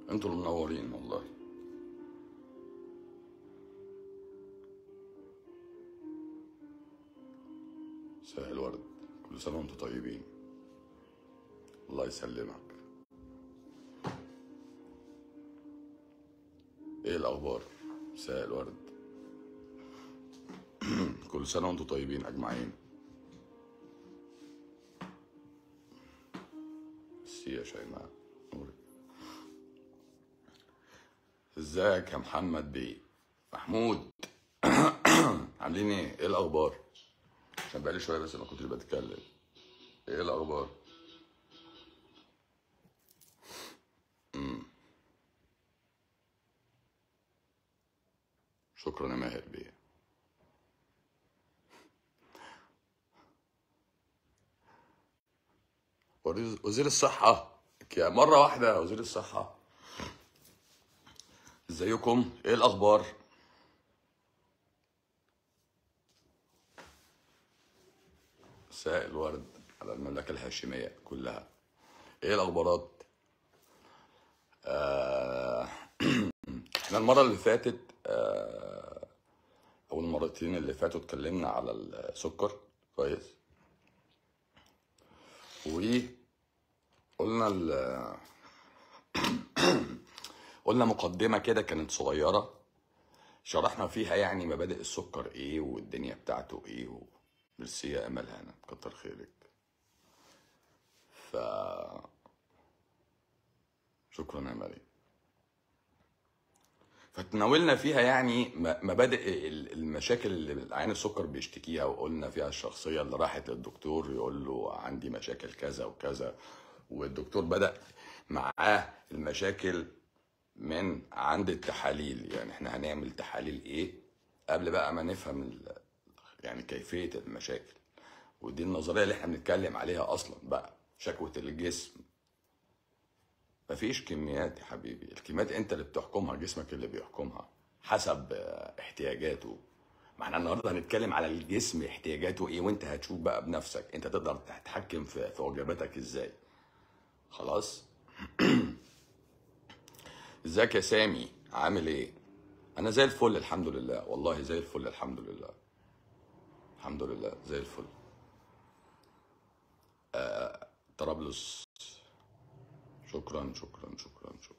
انتوا اللي منورين والله مساء الورد كل سنة وانتم طيبين الله يسلمك ايه الاخبار مساء الورد كل سنة وانتم طيبين اجمعين ميرسي يا شيماء نورك ازيك يا محمد بيه محمود عاملين ايه ايه الاخبار عشان بقالي شويه بس ما كنتش بتكلم ايه الاخبار شكرا يا ماهر بيه وريز- وزير الصحة يا مرة واحدة يا وزير الصحة ازيكم ايه الاخبار مساء الورد على المملكة الهاشمية كلها ايه الاخبارات آه، احنا المرة اللي فاتت آه، او المرتين اللي فاتوا اتكلمنا على السكر كويس وقلنا ال- قلنا مقدمة كده كانت صغيرة شرحنا فيها يعني مبادئ السكر ايه والدنيا بتاعته ايه و... ميرسي يا امل هنا كتر خيرك ف شكرا يا مريم فتناولنا فيها يعني م- مبادئ ال- المشاكل اللي عين السكر بيشتكيها وقلنا فيها الشخصية اللي راحت للدكتور يقول له عندي مشاكل كذا وكذا والدكتور بدأ معاه المشاكل من عند التحاليل يعني احنا هنعمل تحاليل ايه قبل بقى ما نفهم ال- يعني كيفية المشاكل ودي النظرية اللي احنا بنتكلم عليها اصلا بقى شكوى الجسم مفيش كميات يا حبيبي الكميات انت اللي بتحكمها جسمك اللي بيحكمها حسب آه، احتياجاته ما احنا النهارده هنتكلم على الجسم احتياجاته ايه وانت هتشوف بقى بنفسك انت تقدر تتحكم في في وجباتك ازاي خلاص ازيك يا سامي عامل ايه انا زي الفل الحمد لله والله زي الفل الحمد لله الحمد لله زي الفل طرابلس شكرا شكرا شكرا شكرا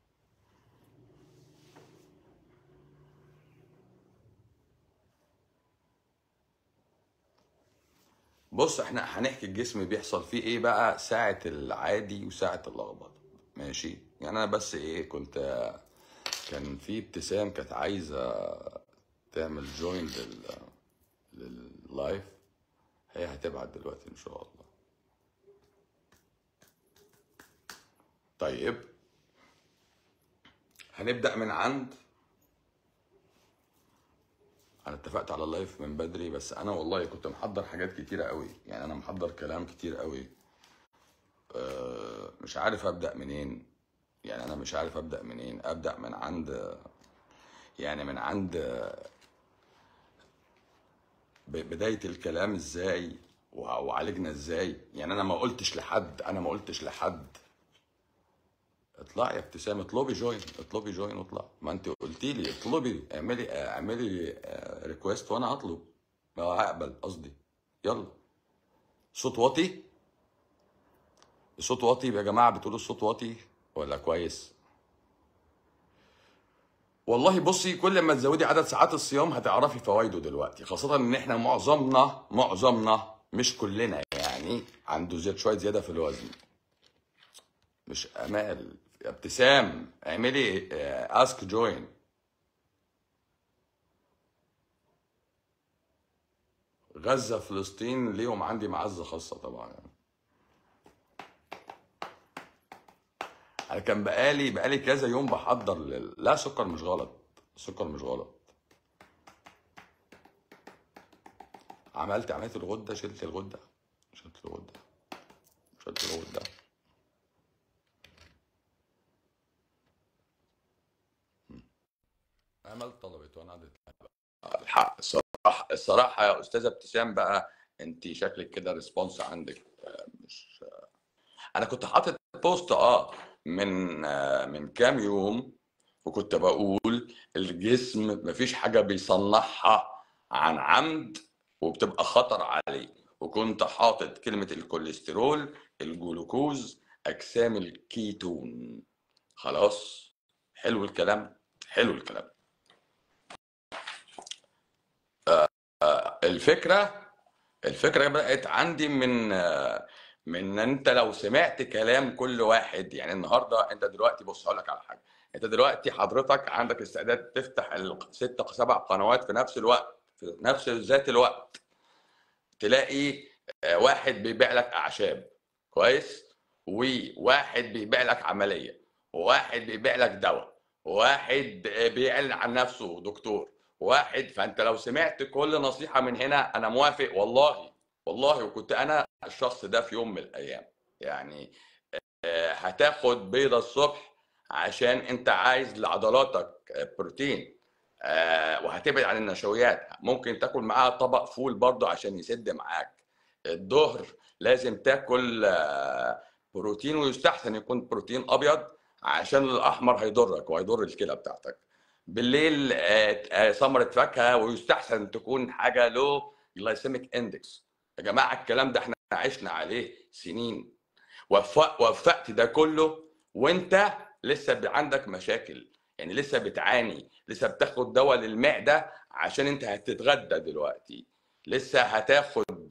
بص احنا هنحكي الجسم بيحصل فيه ايه بقى ساعة العادي وساعة اللخبطة ماشي يعني انا بس ايه كنت كان في ابتسام كانت عايزة تعمل جوين لل لللايف هي هتبعت دلوقتي ان شاء الله طيب هنبدأ من عند انا اتفقت على اللايف من بدري بس انا والله كنت محضر حاجات كتيرة قوي يعني انا محضر كلام كتير قوي أه مش عارف ابدأ منين يعني انا مش عارف ابدأ منين ابدأ من عند يعني من عند ب- بداية الكلام ازاي وع- وعالجنا ازاي يعني انا ما قلتش لحد انا ما قلتش لحد اطلعي يا ابتسام اطلبي جوين اطلبي جوين واطلع ما انت قلتي لي اطلبي اعملي اعملي ريكويست وانا هطلب ما هقبل قصدي يلا صوت واطي الصوت واطي يا جماعه بتقولوا الصوت واطي ولا كويس والله بصي كل ما تزودي عدد ساعات الصيام هتعرفي فوائده دلوقتي خاصة ان احنا معظمنا معظمنا مش كلنا يعني عنده زيادة شوية زيادة في الوزن مش امال يا ابتسام اعملي اسك جوين غزة فلسطين ليهم عندي معزة خاصة طبعا يعني. انا كان بقالي بقالي كذا يوم بحضر لل... لا سكر مش غلط السكر مش غلط عملت عملت الغدة شلت الغدة شلت الغدة شلت الغدة امل طلبت وانا عدت الحق الصراحة الصراحة يا استاذة ابتسام بقى انت شكلك كده ريسبونس عندك آه، مش انا كنت حاطط بوست اه من آه، من كام يوم وكنت بقول الجسم مفيش حاجه بيصنعها عن عمد وبتبقى خطر عليه وكنت حاطط كلمه الكوليسترول الجلوكوز اجسام الكيتون خلاص حلو الكلام حلو الكلام الفكره الفكره بقت عندي من من انت لو سمعت كلام كل واحد يعني النهارده انت دلوقتي بص هقول لك على حاجه انت دلوقتي حضرتك عندك استعداد تفتح الست سبع قنوات في نفس الوقت في نفس ذات الوقت تلاقي واحد بيبيع لك اعشاب كويس وواحد بيبيع لك عمليه وواحد بيبيع لك دواء وواحد بيعلن عن نفسه دكتور واحد فانت لو سمعت كل نصيحه من هنا انا موافق والله والله وكنت انا الشخص ده في يوم من الايام يعني هتاخد بيضه الصبح عشان انت عايز لعضلاتك بروتين وهتبعد عن النشويات ممكن تاكل معاها طبق فول برضه عشان يسد معاك الظهر لازم تاكل بروتين ويستحسن يكون بروتين ابيض عشان الاحمر هيضرك وهيضر الكلى بتاعتك بالليل ثمره فاكهه ويستحسن تكون حاجه لو جلايسيميك اندكس يا جماعه الكلام ده احنا عشنا عليه سنين وفق وفقت ده كله وانت لسه دعندك مشاكل يعني لسه بتعاني لسه بتاخد دواء للمعده عشان انت هتتغدى دلوقتي لسه هتاخد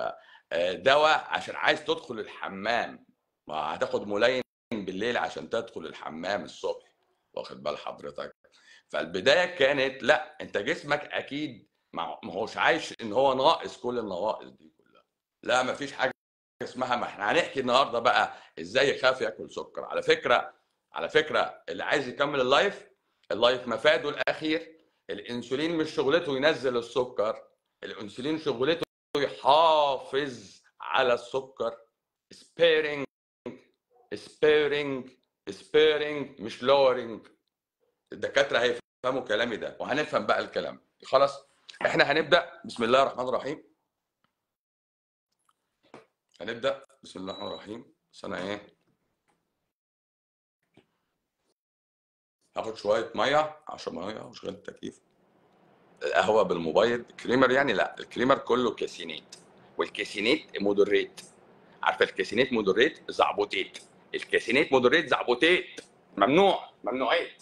دواء عشان عايز تدخل الحمام ما هتاخد ملين بالليل عشان تدخل الحمام الصبح واخد بال حضرتك فالبدايه كانت لا انت جسمك اكيد ما هوش عايش ان هو ناقص كل النواقص دي كلها لا ما فيش حاجه اسمها ما احنا هنحكي النهارده بقى ازاي يخاف ياكل سكر على فكره على فكره اللي عايز يكمل اللايف اللايف مفاده الاخير الانسولين مش شغلته ينزل السكر الانسولين شغلته يحافظ على السكر سبيرنج سبيرنج سبيرنج مش لورنج الدكاتره هيفهموا كلامي ده وهنفهم بقى الكلام خلاص احنا هنبدا بسم الله الرحمن الرحيم هنبدا بسم الله الرحمن الرحيم بس انا ايه هاخد شويه ميه عشان ميه وشغل التكييف القهوه بالموبايل كريمر يعني لا الكريمر كله كاسينيت والكاسينيت مودريت عارفه الكاسينيت مودريت زعبوتيت الكاسينيت مودريت زعبوتيت ممنوع ممنوعيه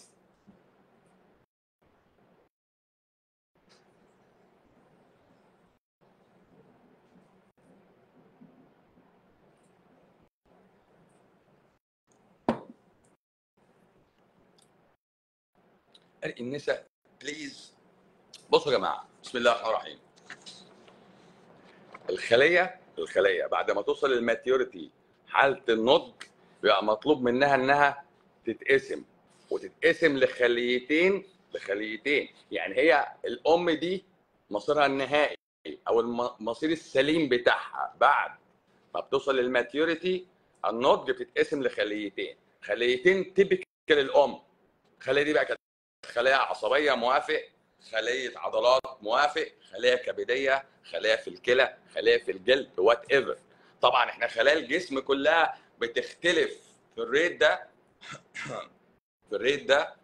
النساء بليز بصوا يا جماعه بسم الله الرحمن الرحيم الخليه الخليه بعد ما توصل للماتيوريتي حاله النضج بيبقى مطلوب منها انها تتقسم وتتقسم لخليتين لخليتين يعني هي الام دي مصيرها النهائي او المصير السليم بتاعها بعد ما بتوصل للماتيوريتي النضج بتتقسم لخليتين خليتين تبكل الام الخليه دي بقى كانت خلايا عصبيه موافق خليه عضلات موافق خلايا كبديه خلايا في الكلى خلايا في الجلد وات ايفر طبعا احنا خلايا الجسم كلها بتختلف في الريت ده في الريت ده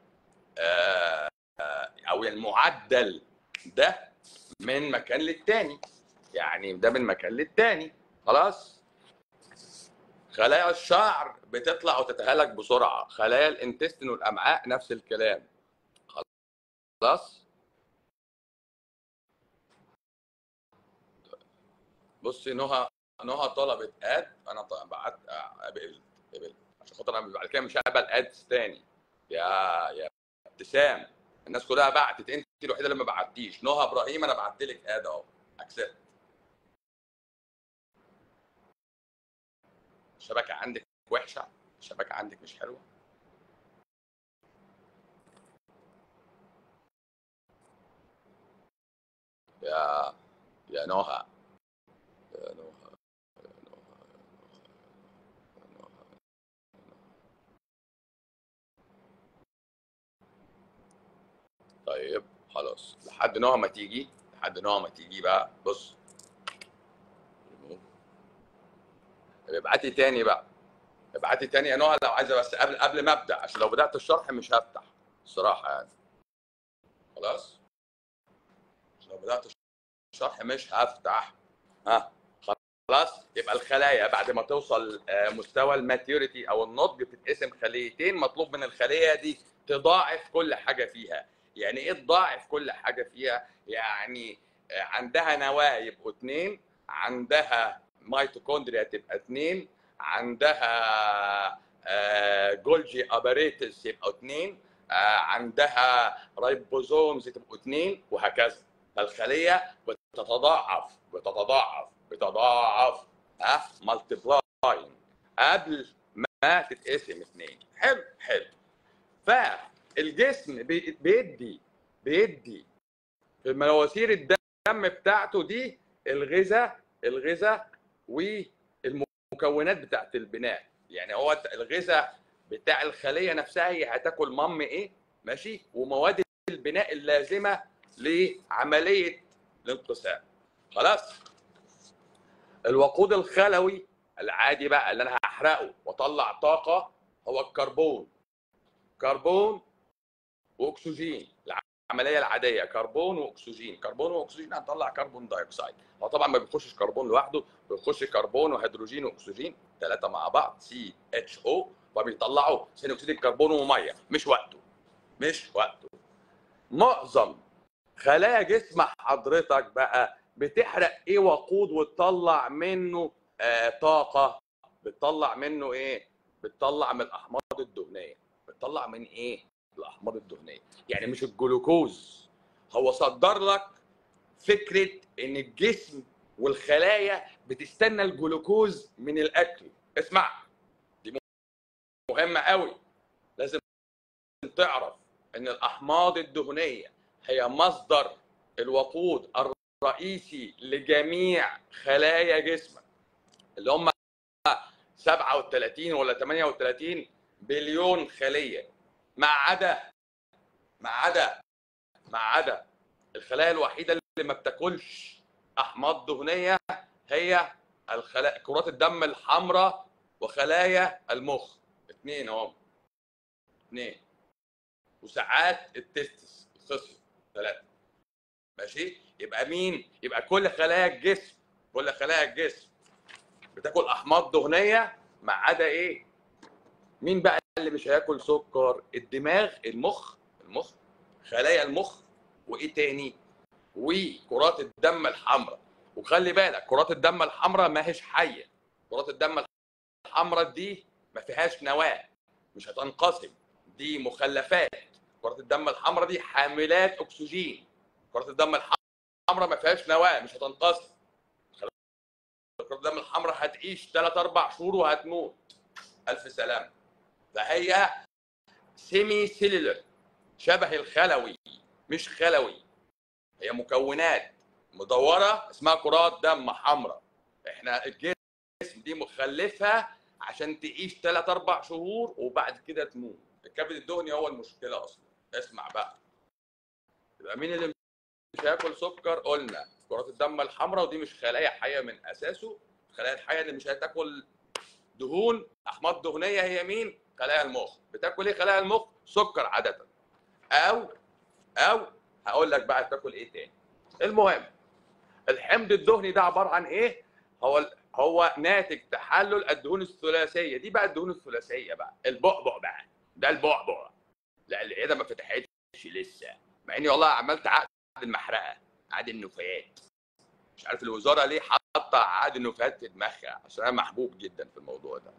او المعدل ده من مكان للتاني يعني ده من مكان للتاني خلاص خلايا الشعر بتطلع وتتهلك بسرعه خلايا الانتستين والامعاء نفس الكلام خلاص بصي نهى نهى طلبت اد انا بعت قبلت قبلت عشان خاطر انا بعد كده مش هقبل ادز تاني يا يا ابتسام الناس كلها بعتت انت الوحيده اللي ما بعتيش نهى ابراهيم انا بعت لك اد اهو اكسبت الشبكه عندك وحشه الشبكه عندك مش حلوه يا يا نهى يا نهى يا نهى يا نهى طيب خلاص لحد نهى ما تيجي لحد نهى ما تيجي بقى بص ابعتي تاني بقى ابعتي تاني يا نهى لو عايزه بس قبل قبل ما ابدا عشان لو بدات الشرح مش هفتح الصراحه يعني خلاص لو بدات الشرح مش هفتح ها خلاص يبقى الخلايا بعد ما توصل آه، مستوى الماتيوريتي او النضج بتتقسم خليتين مطلوب من الخليه دي تضاعف كل حاجه فيها يعني ايه تضاعف كل حاجه فيها يعني آه، عندها نواه يبقوا اثنين عندها ميتوكوندريا تبقى اثنين عندها آه، جولجي اباريتس يبقوا اثنين عندها رايبوزومز تبقوا اثنين وهكذا فالخليه بتتضاعف بتتضاعف بتضاعف ها مالتبلاين قبل ما تتقسم اثنين حلو حلو فالجسم بي- بيدي بيدي في مواسير الدم بتاعته دي الغذاء الغذاء والمكونات بتاعت البناء يعني هو الغذاء بتاع الخليه نفسها هي هتاكل مم ايه ماشي ومواد البناء اللازمه لعمليه الانقسام خلاص الوقود الخلوي العادي بقى اللي انا هحرقه واطلع طاقه هو الكربون كربون واكسجين العمليه العاديه كربون واكسجين كربون واكسجين هنطلع كربون دايوكسيد هو طبعا ما بيخشش كربون لوحده بيخش كربون وهيدروجين واكسجين ثلاثه مع بعض سي اتش او فبيطلعوا ثاني اكسيد الكربون وميه مش وقته مش وقته معظم خلايا جسم حضرتك بقى بتحرق ايه وقود وتطلع منه آه طاقه بتطلع منه ايه بتطلع من الاحماض الدهنيه بتطلع من ايه الاحماض الدهنيه يعني مش الجلوكوز هو صدر لك فكره ان الجسم والخلايا بتستنى الجلوكوز من الاكل اسمع دي مهمه قوي لازم تعرف ان الاحماض الدهنيه هي مصدر الوقود الرئيسي لجميع خلايا جسمك اللي هم 37 ولا 38 بليون خليه ما عدا ما عدا ما عدا الخلايا الوحيده اللي ما بتاكلش احماض دهنيه هي الخلايا كرات الدم الحمراء وخلايا المخ اثنين اهم اثنين وساعات التستس الخصيه ثلاثه ماشي يبقى مين يبقى كل خلايا الجسم كل خلايا الجسم بتاكل احماض دهنيه ما عدا ايه مين بقى اللي مش هياكل سكر الدماغ المخ المخ خلايا المخ وايه تاني وكرات الدم الحمراء وخلي بالك كرات الدم الحمراء ما هيش حيه كرات الدم الحمراء دي ما فيهاش نواه مش هتنقسم دي مخلفات كرات الدم الحمراء دي حاملات اكسجين كرات الدم الحمراء ما فيهاش نواه مش هتنقسم كرات الدم الحمراء هتعيش 3 4 شهور وهتموت الف سلامه فهي سيمي سيلولر شبه الخلوي مش خلوي هي مكونات مدوره اسمها كرات دم حمراء احنا الجسم دي مخلفها عشان تعيش 3 4 شهور وبعد كده تموت الكبد الدهني هو المشكله اصلا اسمع بقى يبقى مين اللي مش هياكل سكر قلنا كرات الدم الحمراء ودي مش خلايا حيه من اساسه الخلايا الحيه اللي مش هتاكل دهون احماض دهنيه هي مين خلايا المخ بتاكل ايه خلايا المخ سكر عاده او او هقول لك بقى تاكل ايه تاني المهم الحمض الدهني ده عباره عن ايه هو هو ناتج تحلل الدهون الثلاثيه دي بقى الدهون الثلاثيه بقى البعبع بقى ده البعبع لا العياده ما فتحتش لسه مع اني والله عملت عقد المحرقه عقد النفايات مش عارف الوزاره ليه حاطه عقد النفايات في دماغها عشان انا محبوب جدا في الموضوع ده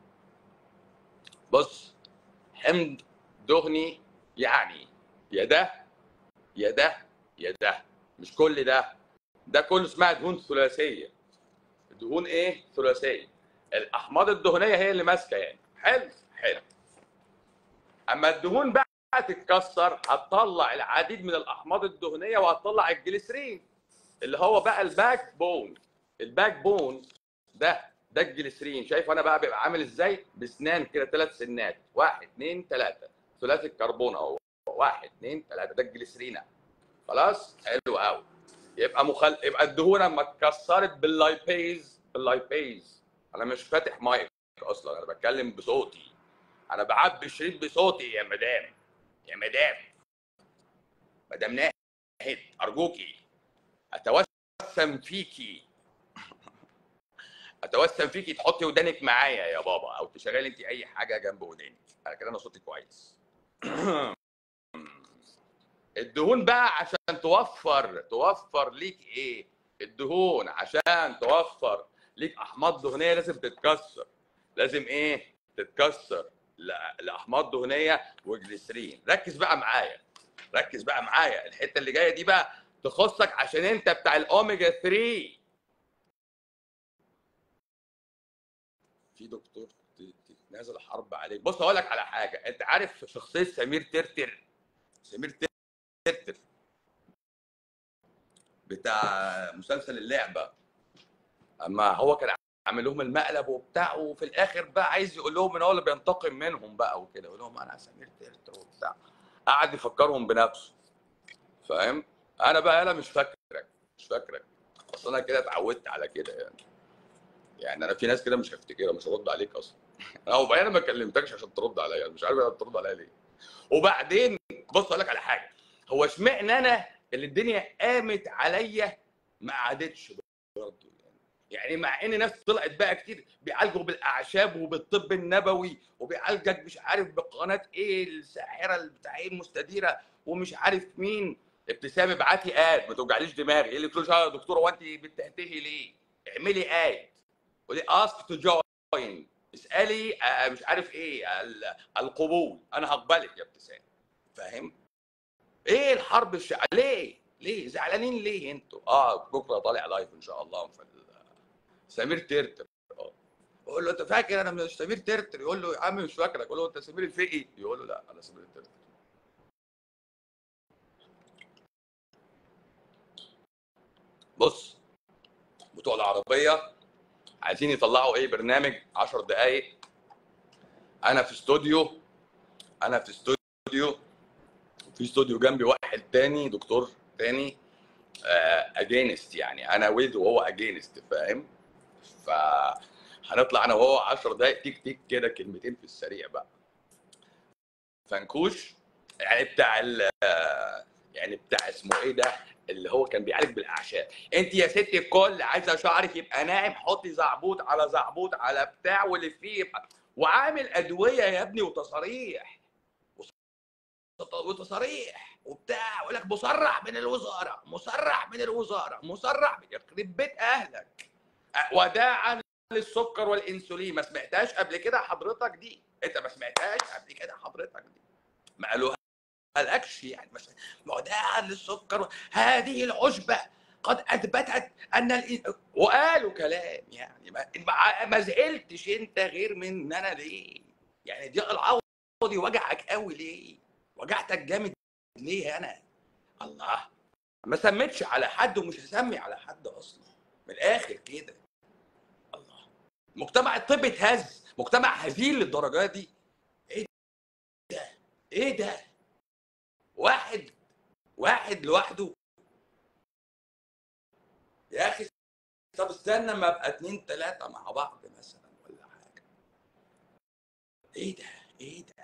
بص حمض دهني يعني يا ده يا ده يا ده مش كل ده ده كله اسمها دهون ثلاثيه دهون ايه ثلاثيه الاحماض الدهنيه هي اللي ماسكه يعني حلو حلو اما الدهون بقى تتكسر هتطلع العديد من الاحماض الدهنيه وهتطلع الجليسرين اللي هو بقى الباك بون الباك بون ده ده الجليسرين شايف انا بقى بيبقى عامل ازاي بسنان كده ثلاث سنات واحد اثنين ثلاثه ثلاثي الكربون اهو واحد اثنين ثلاثه ده الجليسرين خلاص حلو قوي يبقى مخل... يبقى الدهون لما اتكسرت باللايبيز باللايبيز انا مش فاتح مايك اصلا انا بتكلم بصوتي انا بعبي الشريط بصوتي يا مدام يا مدام مدام ناهد ارجوكي اتوسم فيكي اتوسم فيكي تحطي ودانك معايا يا بابا او تشغلي انت اي حاجه جنب ودانك انا كده انا صوتي كويس الدهون بقى عشان توفر توفر ليك ايه الدهون عشان توفر ليك احماض دهنيه لازم تتكسر لازم ايه تتكسر ل- لاحماض دهنيه وجليسرين ركز بقى معايا ركز بقى معايا الحته اللي جايه دي بقى تخصك عشان انت بتاع الاوميجا 3 في دكتور ت- ت- نازل حرب عليك بص هقول لك على حاجه انت عارف شخصيه سمير ترتر سمير ترتر بتاع مسلسل اللعبه اما هو كان عامل لهم المقلب وبتاع وفي الاخر بقى عايز يقول لهم ان هو اللي بينتقم منهم بقى وكده يقول لهم انا سمير ترتر وبتاع قعد يفكرهم بنفسه فاهم انا بقى انا مش فاكرك مش فاكرك اصل انا كده اتعودت على كده يعني يعني انا في ناس كده مش هفتكرها مش هرد عليك اصلا انا وبعدين انا ما كلمتكش عشان ترد عليا مش عارف انا بترد عليا ليه وبعدين بص اقول لك على حاجه هو اشمعنى انا اللي الدنيا قامت عليا ما عادتش برضه يعني يعني مع ان ناس طلعت بقى كتير بيعالجوا بالاعشاب وبالطب النبوي وبيعالجك مش عارف بقناه ايه الساحره بتاع ايه المستديره ومش عارف مين ابتسام ابعتي اد ما توجعليش دماغي ايه اللي تقول يا دكتوره هو انت بتهتهي ليه؟ اعملي اد ودي اسك تو جوين اسالي آه، مش عارف ايه ال- القبول انا هقبلك يا ابتسام فاهم؟ ايه الحرب الشع... ليه؟ ليه؟ زعلانين ليه انتوا؟ اه بكره طالع لايف ان شاء الله في ال- سمير ترتر اه بقول له انت فاكر انا مش سمير ترتر يقول له يا عم مش فاكرك يقول له انت سمير الفقي يقول له لا انا سمير ترتر بص بتوع العربيه عايزين يطلعوا ايه برنامج 10 دقائق انا في استوديو انا في استوديو في استوديو جنبي واحد تاني دكتور تاني اجينست يعني انا ويز وهو اجينست فاهم ف هنطلع انا وهو 10 دقائق تيك تيك كده كلمتين في السريع بقى فنكوش يعني بتاع ال يعني بتاع اسمه ايه ده اللي هو كان بيعالج بالاعشاب انت يا ست الكل عايزه شعرك يبقى ناعم حطي زعبوط على زعبوط على بتاع واللي فيه يبقى وعامل ادويه يا ابني وتصاريح وتصاريح وبتاع يقول لك مصرح من الوزاره مصرح من الوزاره مصرح من- يخرب بيت اهلك أه، وداعا للسكر والانسولين ما سمعتهاش قبل كده حضرتك دي انت ما سمعتهاش قبل كده حضرتك دي ما قالوها قالكش يعني بس وداعا للسكر هذه العشبه قد اثبتت ان الإن... وقالوا كلام يعني ما, ما- ما زعلتش انت غير من انا ليه يعني دي العوضي وجعك قوي ليه وجعتك جامد ليه انا الله ما سميتش على حد ومش هسمي على حد اصلا من الاخر كده الله مجتمع الطب اتهز مجتمع هزيل للدرجه دي ايه ده ايه ده واحد واحد لوحده يا اخي طب استنى ما ابقى اتنين تلاته مع بعض مثلا ولا حاجه ايه ده ايه ده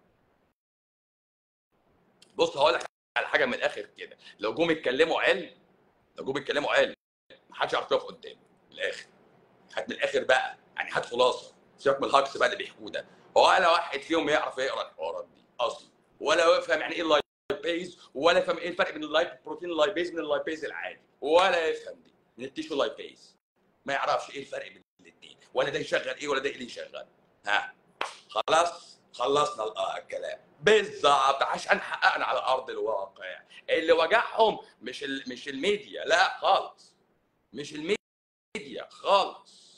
بص هقول لك على حاجه من الاخر كده لو جم يتكلموا علم لو جم يتكلموا علم محدش يعرف يقف قدامي من الاخر هات من الاخر بقى يعني هات خلاصه سيبك من الهجص بقى اللي بيحكوه ده ولا واحد فيهم يعرف يقرا الحوارات دي اصلا ولا يفهم يعني ايه اللايبيز ولا يفهم ايه الفرق بين اللايب بروتين اللايبيز من اللايبيز العادي ولا يفهم دي من التيشو لايبيز ما يعرفش ايه الفرق بين الاثنين ولا ده يشغل ايه ولا ده ايه اللي يشغل ها خلاص خلصنا ال- آه الكلام بالظبط عشان حققنا على ارض الواقع اللي وجعهم مش ال... مش الميديا لا خالص مش الميديا خالص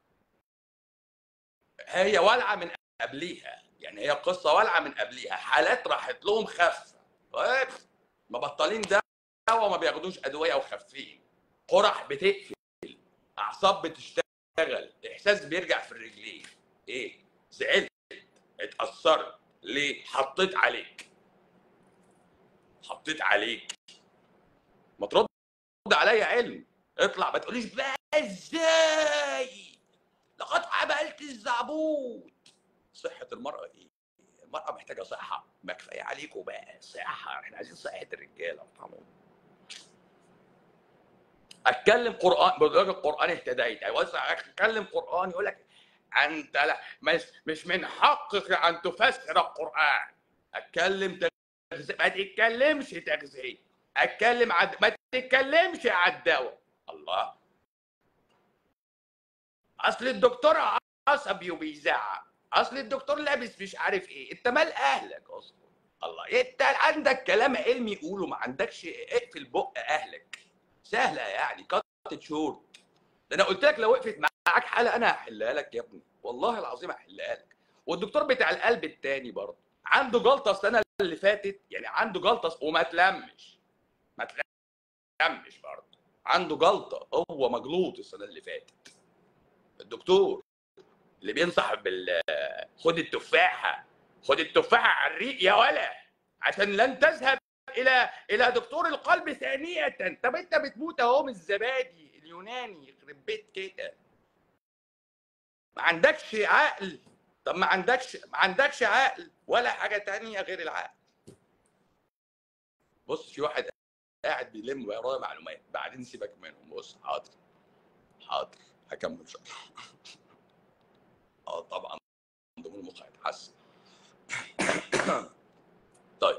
هي والعه من قبليها يعني هي قصه والعه من قبليها حالات راحت لهم خفه طيب مبطلين دواء وما بياخدوش ادويه وخافين قرح بتقفل اعصاب بتشتغل احساس بيرجع في الرجلين ايه زعلت اتاثرت ليه حطيت عليك حطيت عليك ما ترد عليا علم اطلع ما تقوليش بقى ازاي لقد عملت الزعبوط صحه المراه ايه المراه محتاجه صحه ما كفايه عليكم بقى صحه احنا عايزين صحه الرجاله طبعا اتكلم قران بيقول لك القران اهتديت اوسع اتكلم قران يقول لك انت لا مش مش من حقك ان تفسر القران اتكلم تغذية ما تتكلمش تغذيه اتكلم عد... ما تتكلمش على الدواء الله اصل الدكتور عصبي وبيزعق اصل الدكتور لابس مش عارف ايه انت مال اهلك اصلا الله انت عندك كلام علمي قوله ما عندكش اقفل بق اهلك سهله يعني كات شورت ده انا قلت لك لو وقفت معاك حاله انا هحلها لك يا ابني والله العظيم هحلها لك والدكتور بتاع القلب التاني برضه عنده جلطه السنه اللي فاتت يعني عنده جلطه وما تلمش ما تلمش برضه عنده جلطه هو مجلوط السنه اللي فاتت الدكتور اللي بينصح بال خد التفاحه خد التفاحه على الريق يا ولا عشان لن تذهب الى الى دكتور القلب ثانيه طب انت بتموت اهو من الزبادي اليوناني يخرب بيت كده ما عندكش عقل طب ما عندكش ما عندكش عقل ولا حاجه تانية غير العقل بص في واحد قاعد بيلم ورايا معلومات بعدين سيبك منهم بص حاضر حاضر هكمل شرح اه طبعا ضمن المخ هيتحسن طيب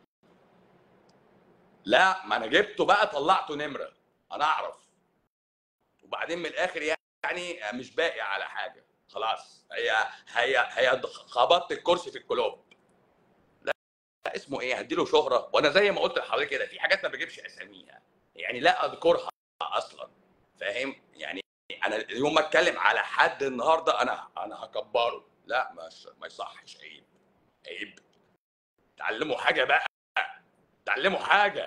لا ما انا جبته بقى طلعته نمره انا اعرف وبعدين من الاخر يعني مش باقي على حاجه خلاص هي هي هي خبطت الكرسي في الكلوب لا اسمه ايه هديله شهره وانا زي ما قلت لحضرتك كده في حاجات ما بجيبش اساميها يعني لا اذكرها اصلا فاهم يعني انا يوم ما اتكلم على حد النهارده انا انا هكبره لا مش ما يصحش عيب عيب تعلموا حاجه بقى تعلموا حاجه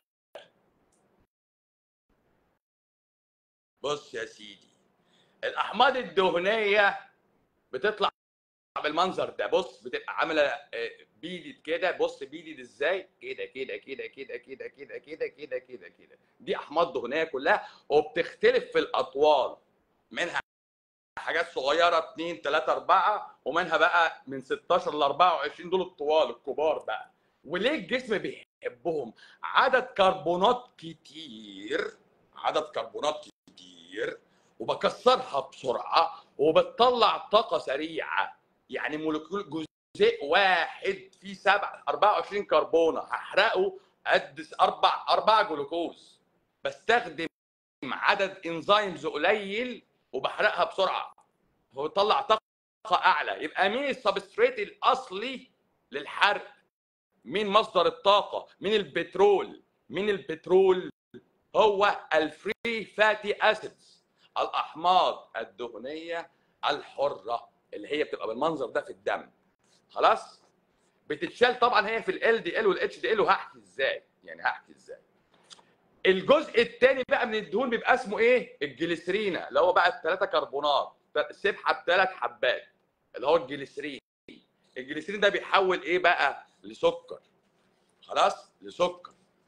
بص يا سيدي الاحماض الدهنيه بتطلع بالمنظر ده بص بتبقى عامله بيدد كده بص بيدد ازاي كده كده كده كده كده كده كده كده كده كده دي احماض دهنيه كلها وبتختلف في الاطوال منها حاجات صغيره 2 3 4 ومنها بقى من 16 ل 24 دول الطوال الكبار بقى وليه الجسم بيحبهم عدد كربونات كتير عدد كربونات كتير وبكسرها بسرعه وبتطلع طاقه سريعه يعني مولكيول جزيء واحد فيه سبع 24 كربونه هحرقه قد اربع اربع جلوكوز بستخدم عدد انزيمز قليل وبحرقها بسرعه هو بيطلع طاقه اعلى يبقى مين السبستريت الاصلي للحرق مين مصدر الطاقه مين البترول مين البترول هو الفري فاتي اسيدز الاحماض الدهنيه الحره اللي هي بتبقى بالمنظر ده في الدم خلاص بتتشال طبعا هي في ال دي ال والاتش دي ال وهحكي ازاي يعني هحكي ازاي الجزء الثاني بقى من الدهون بيبقى اسمه ايه الجليسرينا اللي هو بقى الثلاثه كربونات سبحه بثلاث حبات اللي هو الجليسرين الجليسرين ده بيحول ايه بقى لسكر خلاص لسكر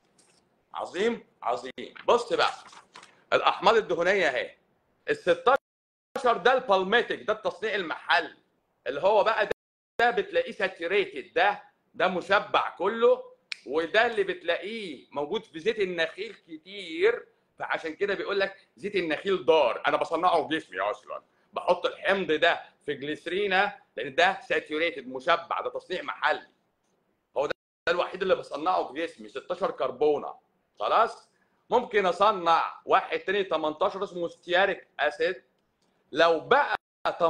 عظيم عظيم بص بقى الاحماض الدهنيه اهي ال 16 ده البالميتك ده التصنيع المحلي اللي هو بقى ده, ده بتلاقيه ساتوريتد ده ده مشبع كله وده اللي بتلاقيه موجود في زيت النخيل كتير فعشان كده بيقول لك زيت النخيل ضار انا بصنعه في جسمي اصلا بحط الحمض ده في جليسرينا لان ده ساتوريتد مشبع ده تصنيع محلي هو ده, ده الوحيد اللي بصنعه في جسمي 16 كربونه خلاص ممكن اصنع واحد تاني 18 اسمه ستياريك اسيد لو بقى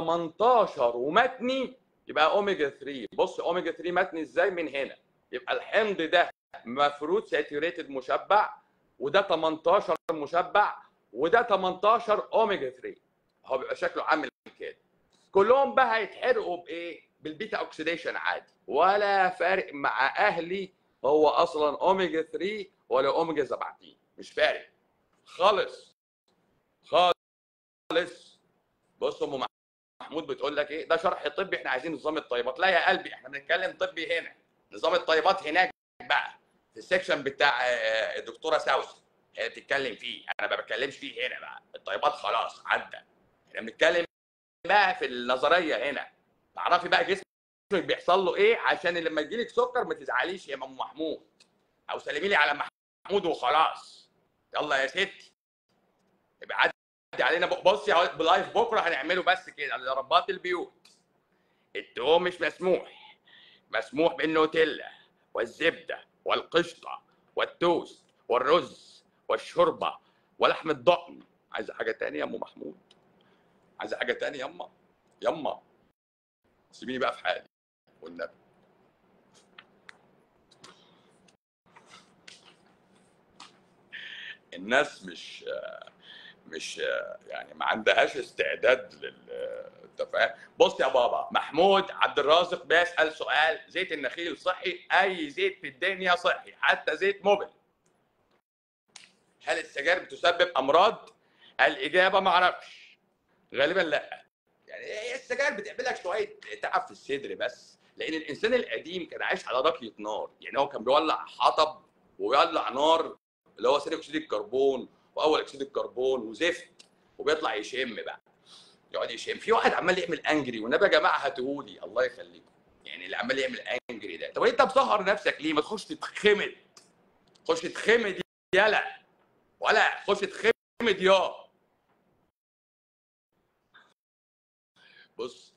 18 ومتني يبقى اوميجا 3 بص اوميجا 3 متني ازاي من هنا يبقى الحمض ده مفروض ساتوريتد مشبع وده 18 مشبع وده 18 اوميجا 3 هو بيبقى شكله عامل كده كلهم بقى هيتحرقوا بايه بالبيتا اوكسيديشن عادي ولا فارق مع اهلي هو اصلا اوميجا 3 ولا اوميجا 17 مش فارق خالص خالص بص ام محمود بتقول لك ايه ده شرح طبي احنا عايزين نظام الطيبات لا يا قلبي احنا بنتكلم طبي هنا نظام الطيبات هناك بقى في السكشن بتاع الدكتوره ساوسي هي بتتكلم فيه انا ما بتكلمش فيه هنا بقى الطيبات خلاص عدى احنا بنتكلم بقى في النظريه هنا تعرفي بقى جسمك بيحصل له ايه عشان لما يجيلك سكر ما تزعليش يا ام محمود او سلمي لي على محمود وخلاص يلا يا ستي يبقى عدي علينا بصي بلايف بكره هنعمله بس كده لربات البيوت التوم مش مسموح مسموح بالنوتيلا والزبده والقشطه والتوست والرز والشوربه ولحم الضأن عايزه حاجه تانية يا ام محمود عايزه حاجه تانية يما يما سيبيني بقى في حالي والنبي الناس مش مش يعني ما عندهاش استعداد لل انت بص يا بابا محمود عبد الرازق بيسال سؤال زيت النخيل صحي اي زيت في الدنيا صحي حتى زيت موبل هل السجاير بتسبب امراض الاجابه ما اعرفش غالبا لا يعني هي السجاير بتعمل لك شويه تعب في الصدر بس لان الانسان القديم كان عايش على راكيه نار يعني هو كان بيولع حطب ويولع نار اللي هو ثاني اكسيد الكربون واول اكسيد الكربون وزفت وبيطلع يشم بقى يقعد يشم في واحد عمال يعمل انجري والنبي يا جماعه هاتهولي الله يخليكم يعني اللي عمال يعمل انجري ده طب انت مسهر نفسك ليه ما تخش تتخمد خش تخمد يلا ولا خش تخمد يا بص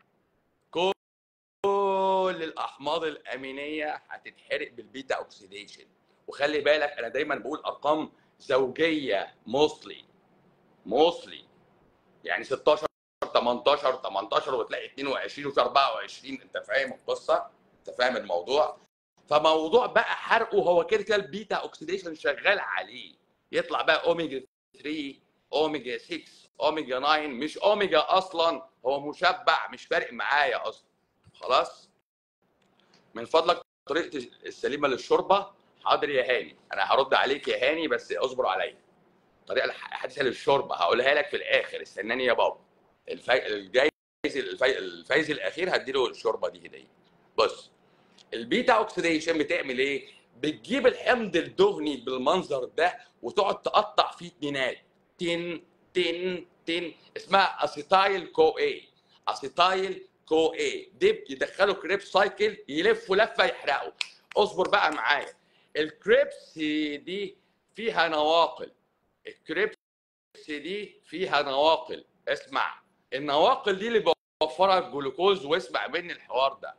كل الاحماض الامينيه هتتحرق بالبيتا اوكسيديشن وخلي بالك انا دايما بقول ارقام زوجيه موصلي موصلي يعني 16 18 18 وتلاقي 22 وفي 24 انت فاهم القصه؟ انت فاهم الموضوع؟ فموضوع بقى حرقه هو كده كده البيتا اوكسيديشن شغال عليه يطلع بقى اوميجا 3 اوميجا 6 اوميجا 9 مش اوميجا اصلا هو مشبع مش فارق معايا اصلا خلاص من فضلك طريقه السليمه للشوربه حاضر يا هاني انا هرد عليك يا هاني بس اصبر عليا الطريقه الحديثه للشوربه هقولها لك في الاخر استناني يا بابا الفي... الجايز الفي... الفايز الاخير هديله الشوربه دي هديه بص البيتا اوكسيديشن بتعمل ايه بتجيب الحمض الدهني بالمنظر ده وتقعد تقطع فيه اتنينات تن تن تن اسمها اسيتايل كو اي اسيتايل كو اي دي يدخلوا كريب سايكل يلفوا لفه يحرقوا اصبر بقى معايا الكريبس دي فيها نواقل الكريبس دي فيها نواقل اسمع النواقل دي اللي بوفرها الجلوكوز واسمع مني الحوار ده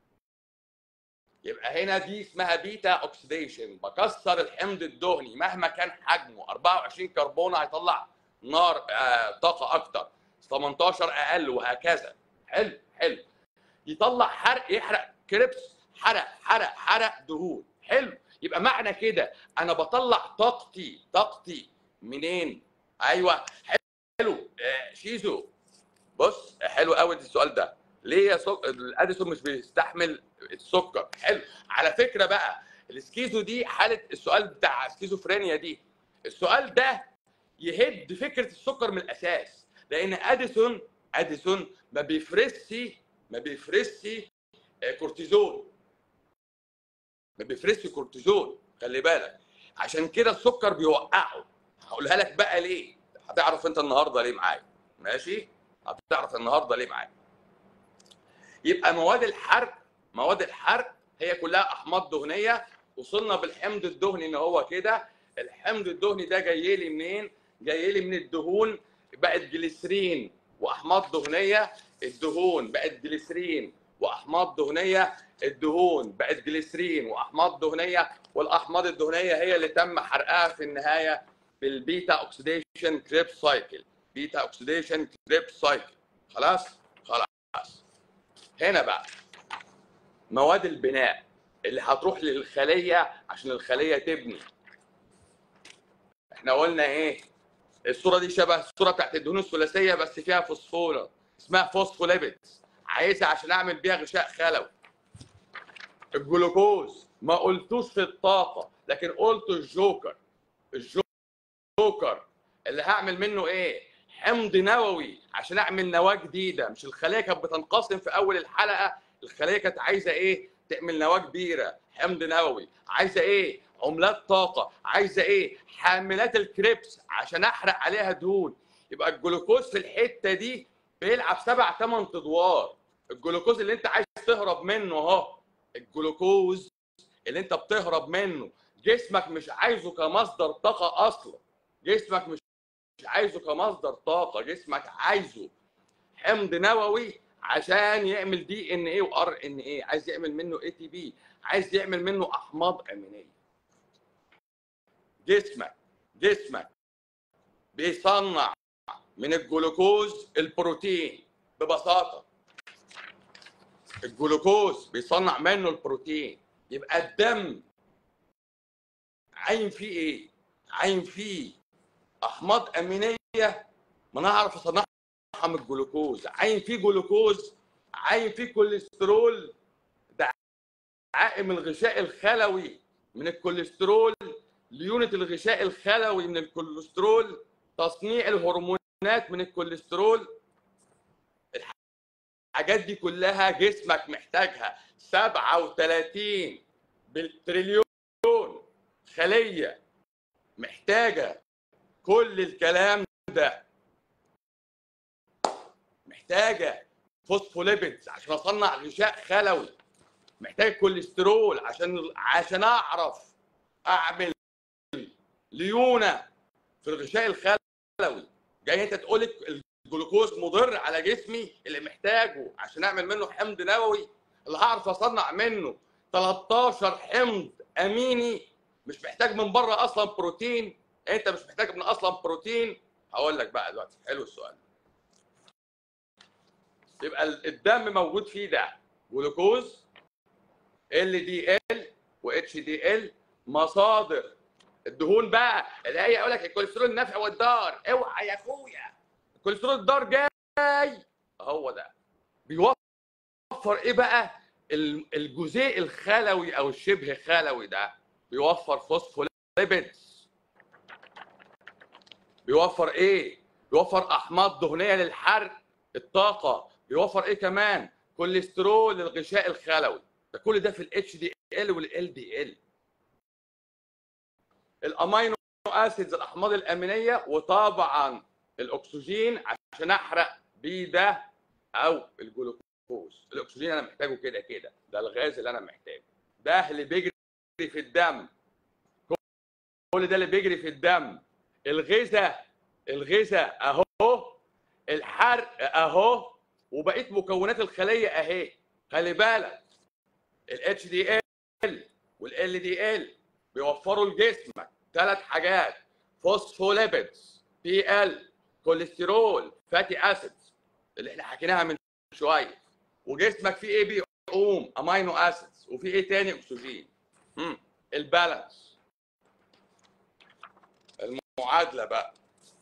يبقى هنا دي اسمها بيتا اوكسيديشن بكسر الحمض الدهني مهما كان حجمه 24 كربون هيطلع نار آه طاقه اكتر 18 اقل وهكذا حلو حلو يطلع حرق يحرق كريبس حرق حرق حرق دهون حلو يبقى معنى كده انا بطلع طاقتي طاقتي منين ايوه حلو آه شيزو بص حلو قوي السؤال ده ليه يا سك... الاديسون مش بيستحمل السكر حلو على فكره بقى السكيزو دي حاله السؤال بتاع سكيزوفرينيا دي السؤال ده يهد فكره السكر من الاساس لان اديسون اديسون ما بيفرزش ما بيفرزش كورتيزون ما بيفرزش كورتيزون خلي بالك عشان كده السكر بيوقعه هقولها لك بقى ليه هتعرف انت النهارده ليه معايا ماشي هتعرف النهارده ليه معايا يبقى مواد الحرق مواد الحرق هي كلها احماض دهنيه وصلنا بالحمض الدهني ان هو كده الحمض الدهني ده جاي لي منين جاي لي من الدهون بقت جليسرين واحماض دهنيه الدهون بقت جليسرين واحماض دهنيه الدهون بقت جليسرين واحماض دهنيه والاحماض الدهنيه هي اللي تم حرقها في النهايه بالبيتا اوكسيديشن كريب سايكل بيتا اوكسيديشن كريب سايكل خلاص خلاص هنا بقى مواد البناء اللي هتروح للخليه عشان الخليه تبني احنا قلنا ايه الصوره دي شبه الصوره بتاعت الدهون الثلاثيه بس فيها فوسفوره اسمها فوسفوليبيدز عايزها عشان اعمل بيها غشاء خلوي الجلوكوز ما قلتوش في الطاقه لكن قلت الجوكر الجوكر اللي هعمل منه ايه حمض نووي عشان اعمل نواه جديده مش الخليه كانت بتنقسم في اول الحلقه الخليه كانت عايزه ايه تعمل نواه كبيره حمض نووي عايزه ايه عملات طاقه عايزه ايه حاملات الكريبس عشان احرق عليها دهون يبقى الجلوكوز في الحته دي بيلعب سبع ثمان ادوار الجلوكوز اللي انت عايز تهرب منه اهو الجلوكوز اللي انت بتهرب منه جسمك مش عايزه كمصدر طاقه اصلا جسمك مش مش عايزه كمصدر طاقه جسمك عايزه حمض نووي عشان يعمل دي ان ايه وار ان ايه عايز يعمل منه اي تي بي عايز يعمل منه احماض امينيه جسمك جسمك بيصنع من الجلوكوز البروتين ببساطه الجلوكوز بيصنع منه البروتين يبقى الدم عايم فيه ايه عايم فيه احماض امينيه ما انا اعرف اصنعها من الجلوكوز عايم فيه جلوكوز عايم فيه كوليسترول ده عائم الغشاء الخلوي من الكوليسترول ليونت الغشاء الخلوي من الكوليسترول تصنيع الهرمونات من الكوليسترول الحاجات دي كلها جسمك محتاجها 37 بالتريليون خليه محتاجه كل الكلام ده محتاجه فوسفوليبيدز عشان اصنع غشاء خلوي محتاج كوليسترول عشان عشان اعرف اعمل ليونه في الغشاء الخلوي جاي انت تقول لك الجلوكوز مضر على جسمي اللي محتاجه عشان اعمل منه حمض نووي اللي هعرف اصنع منه 13 حمض اميني مش محتاج من بره اصلا بروتين انت مش محتاج من اصلا بروتين هقول لك بقى دلوقتي حلو السؤال يبقى الدم موجود فيه ده جلوكوز ال دي ال و اتش دي ال مصادر الدهون بقى اللي هي يقول لك الكوليسترول النافع والضار اوعى يا اخويا الكوليسترول الضار جاي هو ده بيوفر ايه بقى الجزيء الخلوي او الشبه خلوي ده بيوفر فوسفوليبيدز بيوفر ايه بيوفر احماض دهنيه للحرق الطاقه بيوفر ايه كمان كوليسترول للغشاء الخلوي ده كل ده في الاتش دي ال والال دي ال الامينو اسيدز الاحماض الامينيه وطبعا الاكسجين عشان احرق بيه ده او الجلوكوز الاكسجين انا محتاجه كده كده ده الغاز اللي انا محتاجه ده اللي بيجري في الدم كل ده اللي بيجري في الدم الغذاء الغذاء اهو الحرق اهو وبقيه مكونات الخليه اهي خلي بالك الاتش دي ال والال دي ال بيوفروا لجسمك ثلاث حاجات فوسفوليبيدز بي ال كوليسترول فاتي اسيدز اللي احنا حكيناها من شويه وجسمك فيه ايه بيقوم امينو اسيدز وفي ايه تاني اكسجين امم البالانس المعادله بقى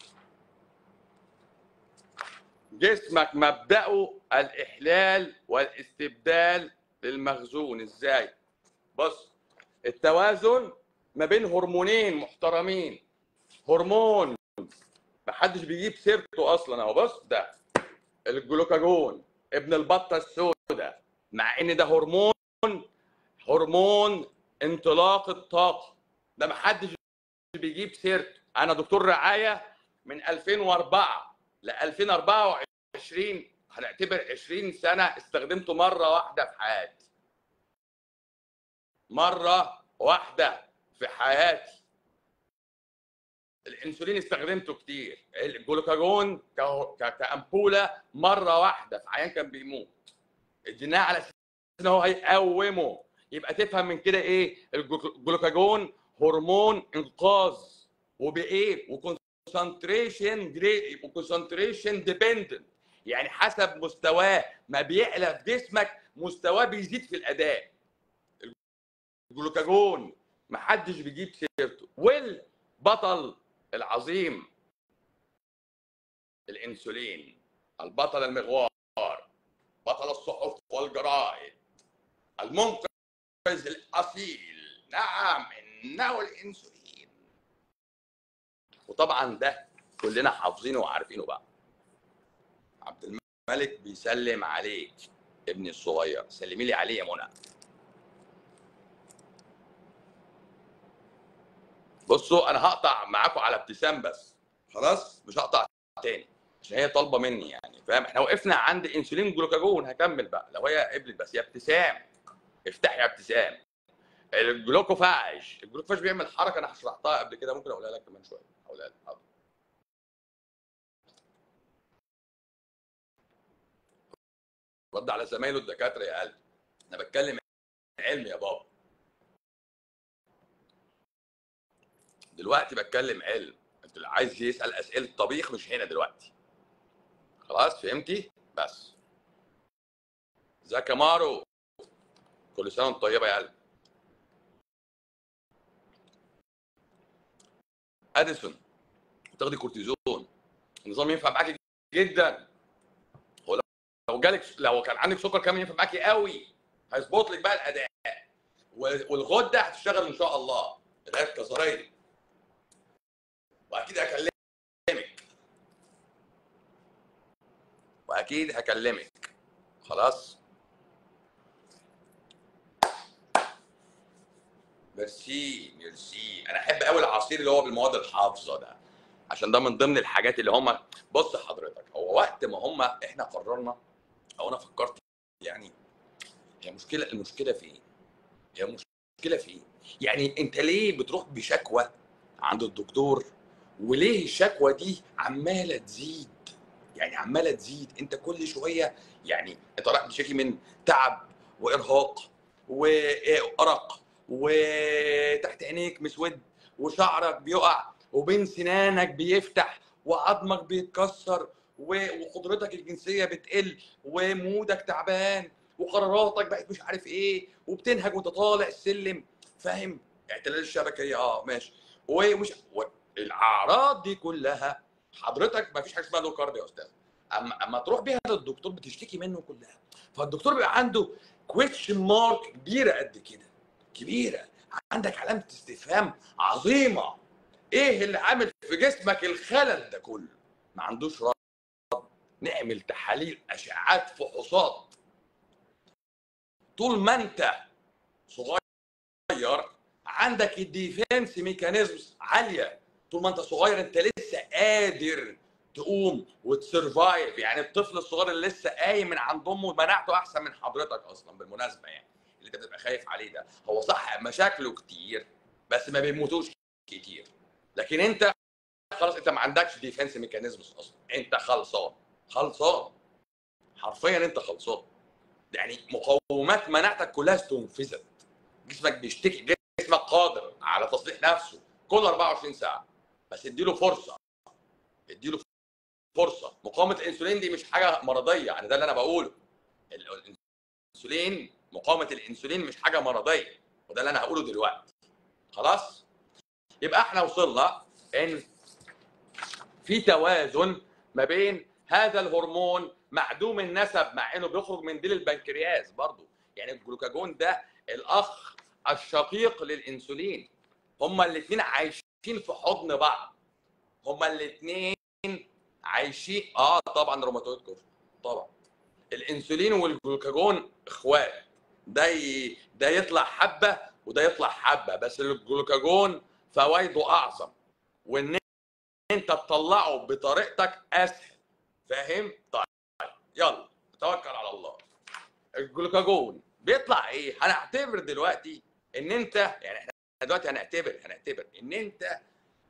جسمك مبدأه الإحلال والاستبدال للمخزون إزاي؟ بص التوازن ما بين هرمونين محترمين هرمون محدش بيجيب سيرته أصلا أهو بص ده الجلوكاجون ابن البطة السوداء مع إن ده هرمون هرمون انطلاق الطاقة ده محدش بيجيب سيرته أنا دكتور رعاية من 2004 ل 2024 هنعتبر 20 سنه استخدمته مره واحده في حياتي مره واحده في حياتي الانسولين استخدمته كتير الجلوكاجون كامبوله مره واحده في عيان كان بيموت اديناه على اساس ان هو هيقومه يبقى تفهم من كده ايه الجلوكاجون هرمون انقاذ وبايه وكونسنتريشن جري وكونسنتريشن ديبندنت يعني حسب مستواه ما بيعلى في جسمك مستواه بيزيد في الاداء الجلوكاجون محدش بيجيب سيرته والبطل العظيم الانسولين البطل المغوار بطل الصحف والجرائد المنقذ الاصيل نعم انه الانسولين وطبعا ده كلنا حافظينه وعارفينه بقى عبد الملك بيسلم عليك ابني الصغير سلمي لي عليه يا منى بصوا انا هقطع معاكم على ابتسام بس خلاص مش هقطع تاني عشان هي طالبه مني يعني فاهم احنا وقفنا عند انسولين جلوكاجون هكمل بقى لو هي قبلت بس يا ابتسام افتحي يا ابتسام الجلوكوفاج الجلوكوفاج بيعمل حركه انا شرحتها قبل كده ممكن اقولها لك كمان شويه اقولها لك حاضر رد على زمايله الدكاتره يا قلبي انا بتكلم علم يا بابا دلوقتي بتكلم علم انت اللي عايز يسال اسئله طبيخ مش هنا دلوقتي خلاص فهمتي بس ازيك يا مارو كل سنه وانت طيبه يا قلبي اديسون تاخدي كورتيزون النظام ينفع معاكي جدا هو لو جالك لو كان عندك سكر كمان ينفع معاكي قوي هيظبط لك بقى الاداء والغده هتشتغل ان شاء الله الغده الكظريه واكيد هكلمك واكيد هكلمك خلاص ميرسي ميرسي انا احب قوي العصير اللي هو بالمواد الحافظه ده عشان ده من ضمن الحاجات اللي هم بص حضرتك هو وقت ما هم احنا قررنا او انا فكرت يعني هي مشكله المشكله في ايه؟ هي مشكله في ايه؟ يعني انت ليه بتروح بشكوى عند الدكتور وليه الشكوى دي عماله تزيد يعني عماله تزيد انت كل شويه يعني انت رايح بتشتكي من تعب وارهاق وارق وتحت عينيك مسود وشعرك بيقع وبين سنانك بيفتح وعظمك بيتكسر وقدرتك الجنسيه بتقل ومودك تعبان وقراراتك بقت مش عارف ايه وبتنهج وانت طالع السلم فاهم اعتلال الشبكيه اه ماشي ومش الاعراض دي كلها حضرتك ما فيش حاجه اسمها لو كارب يا استاذ اما اما تروح بيها للدكتور بتشتكي منه كلها فالدكتور بيبقى عنده كويشن مارك كبيره قد كده كبيره عندك علامه استفهام عظيمه ايه اللي عامل في جسمك الخلل ده كله ما عندوش رد نعمل تحاليل اشعات فحوصات طول ما انت صغير عندك الديفنس ميكانيزمز عاليه طول ما انت صغير انت لسه قادر تقوم وتسرفايف يعني الطفل الصغير اللي لسه قايم من عند امه مناعته احسن من حضرتك اصلا بالمناسبه يعني اللي انت بتبقى خايف عليه ده هو صح مشاكله كتير بس ما بيموتوش كتير لكن انت خلاص انت ما عندكش ديفنس ميكانيزمز اصلا انت خلصان خلصان حرفيا انت خلصان يعني مقومات مناعتك كلها استنفذت جسمك بيشتكي جسمك قادر على تصليح نفسه كل 24 ساعه بس اديله فرصه اديله فرصه مقاومه الانسولين دي مش حاجه مرضيه يعني ده اللي انا بقوله الانسولين مقاومه الانسولين مش حاجه مرضيه وده اللي انا هقوله دلوقتي خلاص يبقى احنا وصلنا ان في توازن ما بين هذا الهرمون معدوم النسب مع انه بيخرج من ديل البنكرياس برضه يعني الجلوكاجون ده الاخ الشقيق للانسولين هما الاثنين عايشين في حضن بعض هما الاثنين عايشين اه طبعا روماتويد كوف طبعا الانسولين والجلوكاجون اخوات ده ي... ده يطلع حبه وده يطلع حبه بس الجلوكاجون فوائده اعظم وان انت تطلعه بطريقتك اسهل فاهم طيب يلا توكل على الله الجلوكاجون بيطلع ايه هنعتبر دلوقتي ان انت يعني احنا دلوقتي هنعتبر هنعتبر ان انت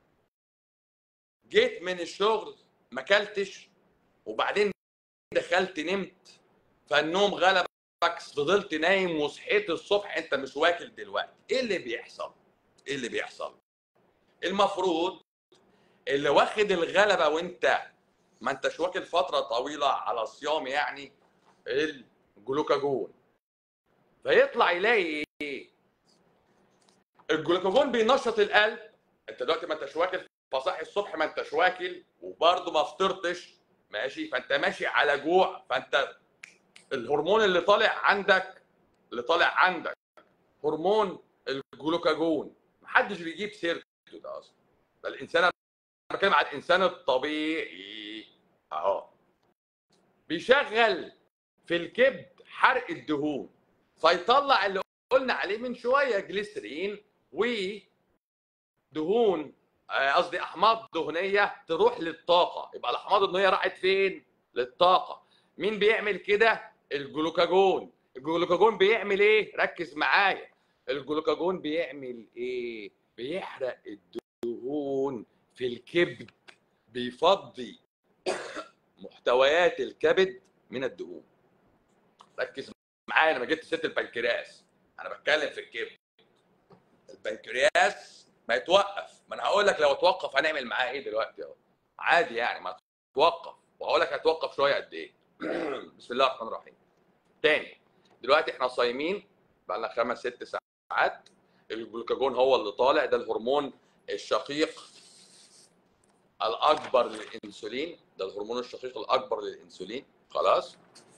جيت من الشغل ما اكلتش وبعدين دخلت نمت فالنوم غلبك فضلت نايم وصحيت الصبح انت مش واكل دلوقتي ايه اللي بيحصل ايه اللي بيحصل المفروض اللي واخد الغلبه وانت ما انتش واكل فتره طويله على الصيام يعني الجلوكاجون فيطلع يلاقي ايه الجلوكاجون بينشط القلب انت دلوقتي ما انتش واكل فصحي الصبح ما انتش واكل وبرضه ما فطرتش ماشي فانت ماشي على جوع فانت الهرمون اللي طالع عندك اللي طالع عندك هرمون الجلوكاجون محدش بيجيب سيرته ده اصلا ده الانسان انا بتكلم على الانسان الطبيعي اهو بيشغل في الكبد حرق الدهون فيطلع اللي قلنا عليه من شويه جليسرين ودهون آه، قصدي احماض دهنيه تروح للطاقه يبقى الاحماض الدهنيه راحت فين للطاقه مين بيعمل كده الجلوكاجون الجلوكاجون بيعمل ايه ركز معايا الجلوكاجون بيعمل ايه بيحرق الدهون في الكبد بيفضي محتويات الكبد من الدهون ركز معايا انا ما جبت ست البنكرياس انا بتكلم في الكبد البنكرياس ما يتوقف ما انا هقول لك لو توقف هنعمل معاه ايه دلوقتي اهو عادي يعني ما توقف وهقول لك هتوقف شويه قد ايه بسم الله الرحمن الرحيم تاني دلوقتي احنا صايمين بقى لنا خمس ست ساعات الجلوكاجون هو اللي طالع ده الهرمون الشقيق الاكبر للانسولين ده الهرمون الشقيق الاكبر للانسولين خلاص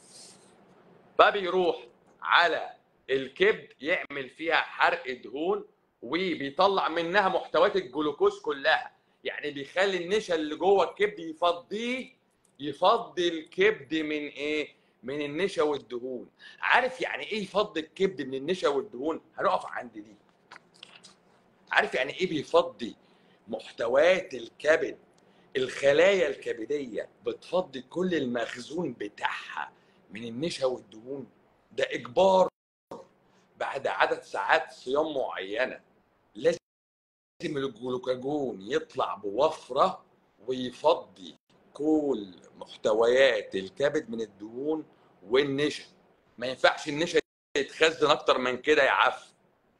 فبيروح على الكبد يعمل فيها حرق دهون وبيطلع منها محتويات الجلوكوز كلها يعني بيخلي النشا اللي جوه الكبد يفضيه يفضي الكبد من ايه من النشا والدهون عارف يعني ايه يفضي الكبد من النشا والدهون هنقف عند دي عارف يعني ايه بيفضي محتويات الكبد الخلايا الكبديه بتفضي كل المخزون بتاعها من النشا والدهون ده اجبار بعد عدد ساعات صيام معينه لازم الجلوكاجون يطلع بوفره ويفضي كل محتويات الكبد من الدهون والنشا ما ينفعش النشا يتخزن اكتر من كده يا عف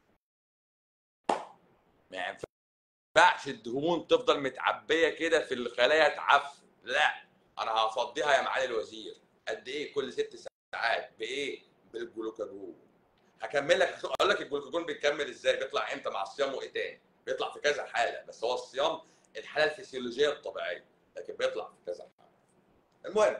ما ينفعش الدهون تفضل متعبيه كده في الخلايا تعف لا انا هفضيها يا معالي الوزير قد ايه كل ست ساعات بايه بالجلوكاجون هكمل لك اقول لك الجلوكاجون بيكمل ازاي بيطلع امتى مع الصيام وايه تاني بيطلع في كذا حاله بس هو الصيام الحاله الفسيولوجيه الطبيعيه لكن بيطلع في كذا حاله المهم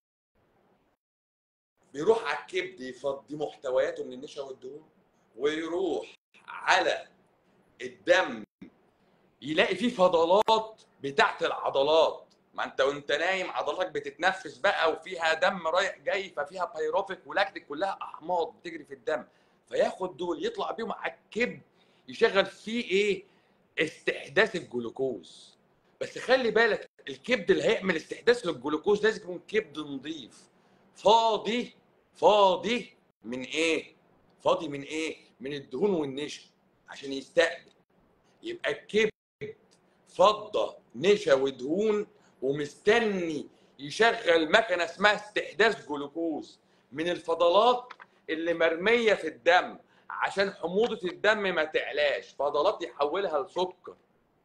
بيروح على الكبد يفضي محتوياته من النشا والدهون ويروح على الدم يلاقي فيه فضلات بتاعت العضلات ما انت وانت نايم عضلاتك بتتنفس بقى وفيها دم رايح جاي ففيها بايروفيك ولاكتيك كلها احماض بتجري في الدم فياخد دول يطلع بيهم على الكبد يشغل فيه ايه استحداث الجلوكوز بس خلي بالك الكبد اللي هيعمل استحداث للجلوكوز لازم يكون كبد نظيف فاضي فاضي من ايه فاضي من ايه من الدهون والنشا عشان يستقبل يبقى الكبد فضه نشا ودهون ومستني يشغل مكنه اسمها استحداث جلوكوز من الفضلات اللي مرميه في الدم عشان حموضه الدم ما تعلاش فضلات يحولها لسكر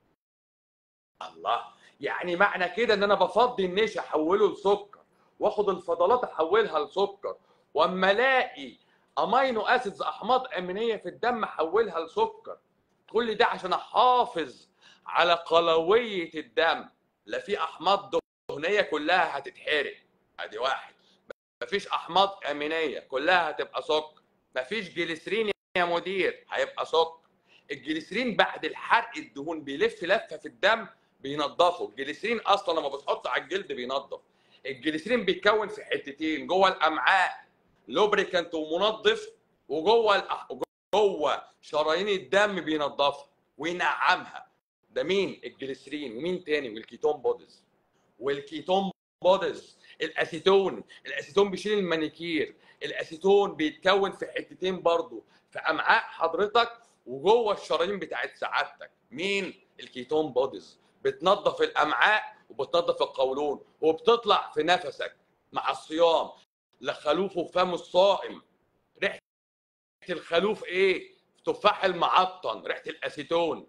الله يعني معنى كده ان انا بفضي النشا احوله لسكر واخد الفضلات احولها لسكر واما الاقي امينو اسيدز احماض امينيه في الدم احولها لسكر كل ده عشان احافظ على قلويه الدم لا في احماض دهنيه كلها هتتحرق ادي واحد مفيش احماض امينيه كلها هتبقى سكر مفيش جليسرين يا مدير هيبقى سكر الجليسرين بعد الحرق الدهون بيلف لفه في الدم بينضفه الجليسرين اصلا لما بتحط على الجلد بينضف الجليسرين بيتكون في حتتين جوه الامعاء لوبريكانت ومنظف وجوه الأح... جوه شرايين الدم بينضفها وينعمها ده مين الجليسرين ومين تاني والكيتون بوديز والكيتون بوديز الاسيتون الاسيتون بيشيل المانيكير الاسيتون بيتكون في حتتين برضو في امعاء حضرتك وجوه الشرايين بتاعت سعادتك مين الكيتون بوديز بتنظف الامعاء وبتنظف القولون وبتطلع في نفسك مع الصيام لخلوف فم الصائم ريحه الخلوف ايه تفاح المعطن ريحه الاسيتون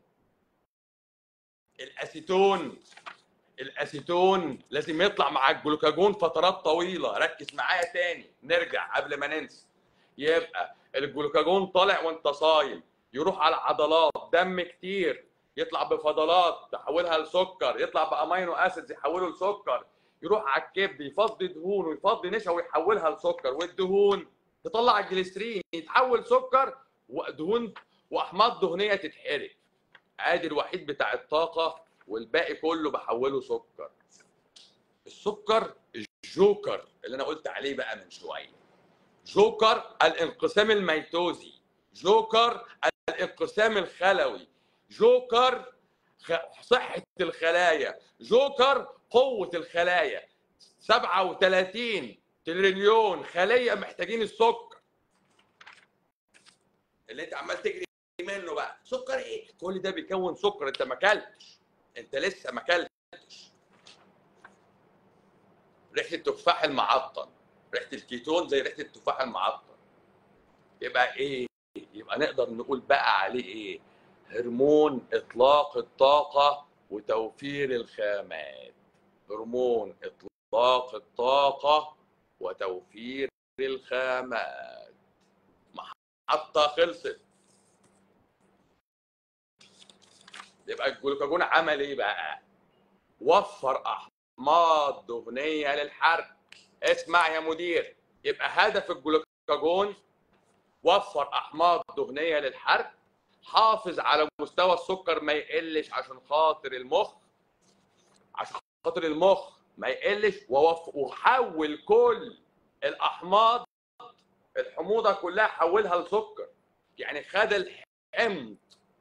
الاسيتون الاسيتون لازم يطلع مع الجلوكاجون فترات طويله ركز معايا تاني نرجع قبل ما ننسى يبقى الجلوكاجون طالع وانت صايم يروح على العضلات دم كتير يطلع بفضلات تحولها لسكر يطلع بامينو اسيدز يحوله لسكر يروح على الكبد يفضي دهون ويفضي نشا ويحولها لسكر والدهون تطلع الجليسرين يتحول سكر ودهون واحماض دهنيه تتحرق ادي الوحيد بتاع الطاقه والباقي كله بحوله سكر السكر الجوكر اللي انا قلت عليه بقى من شويه جوكر الانقسام الميتوزي جوكر الانقسام الخلوي جوكر خ- صحه الخلايا جوكر قوه الخلايا 37 تريليون خليه محتاجين السكر اللي انت عمال تجري منه بقى سكر ايه كل ده بيكون سكر انت ما اكلتش انت لسه ما اكلتش ريحه التفاح المعطن ريحه الكيتون زي ريحه التفاح المعطن يبقى ايه يبقى نقدر نقول بقى عليه ايه هرمون اطلاق الطاقه وتوفير الخامات هرمون اطلاق الطاقه وتوفير الخامات محطه خلصت يبقى الجلوكاجون عمل ايه بقى وفر احماض دهنيه للحرق اسمع يا مدير يبقى هدف الجلوكاجون وفر احماض دهنيه للحرق حافظ على مستوى السكر ما يقلش عشان خاطر المخ عشان خاطر المخ ما يقلش ووف... وحول كل الاحماض الحموضه كلها حولها لسكر يعني خد الحمض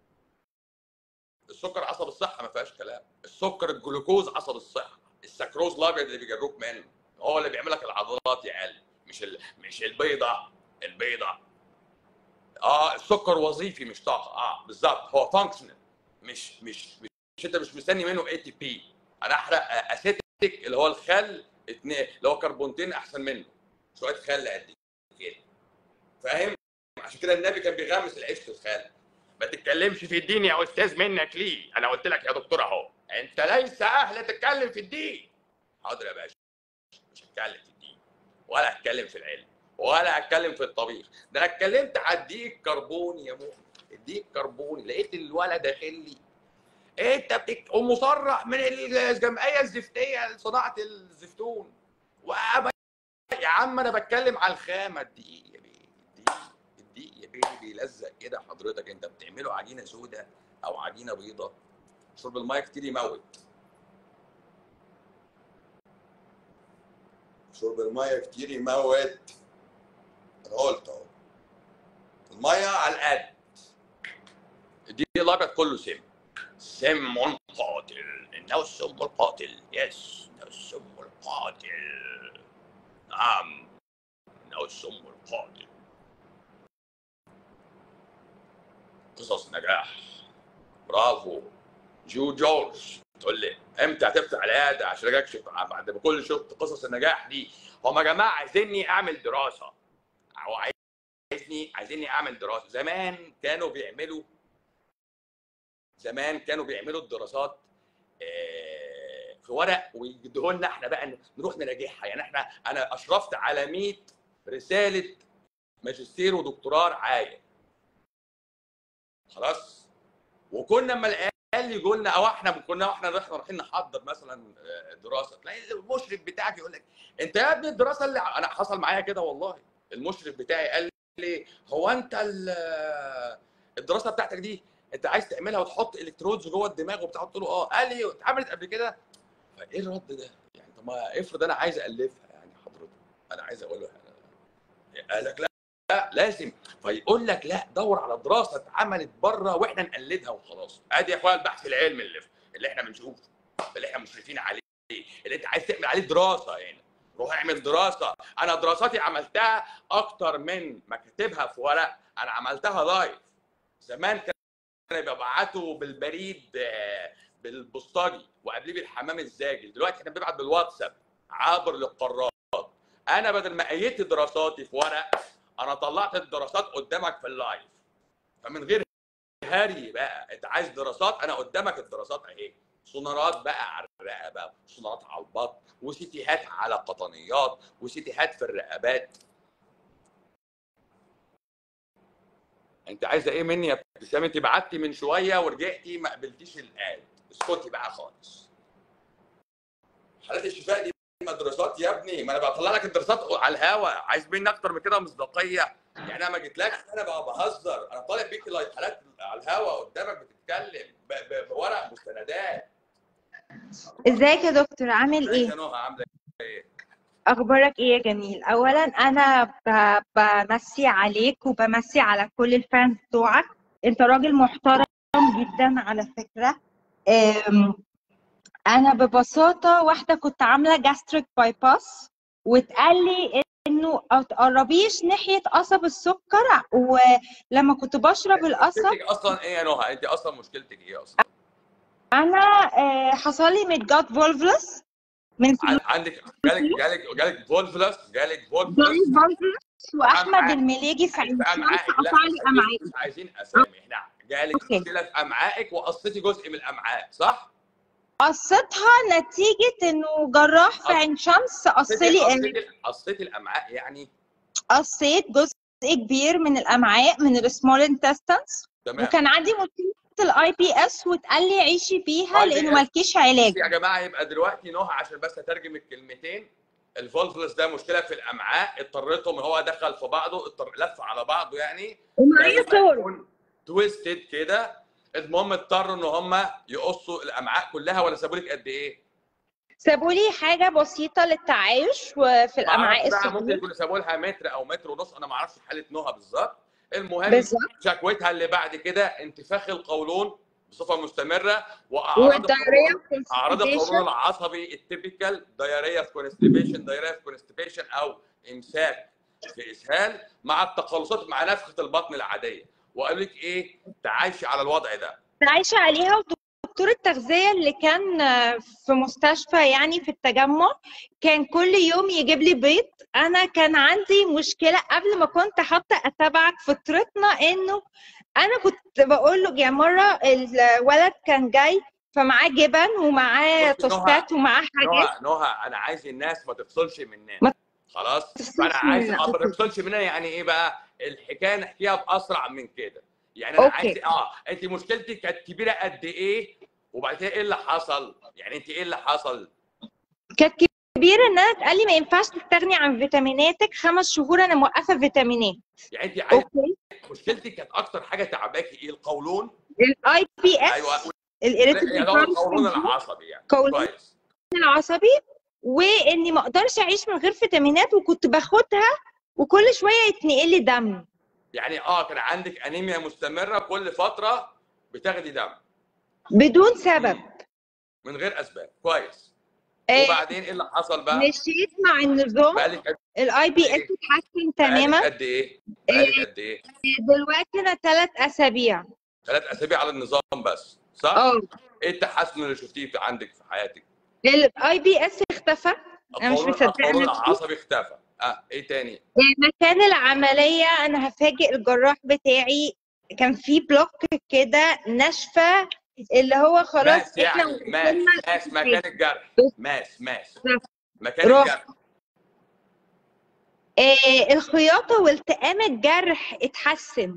السكر عصب الصحه ما فيهاش كلام السكر الجلوكوز عصب الصحه السكروز الابيض اللي بيجروك منه هو اللي بيعمل لك العضلات يا قلب مش ال... مش البيضه البيضه اه السكر وظيفي مش طاقه اه بالظبط هو فانكشنال مش مش مش انت مش مستني منه اي تي بي انا احرق اسيتيك اللي هو الخل اتنين اللي هو كربونتين احسن منه شويه خل قد كده فاهم عشان كده النبي كان بيغمس العيش في الخل ما تتكلمش في الدين يا استاذ منك ليه انا قلت لك يا دكتور اهو انت ليس اهل تتكلم في الدين حاضر يا باشا مش هتكلم في الدين ولا هتكلم في العلم ولا هتكلم في الطبيخ ده انا اتكلمت على الدقيق الكربوني يا مؤمن الدقيق الكربوني لقيت الولد داخل لي إيه انت بتك... ومصرح من الجمعيه الزفتيه لصناعه الزفتون وأبا يا عم انا بتكلم على الخامه الدقيق يا بيه الدقيق الدقيق يا بيه بيلزق كده حضرتك انت بتعمله عجينه سوداء او عجينه بيضاء شرب الميه كتير يموت شرب الميه كتير يموت انا قلت اهو الميه على القد الدقيق الابيض كله سم سم قاتل انه السم القاتل يس انه السم القاتل نعم انه السم القاتل قصص نجاح برافو جو جورج تقول لي امتى هتفتح العياده عشان اجي اكشف بعد ما كل شفت قصص النجاح دي هم يا جماعه عايزيني اعمل دراسه او عايزني عايزيني اعمل دراسه زمان كانوا بيعملوا زمان كانوا بيعملوا الدراسات آه، في ورق ويدوه لنا احنا بقى نروح نراجعها يعني احنا انا اشرفت على 100 رساله ماجستير ودكتوراه رعايه خلاص وكنا اما العيال يجوا لنا او احنا كنا واحنا احنا رايحين نحضر مثلا آه، دراسه تلاقي المشرف بتاعك يقول لك انت يا ابني الدراسه اللي انا حصل معايا كده والله المشرف بتاعي قال لي هو انت ال- الدراسه بتاعتك دي انت عايز تعملها وتحط الكترودز جوه الدماغ وبتاع قلت له اه قال لي اتعملت قبل كده فايه الرد ده؟ يعني طب ما افرض انا عايز الفها يعني حضرتك انا عايز اقول له قال لك لا لا لازم فيقول لك لا دور على دراسه اتعملت بره واحنا نقلدها وخلاص ادي يا اخويا البحث العلمي اللي اللي احنا بنشوفه اللي احنا مشرفين عليه اللي انت عايز تعمل عليه دراسه يعني روح اعمل دراسه انا دراساتي عملتها اكتر من ما كاتبها في ورق انا عملتها لايف زمان كان كانوا بيبعتوا بالبريد آه، بالبوسطجي وقبليه بالحمام الزاجل دلوقتي احنا بنبعت بالواتساب عابر للقارات انا بدل ما قيدت دراساتي في ورق انا طلعت الدراسات قدامك في اللايف فمن غير هري بقى انت عايز دراسات انا قدامك الدراسات اهي سونارات بقى على الرقبه سونارات على البطن وسيتيهات على قطنيات وسيتيهات في الرقبات انت عايزه ايه مني يا ابتسام انت بعتي من شويه ورجعتي ما قبلتيش الاد اسكتي بقى خالص حالات الشفاء دي مدرسات يا ابني ما انا بطلع لك الدراسات على الهوا عايز مني اكتر من كده مصداقيه يعني انا ما جيتلكش انا بقى بهزر انا طالب بيك لايف حالات على الهوا قدامك بتتكلم ب- ب- بورق مستندات ازيك يا دكتور عامل ازيك ايه يا نهى عامله ايه؟ اخبارك ايه يا جميل اولا انا ب- بمسي عليك وبمسي على كل الفانز بتوعك انت راجل محترم جدا على فكرة أم، انا ببساطه واحده كنت عامله جاستريك باي باس واتقال لي انه ما تقربيش ناحيه قصب السكر ولما كنت بشرب القصب مشكلتك اصلا ايه يا نهى انت اصلا مشكلتك ايه اصلا انا آه، حصل لي ميدجات فولفلس من عن- عندك جالك جالك جالك فولفلس جالك جالي فولفلس فولفلس واحمد أمعاء. المليجي في عين في شمس امعائك لا قطع لي امعائي مش عايزين اسامي احنا جالك أوكي. مشكله في امعائك وقصيتي جزء من الامعاء صح؟ قصتها نتيجه انه جراح في عين شمس قص لي قصيتي قصيتي الامعاء يعني قصيت جزء كبير من الامعاء من السمول انتستنس تمام وكان عندي مشكله الاي بي اس واتقال لي عيشي فيها IBS. لانه مالكيش علاج يا جماعه يبقى دلوقتي نهى عشان بس اترجم الكلمتين الفولفلس ده مشكله في الامعاء اضطريتهم ان هو دخل في بعضه اضطر لف على بعضه يعني ومعايا صور تويستد كده المهم اضطروا ان هم يقصوا الامعاء كلها ولا سابوا لك قد ايه؟ سابوا لي حاجه بسيطه للتعايش وفي الامعاء معرفش بقى ممكن السفليه يكونوا سابوا لها متر او متر ونص انا ما اعرفش حاله نهى بالظبط المهم بالظبط شكوتها اللي بعد كده انتفاخ القولون بصفه مستمره واعراض والدايريا القولون اعراض القولون العصبي التيبيكال دايريا في كونستيبيشن دايريا في كونستيبيشن او امساك في اسهال مع التقلصات مع نفخه البطن العاديه وقالوا لك ايه تعايشي على الوضع ده عايشه عليها ودكتور التغذيه اللي كان في مستشفى يعني في التجمع كان كل يوم يجيب لي بيض انا كان عندي مشكله قبل ما كنت حاطه اتابعك فطرتنا انه انا كنت بقول له يا مره الولد كان جاي فمعاه جبن ومعاه بصي نهى، توستات ومعاه حاجات نهى نهى انا عايز الناس ما تفصلش مننا ما خلاص تفصلش فانا عايز مننا، اه ما أوكي. تفصلش مننا يعني ايه بقى الحكايه نحكيها باسرع من كده يعني انا أوكي. عايز اه انت مشكلتك كانت كبيره قد ايه وبعد كده ايه اللي حصل يعني انت ايه اللي حصل كانت كبيره ان انا اتقال لي ما ينفعش تستغني عن فيتاميناتك خمس شهور انا موقفه فيتامينات يعني انت عايز اوكي مشكلتك كانت اكتر حاجه تعباكي ايه القولون الاي بي اس ايوه الاريتابل يعني هو القولون العصبي يعني قولون كويس العصبي واني ما اقدرش اعيش من غير فيتامينات وكنت باخدها وكل شويه يتنقل لي دم يعني اه كان عندك انيميا مستمره كل فتره بتاخدي دم بدون سبب من غير اسباب كويس آه، وبعدين ايه اللي حصل بقى؟ مشيت مع النظام بقالك قد الاي بي اس إيه؟ اتحسن بقالك تماما قد ايه؟ بقالك قد ايه؟ دلوقتي انا ثلاث اسابيع ثلاث اسابيع على النظام بس صح؟ اه ايه التحسن اللي شفتيه في عندك في حياتك؟ الاي بي اس اختفى أنا مش القولون مصدقة القولون نفسي. العصبي اختفى اه ايه تاني؟ مكان العمليه انا هفاجئ الجراح بتاعي كان في بلوك كده ناشفه اللي هو خلاص ماس احنا يعني ماس وصلنا ماس مكان الجرح ماس ماس بالظبط. مكان برافو. الجرح آه الخياطه والتئام الجرح اتحسن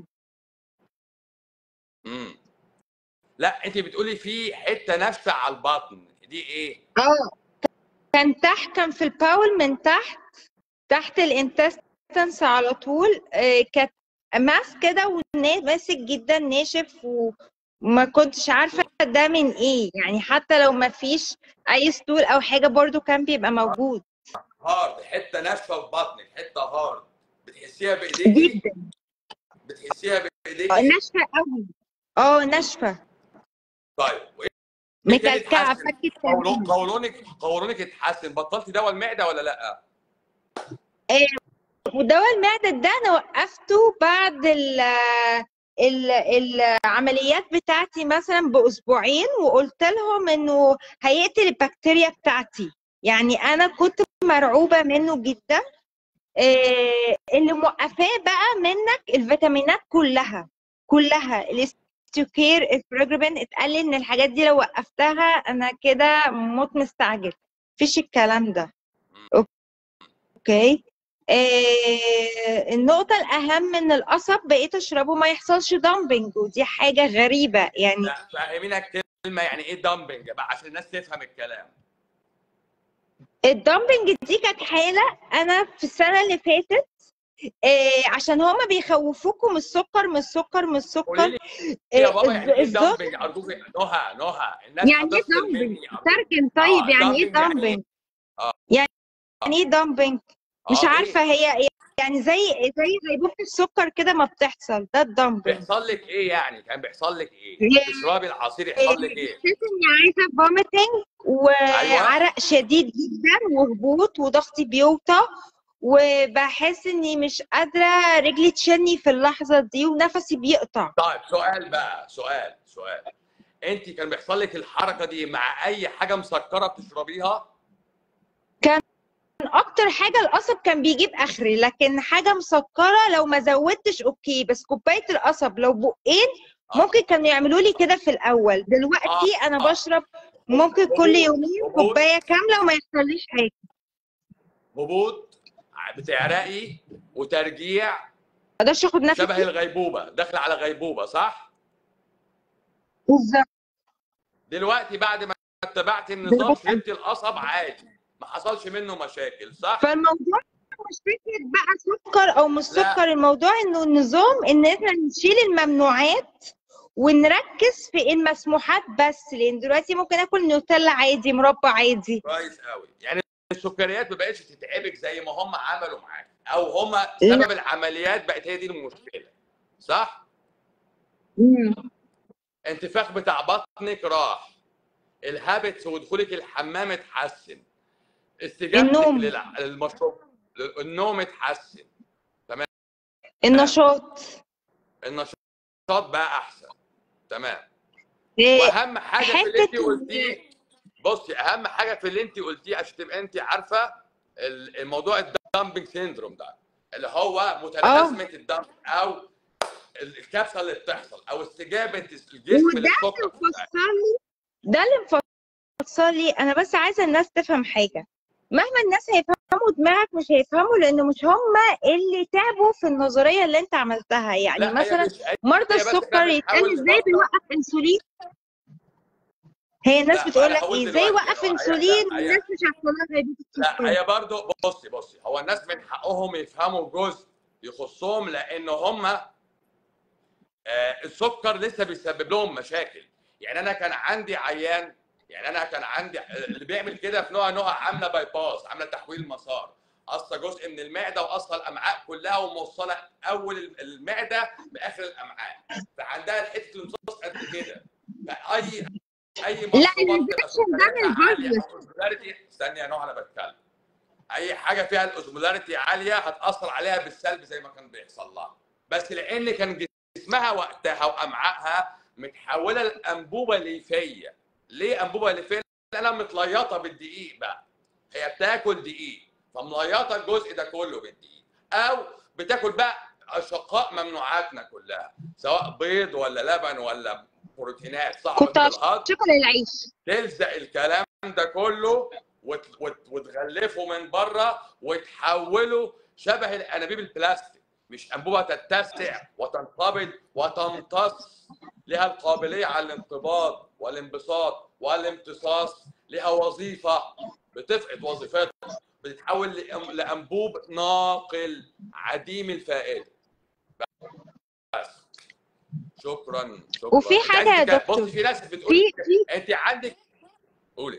امم لا انت بتقولي في حته ناشفه على البطن دي ايه؟ اه كان تحت كان في الباول من تحت تحت الانتستنس على طول آه، كانت ماس كده وماسك جدا ناشف وما كنتش عارفه ده من ايه يعني حتى لو ما فيش اي ستول او حاجه برضو كان بيبقى موجود هارد حته ناشفه في بطنك حته هارد بتحسيها بايديكي؟ جدا بتحسيها آه، بايديكي؟ ناشفه قوي اه ناشفه طيب وايه إيه تاني مكلكعه اتحسن؟ فكت قولون- تماما قولونك قولونك اتحسن بطلتي دواء المعده ولا لا؟ ودواء المعدة ده أنا وقفته بعد ال ال العمليات بتاعتي مثلا بأسبوعين وقلت لهم إنه هيقتل البكتيريا بتاعتي يعني أنا كنت مرعوبة منه جدا إيه اللي موقفاه بقى منك الفيتامينات كلها كلها الاستوكير البروجرابين اتقال لي إن الحاجات دي لو وقفتها أنا كده موت مستعجل مفيش الكلام ده اوكي آه النقطة الأهم من القصب بقيت أشربه ما يحصلش دامبنج ودي حاجة غريبة يعني لا فهمينا كلمه يعني ايه دامبنج بقى عشان الناس تفهم الكلام الدامبنج دي كانت حالة أنا في السنة اللي فاتت آه عشان هما بيخوفوكوا من السكر من السكر من السكر قولي لي يا آه، بابا يعني ايه الزهر- دامبنج ارجوك نهى نهى الناس يعني ايه هتفصل دامبنج؟ مني أرجوك. ترجم طيب آه، يعني ايه dumping يعني إيه؟ دامبنج؟ آه. يعني ايه دامبنج؟ مش آه، عارفة إيه؟ هي ايه يعني زي زي غيبوبة السكر كده ما بتحصل ده الدمبل بيحصل لك ايه يعني كان بيحصل لك ايه يعني- تشربي العصير يحصل لك ايه حسيت اني عايزه فوميتنج وعرق شديد جدا وهبوط وضغطي بيوطى وبحس اني مش قادره رجلي تشني في اللحظه دي ونفسي بيقطع طيب سؤال بقى سؤال سؤال انت كان بيحصل لك الحركه دي مع اي حاجه مسكره بتشربيها اكتر حاجه القصب كان بيجيب اخري لكن حاجه مسكره لو ما زودتش اوكي بس كوبايه القصب لو بقين آه. ممكن كانوا يعملوا لي كده في الاول دلوقتي آه. انا آه. بشرب ممكن كل يومين هبوط. كوبايه كامله وما يحصليش حاجه هبوط بتعرقي وترجيع ما اقدرش اخد نفسي شبه الغيبوبه داخله على غيبوبه صح بالظبط دلوقتي بعد ما اتبعت النظام بالظبط. شربتي القصب عادي ما حصلش منه مشاكل صح فالموضوع مش فكره بقى سكر او مش لا. سكر الموضوع انه النظام ان احنا نشيل الممنوعات ونركز في المسموحات بس لان دلوقتي ممكن اكل نوتيلا عادي مربى عادي كويس قوي يعني السكريات ما بقتش تتعبك زي ما هم عملوا معاك او هم سبب العمليات بقت هي دي المشكله صح انتفاخ بتاع بطنك راح الهابتس ودخولك الحمام اتحسن استجابتك النوم. للع- للمشروب النوم اتحسن النشاط النشاط بقى احسن تمام إيه، واهم حاجه في اللي انت حتة قلتيه بصي اهم حاجه في اللي انت قلتيه عشان تبقى انت عارفه ال- الموضوع الدامبنج سيندروم ده اللي هو متلازمه الدمب او الكبسه اللي بتحصل او استجابه الجسم وده للسكر مفسر لي ده اللي مفسر لي انا بس عايزه الناس تفهم حاجه مهما الناس هيفهموا دماغك مش هيفهموا لان مش هم اللي تعبوا في النظريه اللي انت عملتها يعني لا، هي مثلا مش- هي مرضى هي بس السكر كانت يتقال بتحاول ازاي تفكر. بيوقف انسولين هي الناس لا، بتقول أنا لك هقول ايه ازاي دلوقتي، وقف هي- انسولين لا، هي- والناس مش هيحصل لها غيبوبه لا السكر هي برضو بصي بصي هو الناس من حقهم يفهموا جزء يخصهم لان هم آه، السكر لسه بيسبب لهم مشاكل يعني انا كان عندي عيان يعني انا كان عندي اللي بيعمل كده في نوع نوع عامله باي باس عامله تحويل مسار قصه جزء من المعده وقصه الامعاء كلها وموصله اول المعده باخر الامعاء فعندها حته الامتصاص قد كده فاي اي لا، مشروبات الانفكشن ده من عاليه الفيروس. أو osmolarity- استني يا نوع انا بتكلم اي حاجه فيها الاوزمولاريتي عاليه هتاثر عليها بالسلب زي ما كان بيحصل لها بس لان كان جسمها وقتها وامعائها متحوله لانبوبه ليفيه ليه انبوبه ليفيه لانها متليطه بالدقيق بقى هي بتاكل دقيق فمليطه الجزء ده كله بالدقيق او بتاكل بقى اشقاء ممنوعاتنا كلها سواء بيض ولا لبن ولا بروتينات صعبه كنت الهضم شكرا للعيش تلزق الكلام ده كله وت... وت... وتغلفه من بره وتحوله شبه الانابيب البلاستيك مش انبوبه تتسع وتنقبض وتمتص لها القابليه على الانقباض والانبساط والامتصاص لها وظيفه بتفقد وظيفتها بتتحول لأم- لانبوب ناقل عديم الفائده بس شكرا شكرا وفي أنت حاجة يا عايز تك- دكتور. بص في ناس بتقول في في انت عندك قولي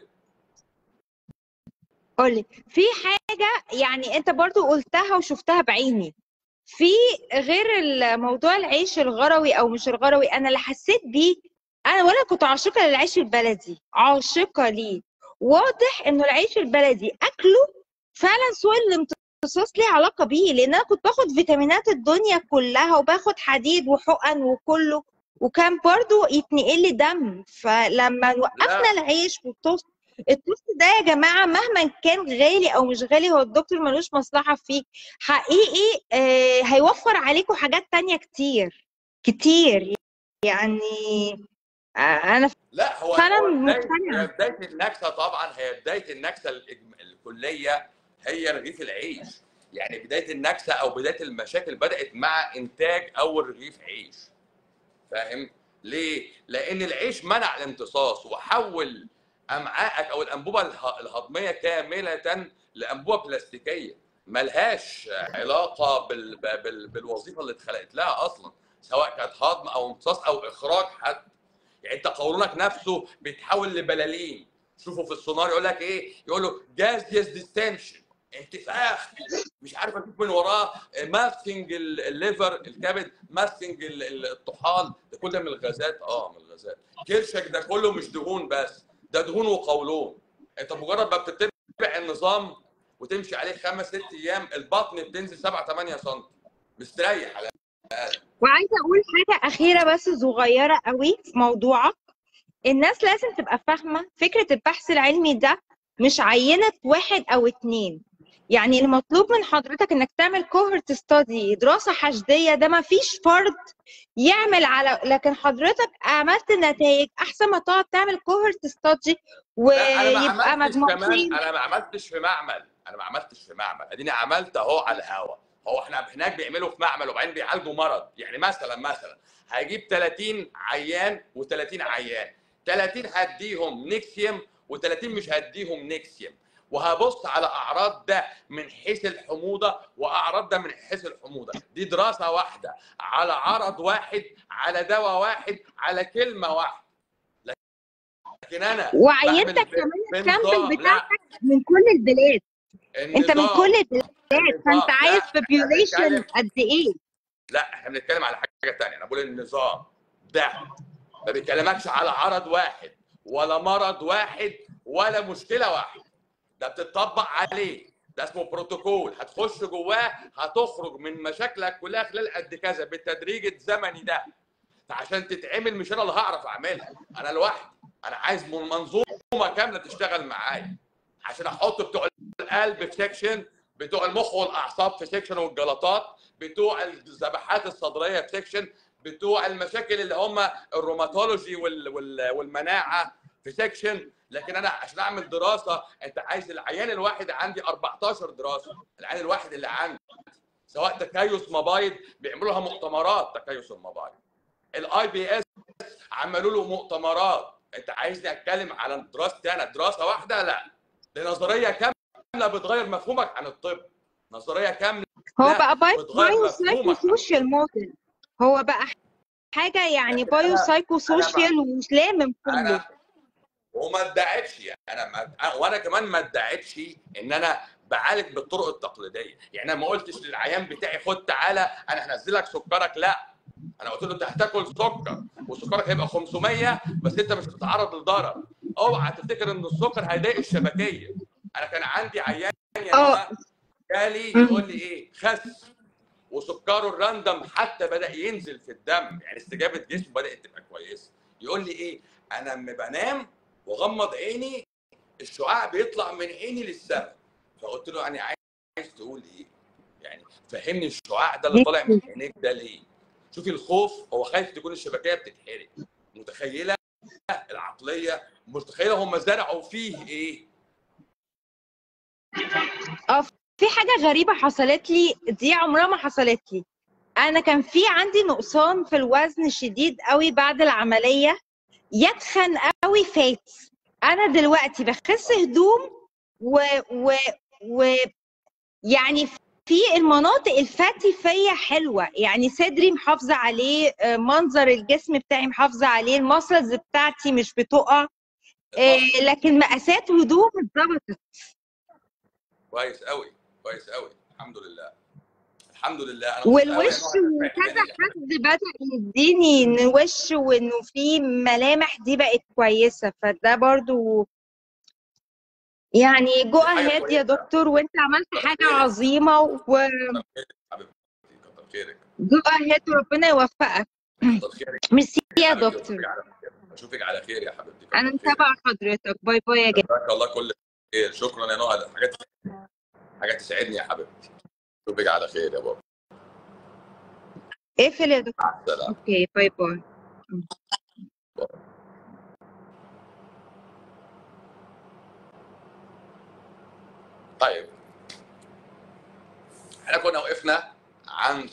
قولي في حاجة يعني انت برضو قلتها وشفتها بعيني في غير الموضوع العيش الغروي او مش الغروي انا اللي حسيت بيه انا ولا كنت عاشقة للعيش البلدي عاشقة ليه واضح انه العيش البلدي اكله فعلا سوء الامتصاص ليه علاقة بيه لان انا كنت باخد فيتامينات الدنيا كلها وباخد حديد وحقن وكله وكان برضو يتنقل لي دم فلما وقفنا العيش والتوست التوست ده يا جماعه مهما كان غالي او مش غالي هو الدكتور ملوش مصلحه فيه حقيقي آه هيوفر عليكم حاجات تانية كتير كتير يعني آه انا لا هو فعلاً هو بداية- مقتنعة. هي بدايه النكسه طبعا هي بدايه النكسه الإجم- الكليه هي رغيف العيش يعني بدايه النكسه او بدايه المشاكل بدات مع انتاج اول رغيف عيش فاهم ليه لان العيش منع الامتصاص وحول امعائك او الانبوبه اله- الهضميه كامله لانبوبه بلاستيكيه ملهاش علاقه بال... بال... بالوظيفه اللي اتخلقت لها اصلا سواء كانت هضم او امتصاص او اخراج حتى يعني انت قولونك نفسه بيتحول لبلالين شوفوا في السونار يقول لك ايه يقول له جاز ديستنشن انتفاخ مش عارف اشوف من وراه ماسكينج الليفر الكبد ماسكينج ال- ال- الطحال ده كله من الغازات اه من الغازات كرشك ده كله مش دهون بس ده دهون وقولون انت مجرد ما بتتبع النظام وتمشي عليه خمس ست ايام البطن بتنزل 7 8 سم مستريح على وعايزه اقول حاجه اخيره بس صغيره قوي في موضوعك الناس لازم تبقى فاهمه فكره البحث العلمي ده مش عينه واحد او اتنين يعني المطلوب من حضرتك انك تعمل كوهورت ستادي دراسه حشديه ده ما فيش فرد يعمل على لكن حضرتك عملت نتائج احسن ما تقعد تعمل كوهورت ستادي لا انا ما ويبقى عملتش كمان مجموعتين انا ما عملتش في معمل انا ما عملتش في معمل اديني عملت اهو على الهوا هو احنا هناك بيعملوا في معمل وبعدين بيعالجوا مرض يعني مثلا مثلا هيجيب 30 عيان و30 عيان 30 هديهم نيكسيوم و30 مش هديهم نيكسيوم وهبص على اعراض ده من حيث الحموضه واعراض ده من حيث الحموضه دي دراسه واحده على عرض واحد على دواء واحد على كلمه واحده لكن انا وعينتك بعمل كمان بنظام. السامبل لا، بتاعتك من كل البلاد انت من النظام. كل البلاد فانت النظام. عايز لا، population بنتكلم- قد ايه لا احنا بنتكلم على حاجه ثانيه انا بقول النظام ده ما بيكلمكش على عرض واحد ولا مرض واحد ولا مشكله واحده ده بتطبق عليه ده اسمه بروتوكول هتخش جواه هتخرج من مشاكلك كلها خلال قد كذا بالتدريج الزمني ده فعشان تتعمل مش انا اللي هعرف اعملها انا لوحدي انا عايز من- منظومه كامله تشتغل معايا عشان احط بتوع القلب في سيكشن بتوع المخ والاعصاب في سيكشن والجلطات بتوع الذبحات الصدريه في سيكشن بتوع المشاكل اللي هم الروماتولوجي وال وال والمناعه في سيكشن لكن انا عشان اعمل دراسه انت عايز العيان الواحد عندي 14 دراسه العيان الواحد اللي عندي سواء تكيس مبايض بيعملوا لها مؤتمرات تكيس المبايض الاي بي اس عملوا له مؤتمرات انت عايزني اتكلم على دراستي انا دراسه واحده لا دي نظريه كامله بتغير مفهومك عن الطب نظريه كامله هو لا، بقى بايو بتغير بايو مفهومك سايكو عن سوشيال موديل هو بقى حاجه يعني لكن بايو أنا- سايكو سوشيال ومش لامم كله انا وما ادعتش يعني انا ما وانا كمان ما ادعتش ان انا بعالج بالطرق التقليديه يعني انا ما قلتش للعيان بتاعي خد تعالى انا هنزلك سكرك لا انا قلت له انت هتاكل سكر وسكرك هيبقى 500 بس انت مش هتتعرض للضرر اوعى تفتكر ان السكر هيضايق الشبكيه انا كان عندي عيان يا اه. نهى جالي مم. يقول لي ايه خس وسكره الراندم حتى بدا ينزل في الدم يعني استجابه جسمه بدات تبقى كويسه يقول لي ايه انا لما بنام واغمض عيني الشعاع بيطلع من عيني للسماء فقلت له انا عايز عايز تقول ايه يعني فهمني الشعاع ده اللي طالع من عينيك ده ليه شوفي الخوف هو خايف تكون الشبكيه بتتحرق متخيله العقليه متخيله هم زرعوا فيه ايه في حاجه غريبه حصلت لي دي عمرها ما حصلت لي انا كان في عندي نقصان في الوزن شديد قوي بعد العمليه يتخن قوي فات انا دلوقتي بخس هدوم و و و يعني في المناطق الفاتي فيا حلوه يعني صدري محافظه عليه آه، منظر الجسم بتاعي محافظه عليه المسلز بتاعتي مش بتقع آه، لكن مقاسات هدوم اتظبطت كويس قوي كويس قوي الحمد لله الحمد لله انا مبسوط قوي والوش إن هو وكذا يعني. حد بدأ يديني ان وش وانه في ملامح دي بقت كويسة فده برضو يعني جو حاجة اهيد يا كويسة. دكتور وانت عملت كتر حاجة خيرك. عظيمة وجو حبيبتي كتر خيرك اهيد وربنا يوفقك كتر خيرك ميرسي يا حبيبتي، دكتور أشوفك على خير. اشوفك على خير يا حبيبتي كتر انا خيرك. متابعة حضرتك باي باي يا جماعة جزاك الله كل خير شكرا يا نهى حاجات حاجات تسعدني يا حبيبتي اشوفك على خير يا بابا اقفل يا دكتور مع السلامه اوكي باي باي طيب احنا كنا وقفنا عند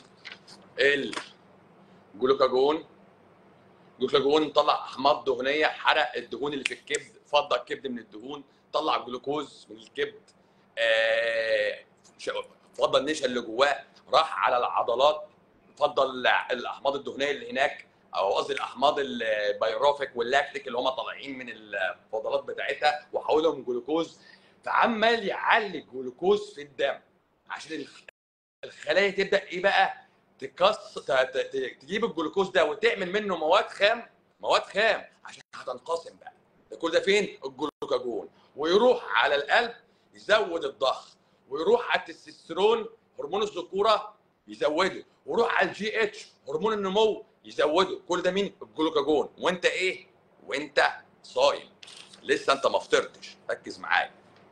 الجلوكاجون الجلوكاجون طلع احماض دهنيه حرق الدهون اللي في الكبد فضى الكبد من الدهون طلع جلوكوز من الكبد آه، ش- فضى النشا اللي جواه راح على العضلات فضى ال- الاحماض الدهنيه اللي هناك او قصدي الاحماض البيروفيك واللاكتيك اللي هم طالعين من الفضلات بتاعتها وحولهم جلوكوز فعمال يعلي الجلوكوز في الدم عشان الخ- الخلايا تبدا ايه بقى تكسر ت- ت- تجيب الجلوكوز ده وتعمل منه مواد خام مواد خام عشان هتنقسم بقى ده كل ده فين الجلوكاجون ويروح على القلب يزود الضغط ويروح على التستوستيرون هرمون الذكوره يزوده ويروح على الجي اتش هرمون النمو يزوده كل ده مين الجلوكاجون وانت ايه وانت صايم لسه انت ما فطرتش ركز معايا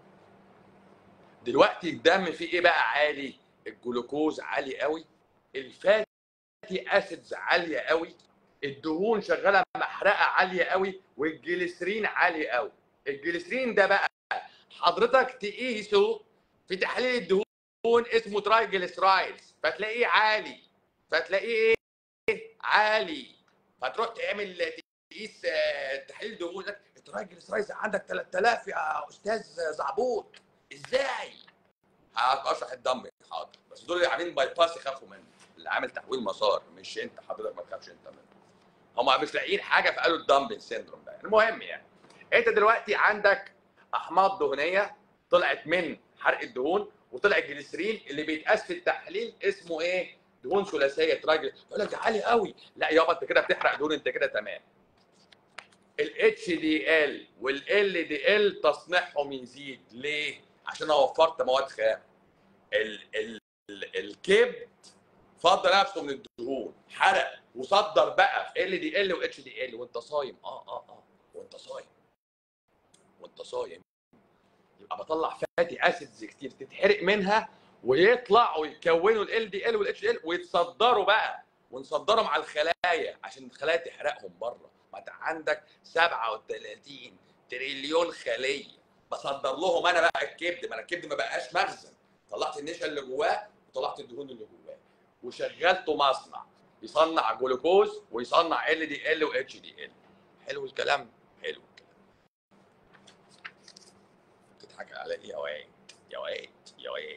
دلوقتي الدم فيه ايه بقى عالي الجلوكوز عالي قوي الفاتي اسيدز عاليه قوي الدهون شغاله محرقه عاليه قوي والجليسرين عالي قوي الجليسرين ده بقى حضرتك تقيسه في تحليل الدهون اسمه ترايجليسرايدز فتلاقيه عالي فتلاقيه ايه عالي فتروح تعمل تقيس آه، تحليل دهون لك الترايجليسرايدز عندك 3000 يا استاذ زعبوط ازاي اشرح الدم حاضر بس دول اللي عاملين باي باس يخافوا منه اللي عامل تحويل مسار مش انت حضرتك ما تخافش انت منه هم مش لاقيين حاجه فقالوا الدمبل سيندروم ده المهم يعني انت دلوقتي عندك احماض دهنيه طلعت من حرق الدهون وطلع الجليسرين اللي بيتقاس في التحليل اسمه ايه؟ دهون ثلاثيه تراجل يقول لك ده عالي قوي لا يابا انت كده بتحرق دهون انت كده تمام الاتش دي ال والال دي ال تصنيعهم يزيد ليه؟ عشان انا وفرت مواد خام ال ال ال الكبد فضل نفسه من الدهون حرق وصدر بقى في ال دي ال واتش دي ال وانت صايم اه اه اه وانت صايم وانت صايم يبقى بطلع فاتي اسيدز كتير تتحرق منها ويطلعوا يكونوا ال دي ال والاتش دي ال ويتصدروا بقى ونصدرهم على الخلايا عشان الخلايا تحرقهم بره ما انت عندك 37 تريليون خليه بصدر لهم انا بقى الكبد ما انا الكبد ما بقاش مخزن طلعت النشا اللي جواه وطلعت الدهون اللي جواه وشغلته مصنع يصنع جلوكوز ويصنع ال دي ال واتش دي ال حلو الكلام حلو الكلام بتضحك على ايه يا واد يا واد يا واد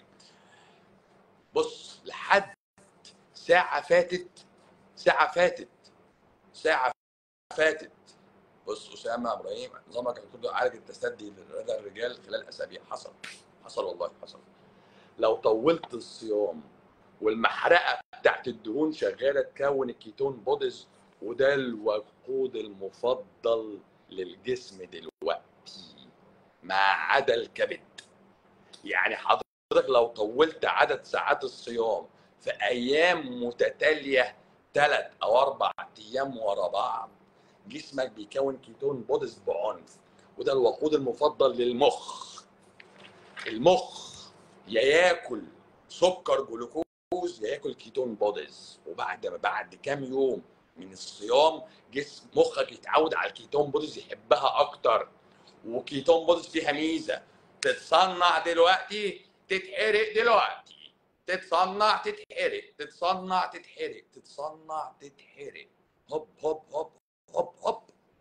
بص لحد ساعة فاتت ساعة فاتت ساعة فاتت بص أسامة إبراهيم نظامك كله عالج التسدي لدى الرجال خلال أسابيع حصل حصل والله حصل لو طولت الصيام والمحرقة بتاعت الدهون شغالة تكون الكيتون بوديز وده الوقود المفضل للجسم دلوقتي ما عدا الكبد يعني حضرتك لو طولت عدد ساعات الصيام في ايام متتاليه ثلاث او اربع ايام ورا بعض جسمك بيكون كيتون بوديز بعنف وده الوقود المفضل للمخ المخ يا ياكل سكر جلوكوز يا ياكل كيتون بوديز وبعد بعد كام يوم من الصيام جسم مخك يتعود على الكيتون بوديز يحبها اكتر وكيتون بوديز فيها ميزه تتصنع دلوقتي تتحرق دلوقتي تتصنع تتحرق تتصنع تتحرق تتصنع تتحرق هوب هوب هوب هوب هوب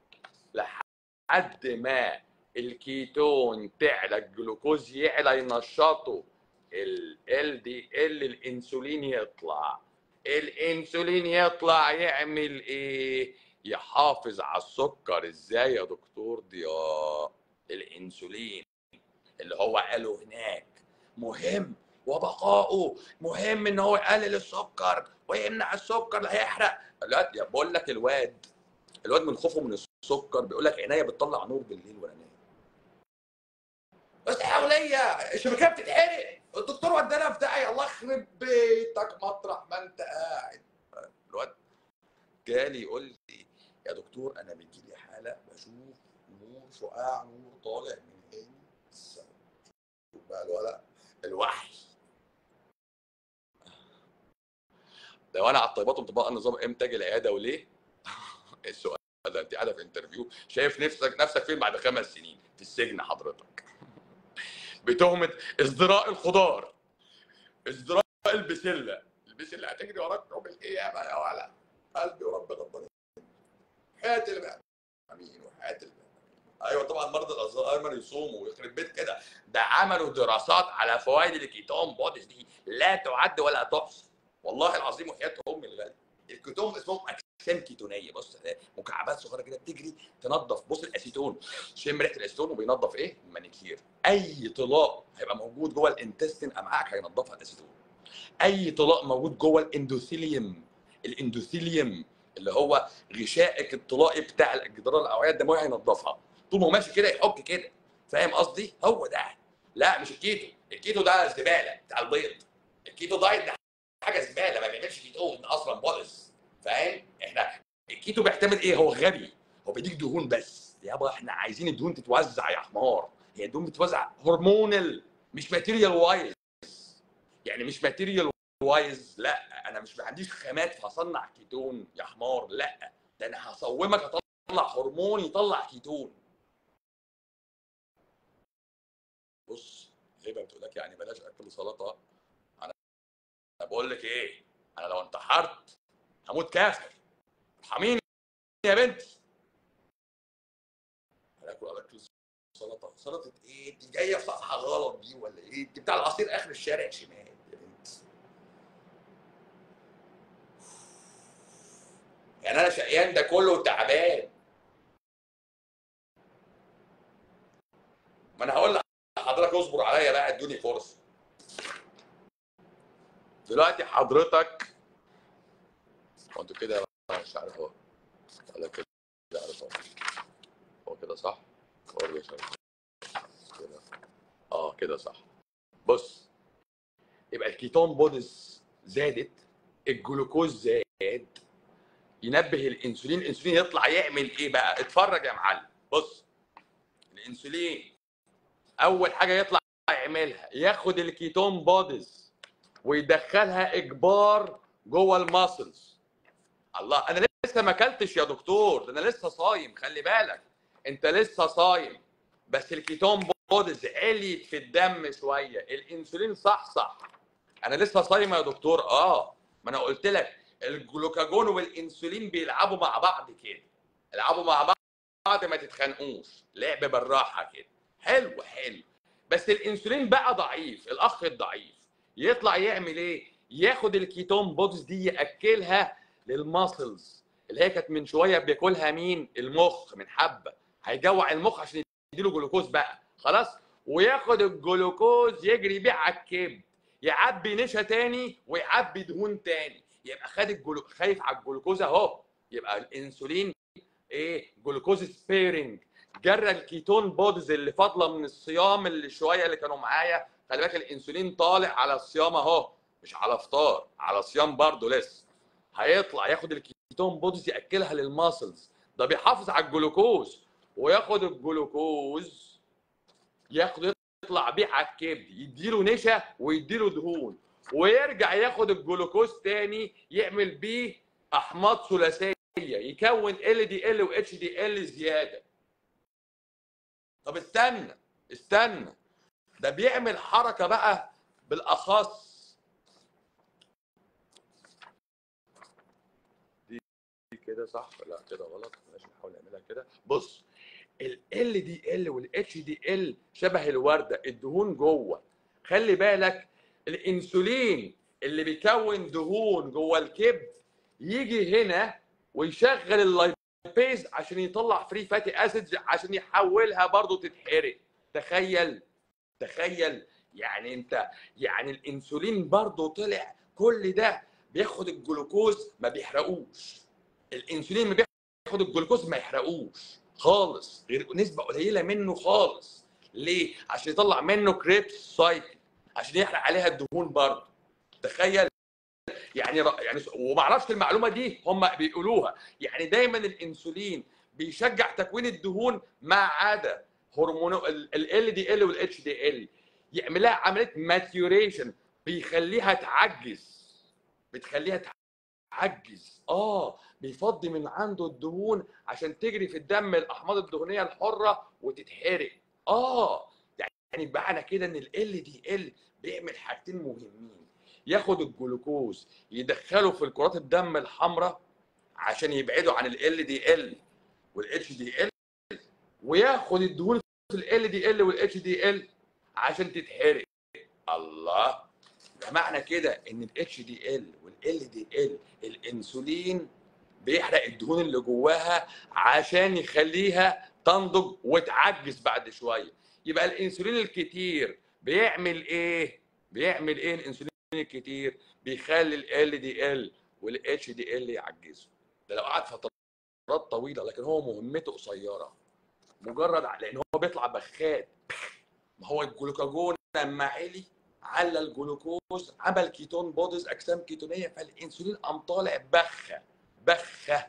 لحد ما الكيتون تعلى الجلوكوز يعلى ينشطه ال دي ال الانسولين يطلع الانسولين يطلع يعمل ايه يحافظ على السكر ازاي يا دكتور ضياء الانسولين اللي هو قاله هناك مهم وبقائه مهم ان هو يقلل السكر ويمنع السكر اللي هيحرق لا يا بقول لك الواد الواد من خوفه من السكر بيقول لك عينيا بتطلع نور بالليل وانا نايم بس حوليه الشبكيه بتتحرق الدكتور ودانا في داعي الله يخرب بيتك مطرح ما انت قاعد الواد جالي يقول لي يا دكتور انا بيجي لي حاله بشوف نور شعاع نور طالع من عيني السما شوف بقى الولد الوحي لو انا على الطيبات ومطبقه النظام امتى اجي العياده وليه؟ السؤال ده انت قاعده في انترفيو شايف نفسك نفسك فين بعد خمس سنين في السجن حضرتك بتهمه ازدراء الخضار ازدراء البسله البسله هتجري وراك يوم القيامه يا ولد قلبي ورب غضبان حياه البقى امين وحياه البقى ايوه طبعا مرضى الزهايمر يصوموا ويخرب بيت كده ده عملوا دراسات على فوائد الكيتون بوديز دي لا تعد ولا تحصى والله العظيم وحياه امي الغاليه الكيتون اسمهم اجسام كيتونيه بص مكعبات صغيره كده بتجري تنظف بص الاسيتون شم ريحه الاسيتون وبينظف ايه المانيكير اي طلاق هيبقى موجود جوه الانتستين امعائك هينظفها الاسيتون اي طلاق موجود جوه الاندوثيليوم الاندوثيليوم اللي هو غشائك الطلائي بتاع الجدران الاوعيه الدمويه هينظفها طول ما هو ماشي كده يحك كده فاهم قصدي هو ده لا مش الكيتو الكيتو ده زباله بتاع البيض الكيتو دايت ده حاجه زباله ما بيعملش كيتون اصلا خالص فاهم احنا الكيتو بيعتمد ايه هو غبي هو بيديك دهون بس يابا احنا عايزين الدهون تتوزع يا حمار هي الدهون بتتوزع هرمونال مش ماتيريال وايز يعني مش ماتيريال وايز لا انا مش ما عنديش خامات فهصنع كيتون يا حمار لا ده انا هصومك اطلع هرمون يطلع كيتون بص هبه بتقول لك يعني بلاش اكل سلطه انا انا بقول لك ايه انا لو انتحرت هموت كافر ارحميني يا بنتي هناكل اكل سلطه سلطه ايه دي جايه في صفحه غلط دي ولا ايه دي بتاع العصير اخر الشارع شمال يا بنت يعني انا شقيان ده كله تعبان ما انا هقول لحضرتك اصبر عليا بقى ادوني فرصه دلوقتي حضرتك هو انتوا كده مش عارف هو ولا كده عارف هو هو كده صح هو اللي صح كده اه كده صح بص يبقى الكيتون بوديز زادت الجلوكوز زاد ينبه الانسولين الانسولين يطلع يعمل ايه بقى اتفرج يا معلم بص الانسولين اول حاجه يطلع يعملها ياخد الكيتون بوديز ويدخلها اجبار جوه الماسلز الله انا لسه ما اكلتش يا دكتور ده انا لسه صايم خلي بالك انت لسه صايم بس الكيتون بوديز عليت في الدم شويه الانسولين صح صح انا لسه صايم يا دكتور اه ما انا قلت لك الجلوكاجون والانسولين بيلعبوا مع بعض كده يلعبوا مع بعض ما تتخانقوش لعب بالراحه كده حلو حلو بس الانسولين بقى ضعيف الاخ الضعيف يطلع يعمل ايه ياخد الكيتون بودز دي ياكلها للماسلز اللي هي كانت من شويه بياكلها مين المخ من حبه هيجوع المخ عشان يديله جلوكوز بقى خلاص وياخد الجلوكوز يجري بيه على الكبد يعبي نشا تاني ويعبي دهون تاني يبقى خد الجلو... خايف على الجلوكوز اهو يبقى الانسولين ايه جلوكوز سبيرنج جرى الكيتون بودز اللي فاضله من الصيام اللي شويه اللي كانوا معايا خلي بالك الانسولين طالع على الصيام اهو مش على فطار على صيام برضه لسه هيطلع ياخد الكيتون بودز ياكلها للماسلز ده بيحافظ على الجلوكوز وياخد الجلوكوز ياخد يطلع بيه على الكبد يديله نشا ويديله دهون ويرجع ياخد الجلوكوز تاني يعمل بيه احماض ثلاثيه يكون ال دي ال واتش دي ال زياده طب استنى استنى ده بيعمل حركه بقى بالاخص دي دي كده صح لا كده غلط ماشي نحاول نعملها كده بص ال ال دي ال والاتش دي ال شبه الورده الدهون جوه خلي بالك الانسولين اللي بيكون دهون جوه الكبد يجي هنا ويشغل اللايبيز عشان يطلع فري فاتي اسيدز عشان يحولها برضو تتحرق تخيل تخيل يعني انت يعني الانسولين برضو طلع كل ده بياخد الجلوكوز ما بيحرقوش الانسولين ما بياخد الجلوكوز ما يحرقوش خالص غير نسبه قليله منه خالص ليه عشان يطلع منه كريبس سايكل عشان يحرق عليها الدهون برضه تخيل يعني يعني وما اعرفش المعلومه دي هم بيقولوها يعني دايما الانسولين بيشجع تكوين الدهون ما عدا هرمون ال دي ال والاتش دي ال يعمل لها عمليه ماتيوريشن بيخليها تعجز بتخليها تعجز اه بيفضي من عنده الدهون عشان تجري في الدم الاحماض الدهنيه الحره وتتحرق اه يعني معنى كده ان ال دي ال بيعمل حاجتين مهمين ياخد الجلوكوز يدخله في الكرات الدم الحمراء عشان يبعدوا عن ال دي ال والاتش دي ال وياخد الدهون في ال دي ال والاتش دي ال عشان تتحرق الله ده معنى كده ان الاتش دي ال والال دي ال الانسولين بيحرق الدهون اللي جواها عشان يخليها تنضج وتعجز بعد شويه يبقى الانسولين الكتير بيعمل ايه بيعمل ايه الانسولين الكتير بيخلي ال دي ال والاتش دي ال يعجزوا ده لو قعد فترات طويله لكن هو مهمته قصيره مجرد ع- لان هو بيطلع بخات ما هو الجلوكاجون لما علي على الجلوكوز عمل كيتون بوديز اجسام كيتونيه فالانسولين قام طالع بخه بخه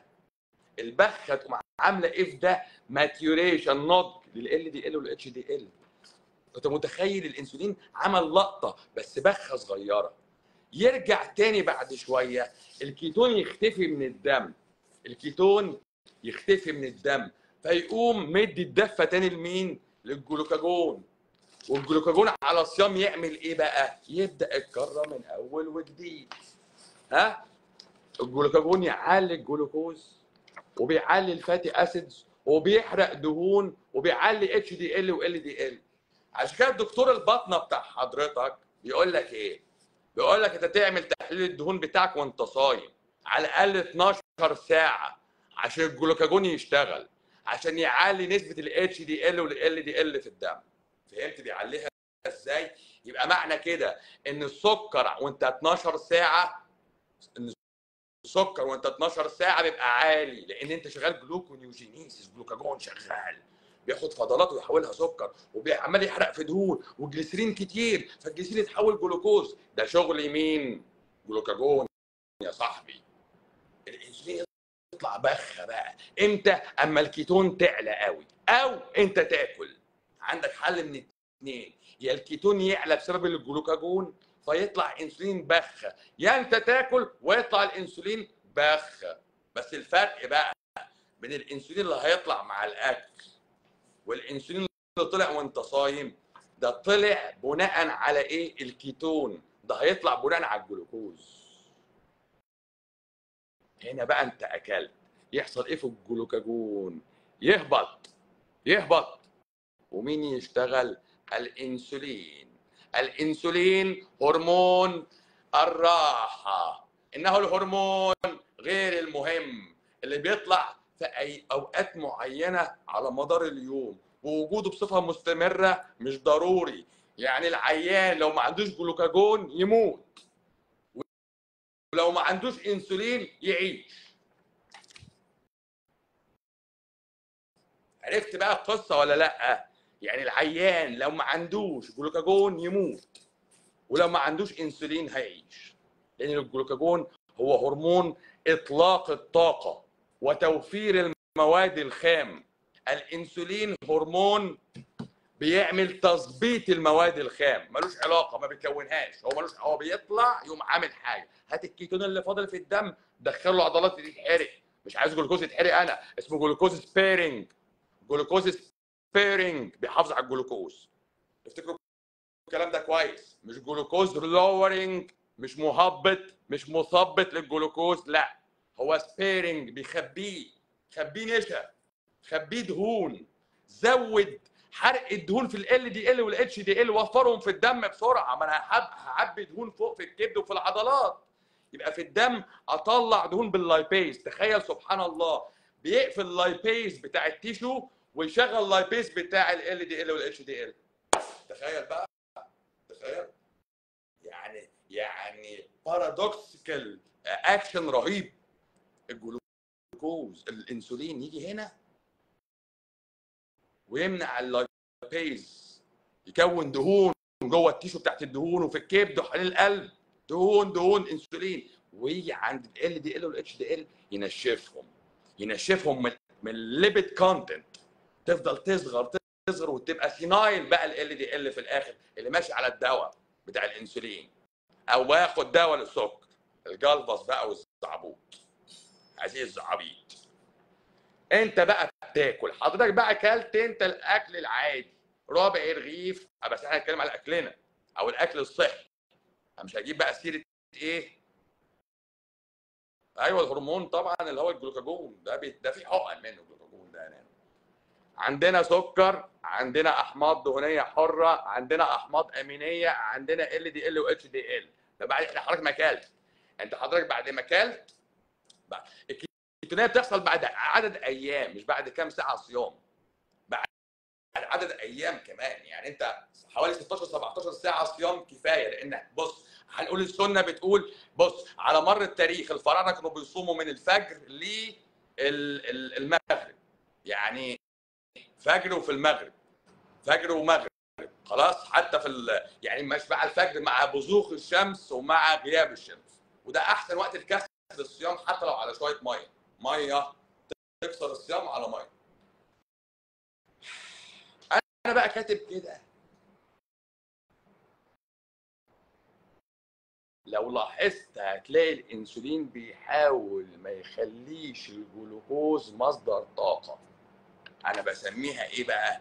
البخه تقوم عامله ايه في ده ماتيوريشن نضج لل دي ال والاتش دي ال انت متخيل الانسولين عمل لقطه بس بخه صغيره يرجع تاني بعد شويه الكيتون يختفي من الدم الكيتون يختفي من الدم فيقوم مدي الدفه تاني لمين للجلوكاجون والجلوكاجون على صيام يعمل ايه بقى يبدا الكره من اول وجديد ها الجلوكاجون يعلي الجلوكوز وبيعلي الفاتي اسيدز وبيحرق دهون وبيعلي اتش دي ال وال دي ال عشان كده الدكتور الباطنه بتاع حضرتك بيقول لك ايه بيقول لك انت تعمل تحليل الدهون بتاعك وانت صايم على الاقل 12 ساعه عشان الجلوكاجون يشتغل عشان يعلي نسبه الاتش دي ال والال دي ال في الدم فهمت بيعليها ازاي يبقى معنى كده ان السكر وانت 12 ساعه ان السكر وانت 12 ساعه بيبقى عالي لان انت شغال جلوكونيوجينيسيس جلوكاجون شغال بياخد فضلات ويحولها سكر وعمال يحرق في دهون وجليسرين كتير فالجليسرين يتحول جلوكوز ده شغل مين جلوكاجون يا صاحبي الانسولين يطلع بخه بقى امتى اما الكيتون تعلى قوي او انت تاكل عندك حل من اتنين يا الكيتون يعلى بسبب الجلوكاجون فيطلع انسولين بخه يا انت تاكل ويطلع الانسولين بخه بس الفرق بقى بين الانسولين اللي هيطلع مع الاكل والانسولين اللي طلع وانت صايم ده طلع بناء على ايه الكيتون ده هيطلع بناء على الجلوكوز هنا بقى انت اكلت يحصل ايه في الجلوكاجون يهبط يهبط ومين يشتغل الانسولين الانسولين هرمون الراحه انه الهرمون غير المهم اللي بيطلع في اي اوقات معينه على مدار اليوم ووجوده بصفه مستمره مش ضروري يعني العيان لو ما عندوش جلوكاجون يموت ولو ما عندوش انسولين يعيش عرفت بقى القصه ولا لا يعني العيان لو ما عندوش جلوكاجون يموت ولو ما عندوش انسولين هيعيش لان الجلوكاجون هو هرمون اطلاق الطاقه وتوفير المواد الخام الانسولين هرمون بيعمل تظبيط المواد الخام ملوش علاقه ما بيكونهاش هو ملوش هو بيطلع يقوم عامل حاجه هات الكيتون اللي فاضل في الدم دخله عضلات تتحرق مش عايز جلوكوز يتحرق انا اسمه جلوكوز سبيرنج جلوكوز سبيرنج بيحافظ على الجلوكوز افتكروا الكلام ده كويس مش جلوكوز لورنج مش مهبط مش مثبط للجلوكوز لا هو سبيرنج بيخبيه خبيه نشا خبيه دهون زود حرق الدهون في ال دي ال والاتش دي ال وفرهم في الدم بسرعه ما انا هحب هعبي دهون فوق في الكبد وفي العضلات يبقى في الدم اطلع دهون باللايبيز تخيل سبحان الله بيقفل اللايبيز بتاع التيشو ويشغل اللايبيز بتاع ال دي ال والاتش دي ال تخيل بقى تخيل يعني يعني بارادوكسيكال اكشن رهيب الجلوكوز الانسولين يجي هنا ويمنع اللايبيز يكون دهون جوه التيشو بتاعت الدهون وفي الكبد وحوالين القلب دهون دهون انسولين ويجي عند ال دي ال والاتش دي ال ينشفهم ينشفهم من من الليبيد كونتنت تفضل تصغر تصغر وتبقى سينايل بقى ال دي ال في الاخر اللي ماشي على الدواء بتاع الانسولين او باخد دواء للسكر الجلبص بقى والزعبوط عزيز الزعابيط انت بقى بتاكل حضرتك بقى اكلت انت الاكل العادي ربع رغيف بس احنا هنتكلم على اكلنا او الاكل الصحي انا مش هجيب بقى سيره ايه ايوه الهرمون طبعا اللي هو الجلوكاجون ده بي... ده في حقن منه الجلوكاجون ده يعني. عندنا سكر عندنا احماض دهنيه حره عندنا احماض امينيه عندنا ال دي ال واتش دي ال فبعد احنا حضرتك ما اكلت انت حضرتك بعد ما اكلت الكيتون الكيتونيه بتحصل بعد عدد ايام مش بعد كام ساعه صيام بعد عدد ايام كمان يعني انت حوالي 16 17 ساعه صيام كفايه لان بص هنقول السنه بتقول بص على مر التاريخ الفراعنه كانوا بيصوموا من الفجر للمغرب يعني فجر وفي المغرب فجر ومغرب خلاص حتى في ال... يعني مش مع الفجر مع بزوغ الشمس ومع غياب الشمس وده احسن وقت لكسر الصيام حتى لو على شويه ميه ميه تكسر الصيام على ميه انا بقى كاتب كده لو لاحظت هتلاقي الانسولين بيحاول ما يخليش الجلوكوز مصدر طاقه انا بسميها ايه بقى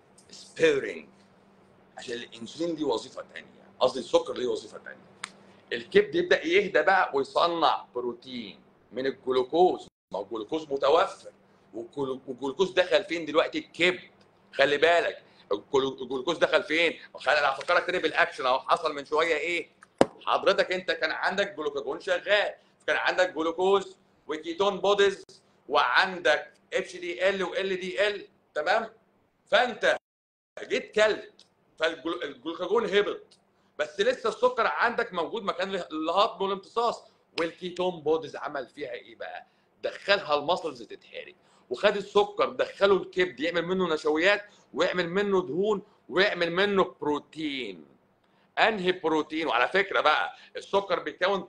سبيرنج عشان الانسولين ليه وظيفه ثانيه قصدي السكر ليه وظيفه ثانيه الكبد يبدا يهدى بقى ويصنع بروتين من الجلوكوز ما هو الجلوكوز متوفر والجلوكوز دخل فين دلوقتي الكبد خلي بالك الجلوكوز دخل فين انا هفكرك تاني بالاكشن اهو حصل من شويه ايه حضرتك انت كان عندك جلوكاجون شغال كان عندك جلوكوز وكيتون بوديز وعندك اتش دي ال وال دي ال تمام فانت جيت كلت فالجلوكاجون هبط بس لسه السكر عندك موجود مكان الهضم والامتصاص والكيتون بوديز عمل فيها ايه بقى؟ دخلها المسلز تتحرق وخد السكر دخله الكبد يعمل منه نشويات ويعمل منه دهون ويعمل منه بروتين انهي بروتين وعلى فكره بقى السكر بيتكون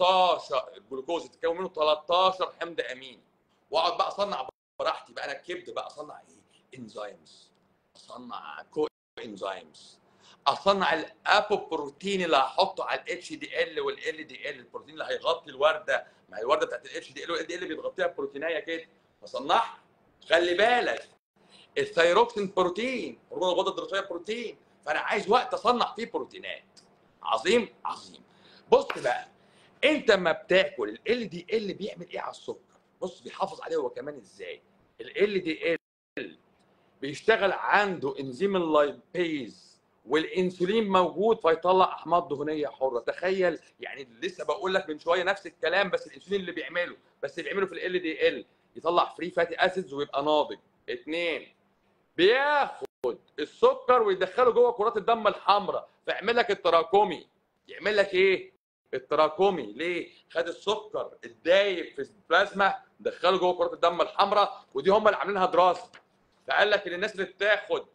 13 الجلوكوز بيتكون منه 13 حمض امين واقعد بقى اصنع براحتي بقى انا الكبد بقى اصنع ايه؟ انزيمز اصنع كو انزيمز اصنع الابوبروتين اللي هحطه على الاتش دي ال والال دي ال البروتين اللي هيغطي الورده ما هي الورده بتاعت الاتش دي ال والال دي ال بتغطيها بروتينيه كده بصنعها خلي بالك الثيروكسين بروتين هرمون الغده الدرقيه بروتين فانا عايز وقت اصنع فيه بروتينات عظيم عظيم بص بقى انت ما بتاكل ال دي ال بيعمل ايه على السكر بص بيحافظ عليه هو كمان ازاي ال دي ال بيشتغل عنده انزيم اللايبيز والانسولين موجود فيطلع احماض دهنيه حره تخيل يعني لسه بقول لك من شويه نفس الكلام بس الانسولين اللي بيعمله بس اللي بيعمله في ال دي ال يطلع فري فاتي اسيدز ويبقى ناضج اثنين بياخد السكر ويدخله جوه كرات الدم الحمراء فيعمل لك التراكمي يعمل لك ايه التراكمي ليه خد السكر الدايب في البلازما دخله جوه كرات الدم الحمراء ودي هم اللي عاملينها دراسه فقال لك ان الناس اللي بتاخد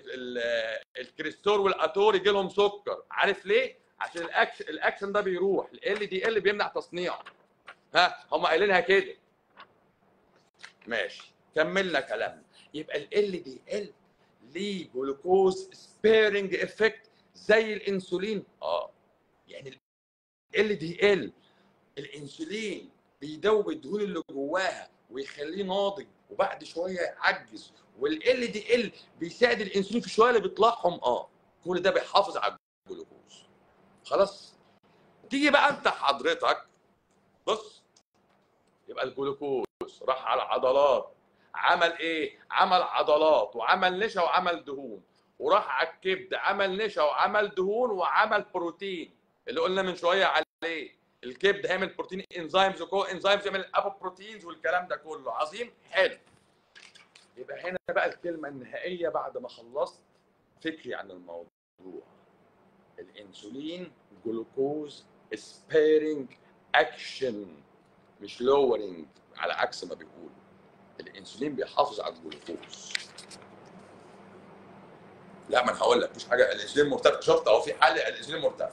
الكريستور والاتور يجي لهم سكر عارف ليه عشان الاكشن الاكشن ده بيروح ال دي ال بيمنع تصنيعه ها هم قايلينها كده ماشي كملنا كلامنا يبقى ال دي ال ليه جلوكوز سبيرنج افكت زي الانسولين اه يعني ال دي ال الانسولين بيدوب الدهون اللي جواها ويخليه ناضج وبعد شويه يعجز والال دي ال بيساعد الانسولين في الشويه اللي بيطلعهم اه كل ده بيحافظ على الجلوكوز خلاص تيجي بقى انت حضرتك بص يبقى الجلوكوز راح على العضلات عمل ايه؟ عمل عضلات وعمل نشا وعمل دهون وراح على الكبد عمل نشا وعمل دهون وعمل بروتين اللي قلنا من شويه عليه الكبد هيعمل بروتين انزيمز وكو انزيمز يعمل ابو بروتينز والكلام ده كله عظيم حلو يبقى هنا بقى الكلمه النهائيه بعد ما خلصت فكري عن الموضوع الانسولين جلوكوز سبيرنج اكشن مش لورنج على عكس ما بيقول الانسولين بيحافظ على الجلوكوز لا ما انا هقول لك مش حاجه الانسولين مرتفع شفت اهو في حل الانسولين مرتفع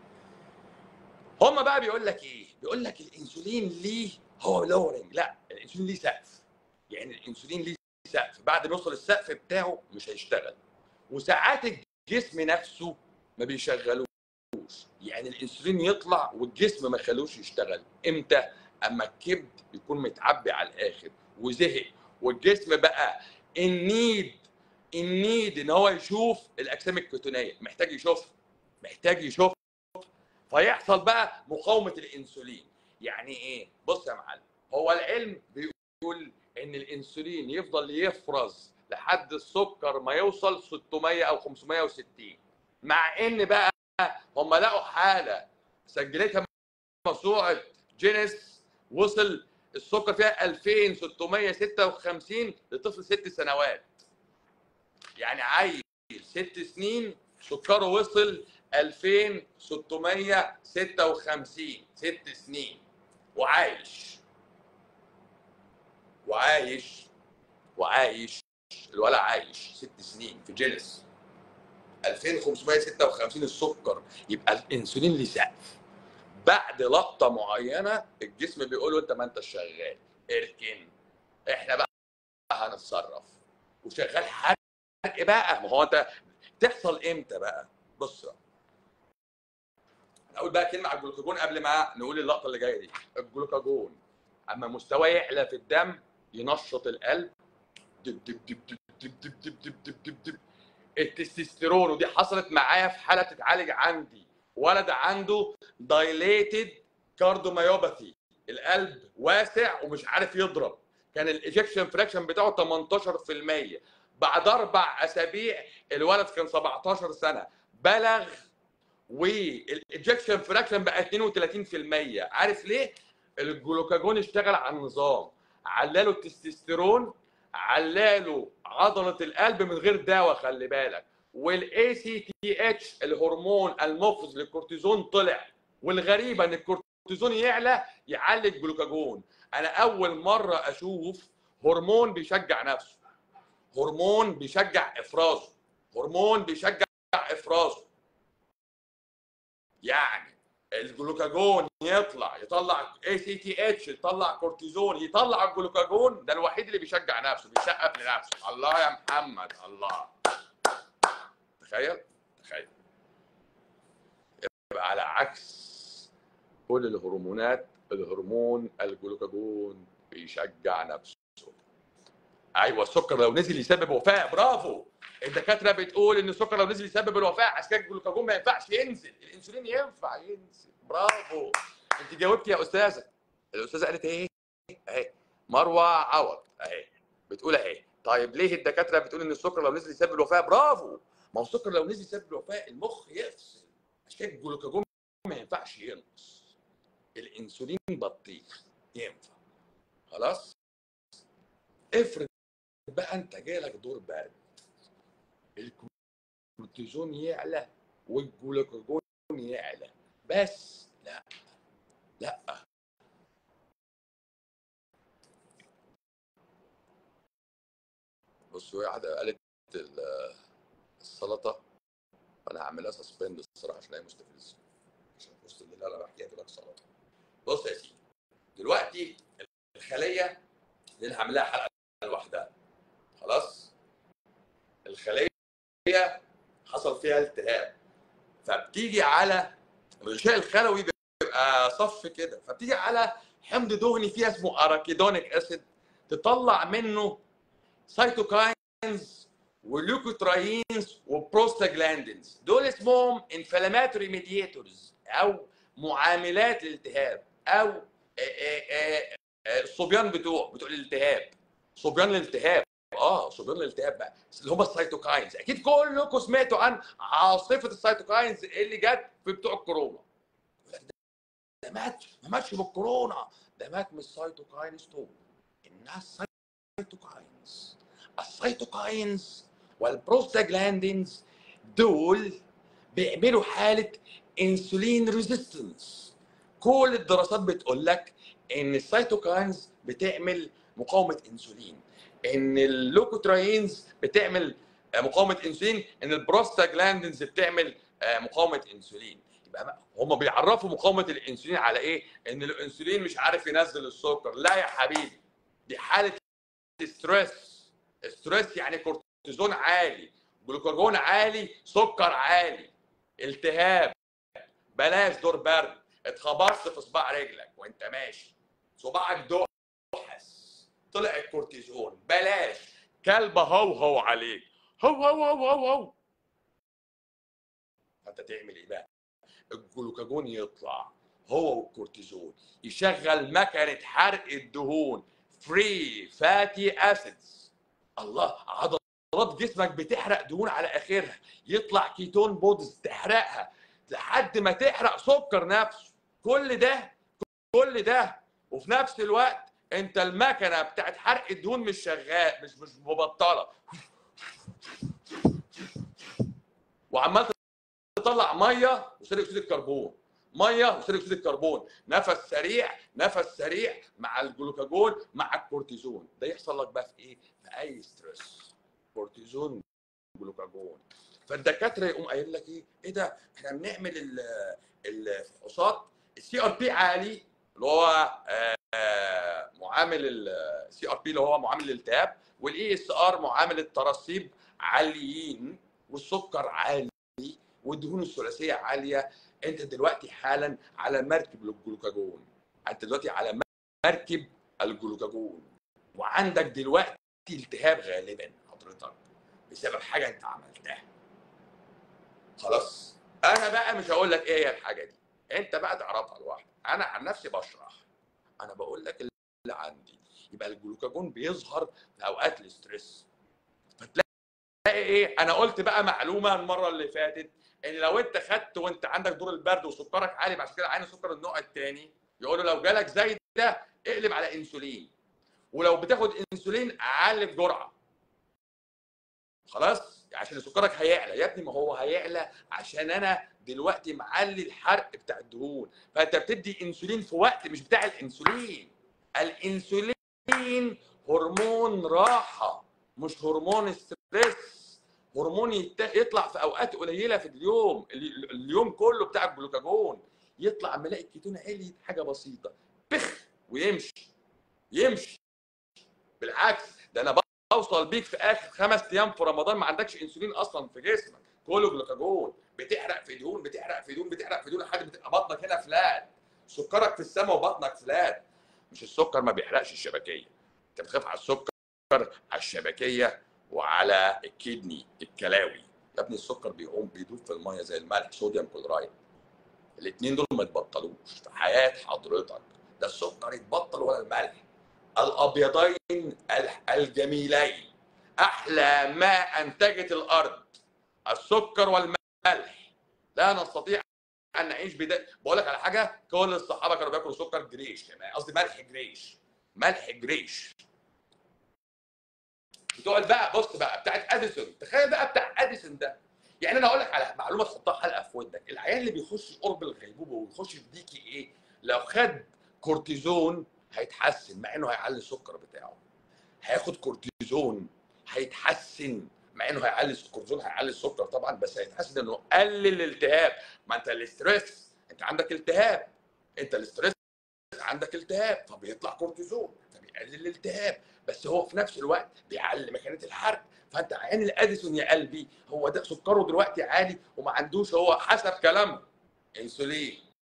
هما بقى بيقول لك ايه بيقول لك الانسولين ليه هو لورنج لا الانسولين ليه سقف يعني الانسولين ليه سقف بعد ما يوصل السقف بتاعه مش هيشتغل وساعات الجسم نفسه ما بيشغلوش يعني الانسولين يطلع والجسم ما يخلوش يشتغل امتى اما الكبد يكون متعبي على الاخر وزهق والجسم بقى النيد النيد ان هو يشوف الاجسام الكتونيه محتاج يشوفها محتاج يشوفها فيحصل بقى مقاومه الانسولين يعني ايه بص يا معلم هو العلم بيقول ان الانسولين يفضل يفرز لحد السكر ما يوصل 600 او 560 مع ان بقى هم لقوا حاله سجلتها موسوعه جينيس وصل السكر فيها 2656 لطفل ست سنوات يعني عيل ست سنين سكره وصل 2656 ست سنين وعايش وعايش وعايش الولد عايش ست سنين في جينيس 2556 السكر يبقى الانسولين ليه سقف بعد لقطه معينه الجسم بيقول له انت ما انت شغال اركن احنا بقى هنتصرف وشغال حرق بقى ما هو انت تحصل امتى بقى بص بقى اقول بقى كلمه على الجلوكاجون قبل ما نقول اللقطه اللي جايه دي الجلوكاجون اما مستواه يعلى في الدم ينشط القلب دب دب دب دب دب دب دب دب دب دب دب التستوستيرون ودي حصلت معايا في حاله بتتعالج عندي ولد عنده دايليتد كاردوميوباثي القلب واسع ومش عارف يضرب كان الايجكشن فراكشن بتاعه 18% بعد اربع اسابيع الولد كان 17 سنه بلغ والايجكشن فراكشن بقى 32% عارف ليه؟ الجلوكاجون اشتغل على النظام علاله التستوستيرون علاله عضله القلب من غير دواء خلي بالك والاي سي تي اتش الهرمون المفرز للكورتيزون طلع والغريبه ان الكورتيزون يعلى يعلي الجلوكاجون انا اول مره اشوف هرمون بيشجع نفسه هرمون بيشجع افرازه هرمون بيشجع افرازه يعني الجلوكاجون يطلع يطلع اي سي تي اتش يطلع كورتيزون يطلع الجلوكاجون ده الوحيد اللي بيشجع نفسه بيسقف لنفسه الله يا محمد الله تخيل تخيل يبقى على عكس كل الهرمونات الهرمون الجلوكاجون بيشجع نفسه ايوه السكر لو نزل يسبب وفاه برافو الدكاتره بتقول ان السكر لو نزل يسبب الوفاه عشان كده الجلوكاجون ما ينفعش ينزل الانسولين ينفع ينزل برافو انت جاوبتي يا استاذه الاستاذه قالت ايه اهي مروه عوض اهي بتقول اهي طيب ليه الدكاتره بتقول ان السكر لو نزل يسبب الوفاه برافو ما هو السكر لو نزل يسبب الوفاه المخ يفصل عشان كده الجلوكاجون ما ينفعش ينقص الانسولين بطيخ ينفع خلاص افرض بقى انت جالك دور برد الكورتيزون يعلى والجلوكاجون يعلى بس لا لا بصوا واحدة قالت ال- السلطة أنا هعملها سسبند الصراحة عشان هي مستفزة عشان في وسط الليل أنا بحكي لك سلطة بص يا سيدي دلوقتي الخلية دي أنا هعملها حلقة لوحدها خلاص الخلية حصل فيها التهاب فبتيجي على الغشاء الخلوي بيبقى صف كده فبتيجي على حمض دهني فيها اسمه اراكيدونيك اسيد تطلع منه سيتوكاينز وليوكوتراينز وبروستاجلاندينز دول اسمهم انفلاماتوري ميدياتورز او معاملات الالتهاب او آه، آه، آه، آه، الصبيان بتوع بتوع الالتهاب صبيان الالتهاب اه صبيان الالتهاب بقى اللي هم السيتوكاينز اكيد كلكم سمعتوا عن عاصفه السيتوكاينز اللي جت في بتوع الكورونا يقول لك ده مات ما ماتش بالكورونا ده مات من السيتوكاينز دول انها السيتوكاينز السيتوكاينز والبروستاجلاندينز دول بيعملوا حاله انسولين ريزيستنس كل الدراسات بتقول لك ان السيتوكاينز بتعمل مقاومه انسولين ان اللوكوتراينز بتعمل آه، مقاومه انسولين ان البروستاجلاندينز بتعمل آه، مقاومه انسولين يبقى هم بيعرفوا مقاومه الانسولين على ايه ان الانسولين مش عارف ينزل السكر لا يا حبيبي دي حاله ستريس ستريس يعني كورتيزون عالي جلوكاجون عالي سكر عالي التهاب بلاش دور برد اتخبطت في صباع رجلك وانت ماشي صباعك دحس طلع الكورتيزون بلاش كلب هوهو عليك هو هو هو هو هو انت تعمل ايه بقى الجلوكاجون يطلع هو والكورتيزون يشغل مكنه حرق الدهون فري فاتي اسيدز الله عضلات جسمك بتحرق دهون على اخرها يطلع كيتون بودز تحرقها لحد ما تحرق سكر نفسه كل ده كل ده وفي نفس الوقت انت المكنه بتاعت حرق الدهون مش شغال مش مش مبطله وعمال تطلع ميه وثاني اكسيد الكربون ميه وثاني اكسيد الكربون نفس سريع نفس سريع مع الجلوكاجون مع الكورتيزون ده يحصل لك بقى في ايه في اي ستريس كورتيزون جلوكاجون فالدكاتره يقوم قايل لك ايه ايه ده احنا بنعمل ال- الفحوصات السي ار بي عالي اللي هو آه، معامل السي ار بي اللي هو معامل الالتهاب والاي اس ار معامل الترسيب عاليين والسكر عالي والدهون الثلاثيه عاليه انت دلوقتي حالا على مركب الجلوكاجون انت دلوقتي على مركب الجلوكاجون وعندك دلوقتي التهاب غالبا حضرتك بسبب حاجه انت عملتها خلاص انا بقى مش هقول لك ايه هي الحاجه دي انت بقى تعرفها لوحدك انا عن نفسي بشرح انا بقول لك اللي عندي يبقى الجلوكاجون بيظهر في اوقات الاسترس فتلاقي ايه انا قلت بقى معلومه المره اللي فاتت ان لو انت خدت وانت عندك دور البرد وسكرك عالي عشان كده عين سكر النوع الثاني يقولوا لو جالك زي ده اقلب على انسولين ولو بتاخد انسولين علي الجرعه خلاص عشان سكرك هيعلى يا ابني ما هو هيعلى عشان انا دلوقتي معلي الحرق بتاع الدهون فانت بتدي انسولين في وقت مش بتاع الانسولين الانسولين هرمون راحه مش هرمون ستريس هرمون يت- يطلع في اوقات قليله في اليوم ال- اليوم كله بتاع الجلوكاجون يطلع ملاقي الكيتون عالي حاجه بسيطه بخ ويمشي يمشي بالعكس ده انا بوصل بيك في اخر خمس ايام في رمضان ما عندكش انسولين اصلا في جسمك كله جلوكاجون بتحرق في دهون بتحرق في دهون بتحرق في دهون لحد بتبقى بطنك هنا فلات سكرك في السماء وبطنك فلات مش السكر ما بيحرقش الشبكيه انت بتخاف على السكر على الشبكيه وعلى الكدني الكلاوي يا ابني السكر بيقوم بيدوب في الميه زي الملح صوديوم كلورايد الاثنين دول ما يتبطلوش في حياه حضرتك ده السكر يتبطل ولا الملح الابيضين الح- الجميلين احلى ما انتجت الارض السكر والملح لا نستطيع ان نعيش بدا بقول لك على حاجه كل الصحابه كانوا بياكلوا سكر جريش كمان قصدي ملح جريش ملح جريش بتقعد بقى بص بقى بتاعت اديسون تخيل بقى بتاع اديسون ده يعني انا اقول لك على معلومه تحطها حلقه في ودنك العيان اللي بيخش قرب الغيبوبه ويخش في ديكي ايه لو خد كورتيزون هيتحسن مع انه هيعلي السكر بتاعه هياخد كورتيزون هيتحسن مع انه هيعلي الكورتيزون هيعلي السكر طبعا بس هيتحسن انه قلل الالتهاب ما انت الاسترس انت عندك التهاب انت الاسترس عندك التهاب فبيطلع كورتيزون فبيقلل الالتهاب بس هو في نفس الوقت بيعلي مكانه الحرق فانت عين الاديسون يا قلبي هو ده سكره دلوقتي عالي وما عندوش هو حسب كلامه انسولين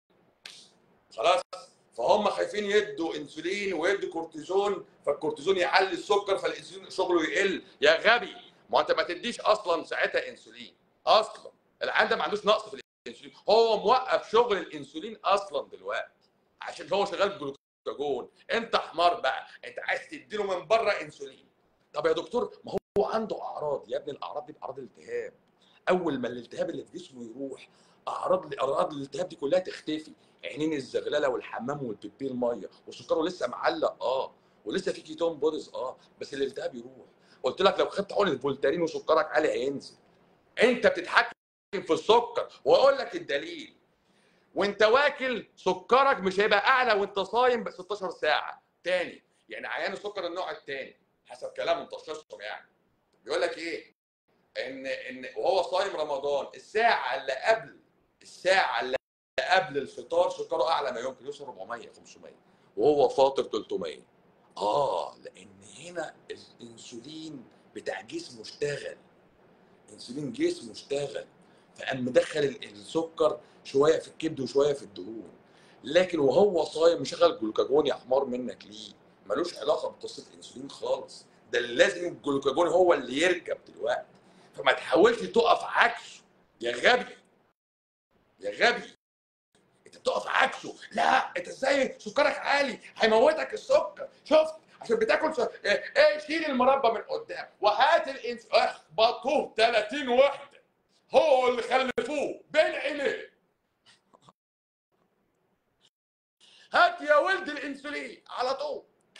خلاص فهم خايفين يدوا انسولين ويدوا كورتيزون فالكورتيزون يعلي السكر فالانسولين شغله يقل يا غبي ما انت ما تديش اصلا ساعتها انسولين اصلا العيان ده ما عندوش نقص في الانسولين هو موقف شغل الانسولين اصلا دلوقتي عشان هو شغال جلوكاجون انت حمار بقى انت عايز تديله من بره انسولين طب يا دكتور ما هو عنده اعراض يا ابني الاعراض دي اعراض الالتهاب اول ما الالتهاب اللي في جسمه يروح اعراض اعراض الالتهاب دي كلها تختفي عينين الزغلله والحمام والبيبي الميه وسكره لسه معلق اه ولسه في كيتون بوديز اه بس الالتهاب يروح قلت لك لو خدت حقن الفولتارين وسكرك عالي هينزل انت بتتحكم في السكر واقول لك الدليل وانت واكل سكرك مش هيبقى اعلى وانت صايم ب 16 ساعه تاني يعني عيان السكر النوع الثاني حسب كلام متخصصهم يعني بيقول لك ايه ان ان وهو صايم رمضان الساعه اللي قبل الساعه اللي قبل الفطار سكره اعلى ما يمكن يوصل 400 500 وهو فاطر 300 اه لان هنا الانسولين بتاع جسمه اشتغل انسولين جسمه اشتغل فقام مدخل ال- السكر شويه في الكبد وشويه في الدهون لكن وهو صايم مشغل جلوكاجون يا حمار منك ليه ملوش علاقه بقصه الانسولين خالص ده اللي لازم الجلوكاجون هو اللي يركب دلوقتي فما تحاولش تقف عكسه يا غبي يا غبي انت بتقف عكسه لا انت ازاي سكرك عالي هيموتك السكر شفت عشان بتاكل سكر. ايه ايه شيل المربى من قدام وهات الانس اخبطوه 30 وحده هو اللي خلفوه بين عينيه هات يا ولد الانسولين على طول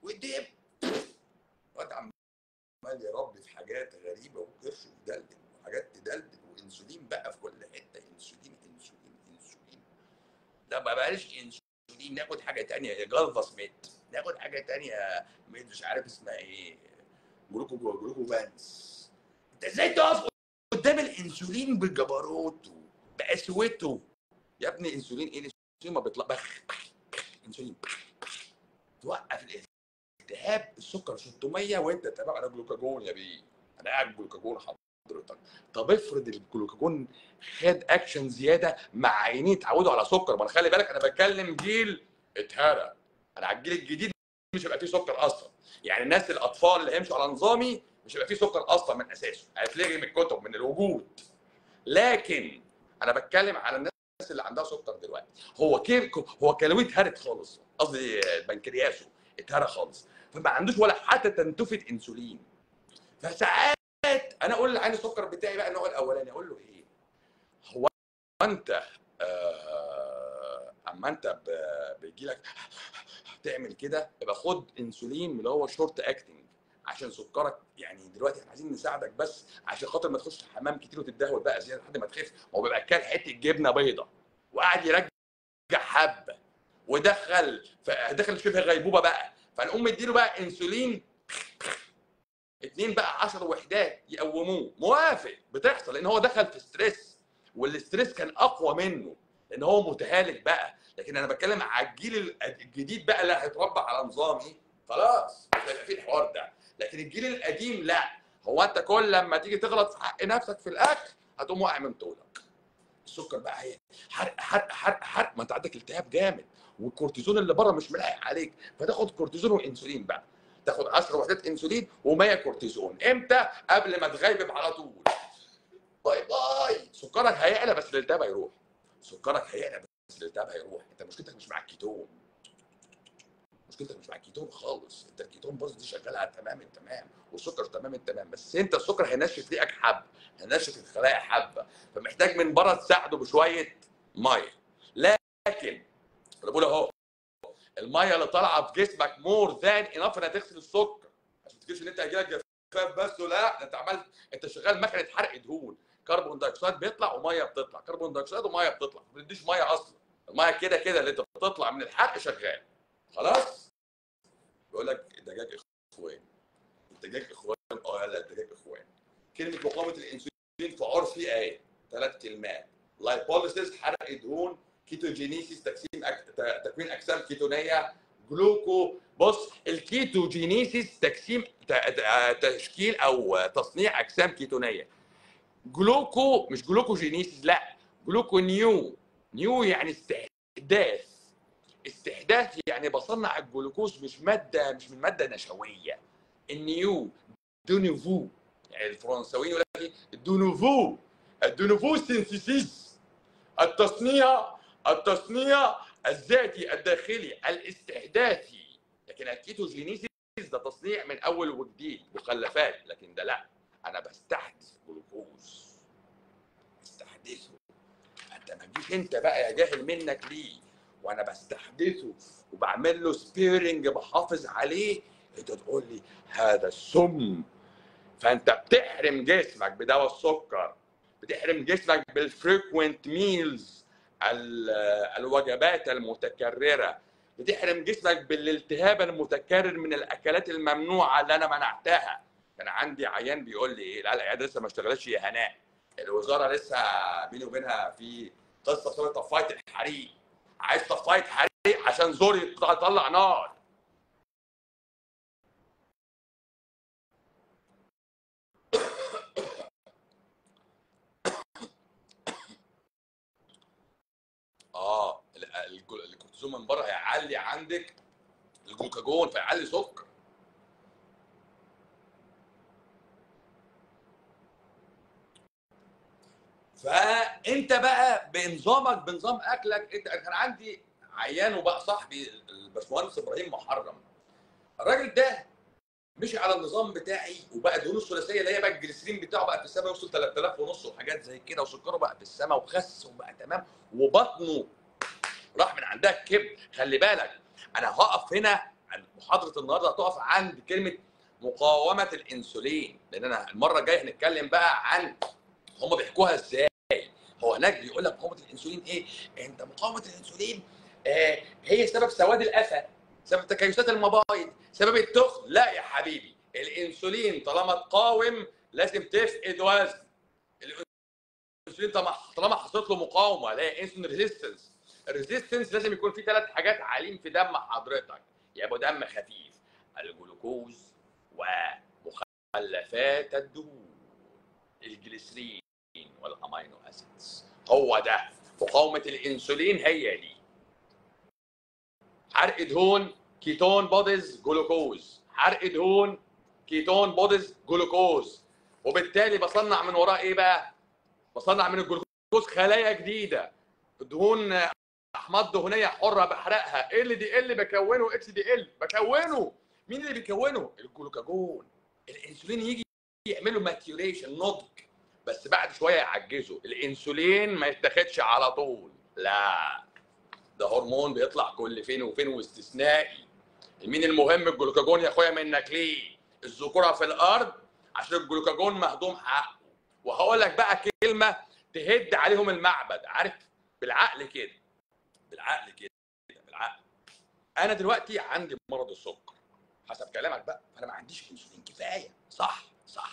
ودب واد عمال يربي في حاجات غريبه وكرش ودلدل وحاجات تدلدل وانسولين بقى في كل حته انسولين انسولين انسولين ده ما بقاش انسولين ناخد حاجه تانية يا جلفاس ميت ناخد حاجه تانية ميت مش عارف اسمها ايه جلوكو جلوكو بانس انت ازاي تقف قدام الانسولين بجبروته بقسوته يا ابني انسولين ايه الانسولين ما بيطلع بخ بخ بخ انسولين بخ بخ. توقف الالتهاب السكر 600 وانت تابع على جلوكاجون يا بيه انا قاعد جلوكاجون حضرتك طب افرض الجلوكاجون خد اكشن زياده مع عينيه اتعودوا على سكر ما انا خلي بالك انا بتكلم جيل اتهرى انا على الجيل الجديد مش هيبقى فيه سكر اصلا يعني الناس الاطفال اللي هيمشوا على نظامي مش هيبقى فيه سكر اصلا من اساسه هيتلغي من الكتب من الوجود لكن انا بتكلم على الناس اللي عندها سكر دلوقتي هو كيركو هو كلويه اتهرت خالص قصدي بنكرياسه اتهرى خالص فما عندوش ولا حتى تنتفه انسولين فساعات انا اقول لعين السكر بتاعي بقى النوع الاولاني اقول له ايه هو انت آه، اما انت بيجي لك تعمل كده يبقى خد انسولين من اللي هو شورت اكتنج عشان سكرك يعني دلوقتي احنا عايزين نساعدك بس عشان خاطر ما تخش حمام كتير وتتدهور بقى زياده لحد ما تخف هو بيبقى كان حته جبنه بيضه وقعد يرجع حبه ودخل دخل شبه غيبوبه بقى فنقوم مديله بقى انسولين اتنين بقى 10 وحدات يقوموه موافق بتحصل لان هو دخل في ستريس والستريس كان اقوى منه لان هو متهالك بقى لكن انا بتكلم على الجيل الجديد بقى اللي هيتربى على نظامي خلاص مش هيبقى فيه الحوار ده لكن الجيل القديم لا هو انت كل لما تيجي تغلط في حق نفسك في الاكل هتقوم واقع من طولك السكر بقى هي حرق حرق حرق حرق ما انت عندك التهاب جامد والكورتيزون اللي بره مش ملاحق عليك فتاخد كورتيزون وانسولين بقى تاخد 10 وحدات انسولين و100 كورتيزون امتى قبل ما تغيبب على طول باي باي سكرك هيعلى بس الالتهاب هيروح سكرك هيعلى بس الالتهاب هيروح انت مشكلتك مش مع الكيتون مشكلتك مش مع الكيتون خالص انت الكيتون برضه دي شغاله تمام التمام والسكر تمام التمام بس انت السكر هينشف ريقك حبه هينشف الخلايا حبه فمحتاج من بره تساعده بشويه ميه لكن انا بقول اهو الميه اللي طالعه في جسمك مور ذان انف انها تغسل السكر عشان ما تجيش ان انت هيجيلك جفاف بس لا انت عمال انت شغال مكنه حرق دهون كربون دايوكسيد بيطلع وميه بتطلع كربون دايوكسيد وميه بتطلع ما بتديش ميه اصلا الميه كده كده اللي انت بتطلع من الحرق شغال خلاص بيقول لك الدجاج اخوان الدجاج اخوان اه لا الدجاج اخوان كلمه مقاومه الانسولين في عرفي ايه ثلاث كلمات لايبوليسيس حرق دهون كيتوجينيسيس تقسيم أك... تكوين اجسام كيتونيه جلوكو بص الكيتوجينيسيس تقسيم ت... تشكيل او تصنيع اجسام كيتونيه جلوكو مش جلوكوجينيسيس لا جلوكو نيو نيو يعني استحداث استحداث يعني بصنع الجلوكوز مش ماده مش من ماده نشويه النيو دونوفو يعني الفرنساويين يقول لك الدونوفو الدونوفو سينثيسيس التصنيع التصنيع الذاتي الداخلي الاستحداثي لكن الكيتوجينيسيس ده تصنيع من اول وجديد مخلفات لكن ده لا انا بستحدث جلوكوز بستحدثه انت ما تجيش انت بقى يا جاهل منك ليه وانا بستحدثه وبعمل له سبيرنج بحافظ عليه انت تقول لي هذا السم فانت بتحرم جسمك بدواء السكر بتحرم جسمك بالفريكوينت ميلز الوجبات المتكرره بتحرم جسمك بالالتهاب المتكرر من الاكلات الممنوعه اللي انا منعتها كان عندي عيان بيقول لي ايه لا العياده لسه ما اشتغلتش يا هناء الوزاره لسه بيني وبينها في قصه اسمها طفايه الحريق عايز طفايه حريق عشان زوري يطلع نار اه الكورتيزون من بره هيعلي عندك الجلوكاجون فيعلي سكر فانت بقى بنظامك بنظام اكلك انت كان عندي عيان وبقى صاحبي الباشمهندس ابراهيم محرم الراجل ده مشي على النظام بتاعي وبقى دهونه الثلاثيه اللي هي بقى الجليسرين بتاعه بقى في السماء يوصل 3000 ونص وحاجات زي كده وسكره بقى في السماء وخس وبقى تمام وبطنه راح من عندها الكبد خلي بالك انا هقف هنا محاضره النهارده هتقف عند كلمه مقاومه الانسولين لان انا المره الجايه هنتكلم بقى عن هم بيحكوها ازاي هو هناك بيقول لك مقاومه الانسولين ايه انت مقاومه الانسولين آه هي سبب سواد القفا سبب تكيسات المبايض سبب التخن لا يا حبيبي الانسولين طالما تقاوم لازم تفقد وزن الانسولين طالما طالما حصلت له مقاومه اللي هي انسولين ريزيستنس الريزيستنس لازم يكون فيه ثلاث حاجات عاليين في دم حضرتك يبقى دم خفيف الجلوكوز ومخلفات الدهون الجليسرين والامينو اسيدز هو ده مقاومه الانسولين هي دي حرق دهون كيتون بوديز جلوكوز حرق دهون كيتون بوديز جلوكوز وبالتالي بصنع من وراه ايه بقى بصنع من الجلوكوز خلايا جديده دهون احماض دهنيه حره بحرقها ال دي ال بكونه اتش دي ال بكونه مين اللي بيكونه الجلوكاجون الانسولين يجي يعملوا ماتيوريشن نضج بس بعد شويه يعجزوا الانسولين ما يتاخدش على طول لا ده هرمون بيطلع كل فين وفين واستثنائي مين المهم الجلوكاجون يا اخويا منك ليه الذكوره في الارض عشان الجلوكاجون مهضوم حقه وهقول لك بقى كلمه تهد عليهم المعبد عارف بالعقل كده بالعقل كده بالعقل انا دلوقتي عندي مرض السكر حسب كلامك بقى فانا ما عنديش انسولين كفايه صح صح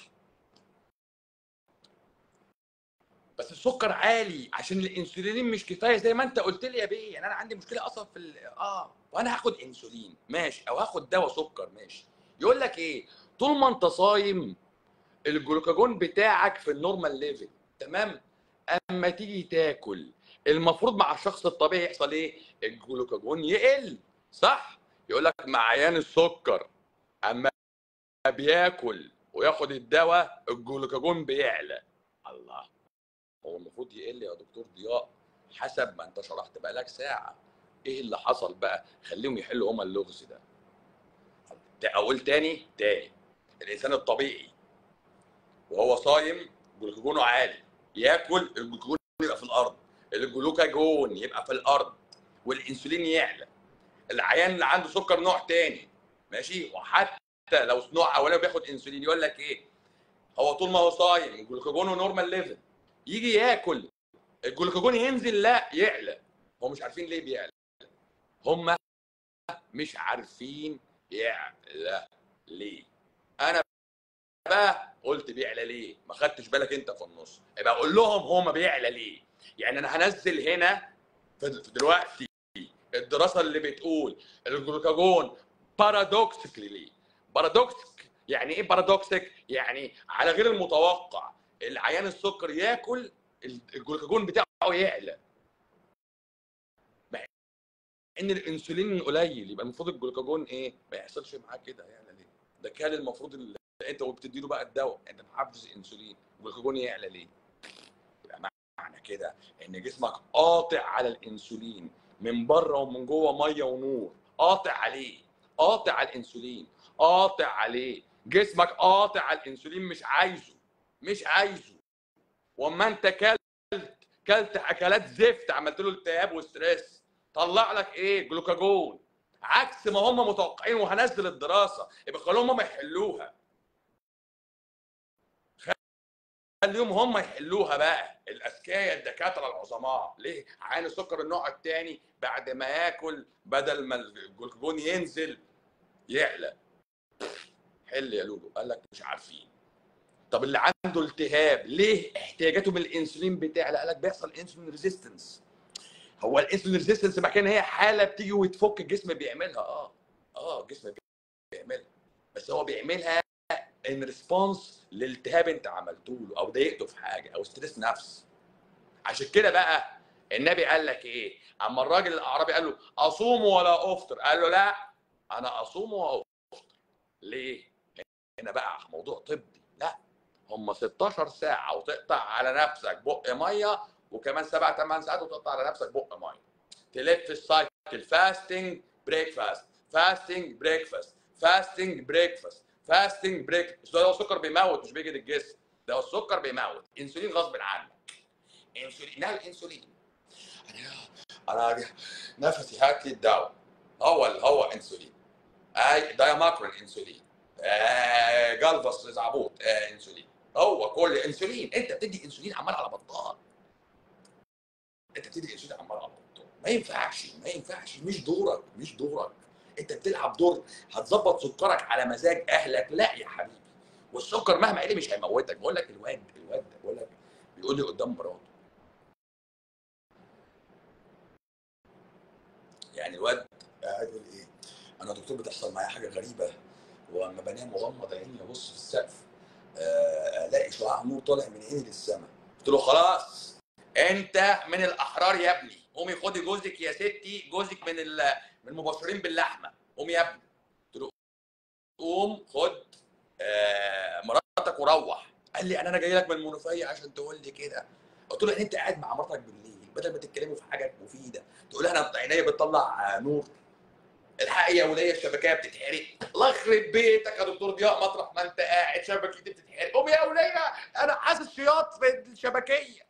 بس السكر عالي عشان الانسولين مش كفايه زي ما انت قلت لي يا بيه يعني انا عندي مشكله اصلا في ال- اه وانا هاخد انسولين ماشي او هاخد دواء سكر ماشي يقول لك ايه طول ما انت صايم الجلوكاجون بتاعك في النورمال ليفل تمام اما تيجي تاكل المفروض مع الشخص الطبيعي يحصل ايه الجلوكاجون يقل صح يقول لك مع عيان السكر اما بياكل وياخد الدواء الجلوكاجون بيعلى الله هو المفروض يقل يا دكتور ضياء حسب ما انت شرحت بقالك ساعه ايه اللي حصل بقى خليهم يحلوا هما اللغز ده اقول تاني تاني الانسان الطبيعي وهو صايم جلوكاجونه عالي ياكل الجلوكاجون يبقى في الارض الجلوكاجون يبقى في الارض والانسولين يعلى العيان اللي عنده سكر نوع تاني ماشي وحتى لو نوع اولاني بياخد انسولين يقول لك ايه هو طول ما هو صايم الجلوكاجونه نورمال ليفل يجي ياكل الجلوكاجون ينزل لا يعلى هم مش عارفين ليه بيعلى هم مش عارفين يعلى ليه انا بقى قلت بيعلى ليه ما خدتش بالك انت في النص يبقى اقول لهم هما بيعلى ليه يعني انا هنزل هنا في في دلوقتي الدراسه اللي بتقول الجلوكاجون بارادوكسيكلي بارادوكسك يعني ايه بارادوكسك يعني على غير المتوقع العيان السكر ياكل الجلوكاجون بتاعه يعلى مع ان الانسولين قليل يبقى المفروض الجلوكاجون ايه ما يحصلش معاه كده يعلى ليه ده كان المفروض اللي انت وبتدي له بقى الدواء انت محفز انسولين الجلوكاجون يعلى ليه يبقى معنى كده ان جسمك قاطع على الانسولين من بره ومن جوه ميه ونور قاطع عليه قاطع على الانسولين قاطع عليه جسمك قاطع على الانسولين مش عايزه مش عايزه واما انت كلت كلت اكلات زفت عملت له التهاب وستريس طلع لك ايه جلوكاجون عكس ما هم متوقعين وهنزل الدراسه يبقى خليهم هم يحلوها خليهم هم يحلوها بقى الاذكياء الدكاتره العظماء ليه عين السكر النوع الثاني بعد ما ياكل بدل ما الجلوكاجون ينزل يعلى حل يا لولو قال لك مش عارفين طب اللي عنده التهاب ليه احتياجاته من الانسولين بتعلى قال لك بيحصل انسولين ريزيستنس هو الانسولين ريزيستنس مكان هي حاله بتيجي وتفك الجسم بيعملها اه اه الجسم بيعملها بس هو بيعملها ان ريسبونس لالتهاب انت عملته له او ضايقته في حاجه او ستريس نفس عشان كده بقى النبي قال لك ايه اما الراجل الاعرابي قال له اصوم ولا افطر قال له لا انا اصوم وافطر ليه هنا بقى موضوع طبي لا هم 16 ساعه وتقطع على نفسك بق ميه وكمان سبع ثمان ساعات وتقطع على نفسك بق ميه تلف السايكل فاستنج بريك فاست فاستنج بريك فاست فاستنج بريك فاست فاستنج بريك ده هو السكر بيموت مش بيجي الجسم ده هو السكر بيموت انسولين غصب عنك انسولين نعم الانسولين انا انا نفسي هات لي الدواء هو هو انسولين اي دايماكرون انسولين آه جالفاس زعبوط آه انسولين هو كل انسولين انت بتدي انسولين عمال على بطال انت بتدي انسولين عمال على بطال ما ينفعش ما ينفعش مش دورك مش دورك انت بتلعب دور هتظبط سكرك على مزاج اهلك لا يا حبيبي والسكر مهما قل مش هيموتك بقول لك الواد الواد بقول لك بيقول لي قدام مراته يعني الواد قاعد يقول ايه انا دكتور بتحصل معايا حاجه غريبه واما بنام مغمض عيني ابص في السقف آه، الاقي شعاع نور طالع من عيني للسماء قلت له خلاص انت من الاحرار يا ابني قومي خدي جوزك يا ستي جوزك من ال- من المبشرين باللحمه قومي يا ابني قلت له قوم خد آه، مراتك وروح قال لي انا انا جاي لك من المنوفيه عشان تقول لي كده قلت له يعني انت قاعد مع مراتك بالليل بدل ما تتكلموا في حاجه مفيده تقول لها انا عينيا بتطلع آه، نور الحقيقه يا وليه الشبكيه بتتحرق الله يخرب بيتك يا دكتور ضياء مطرح ما انت قاعد شبكتي بتتحرق قوم يا وليه انا حاسس شياط في الشبكيه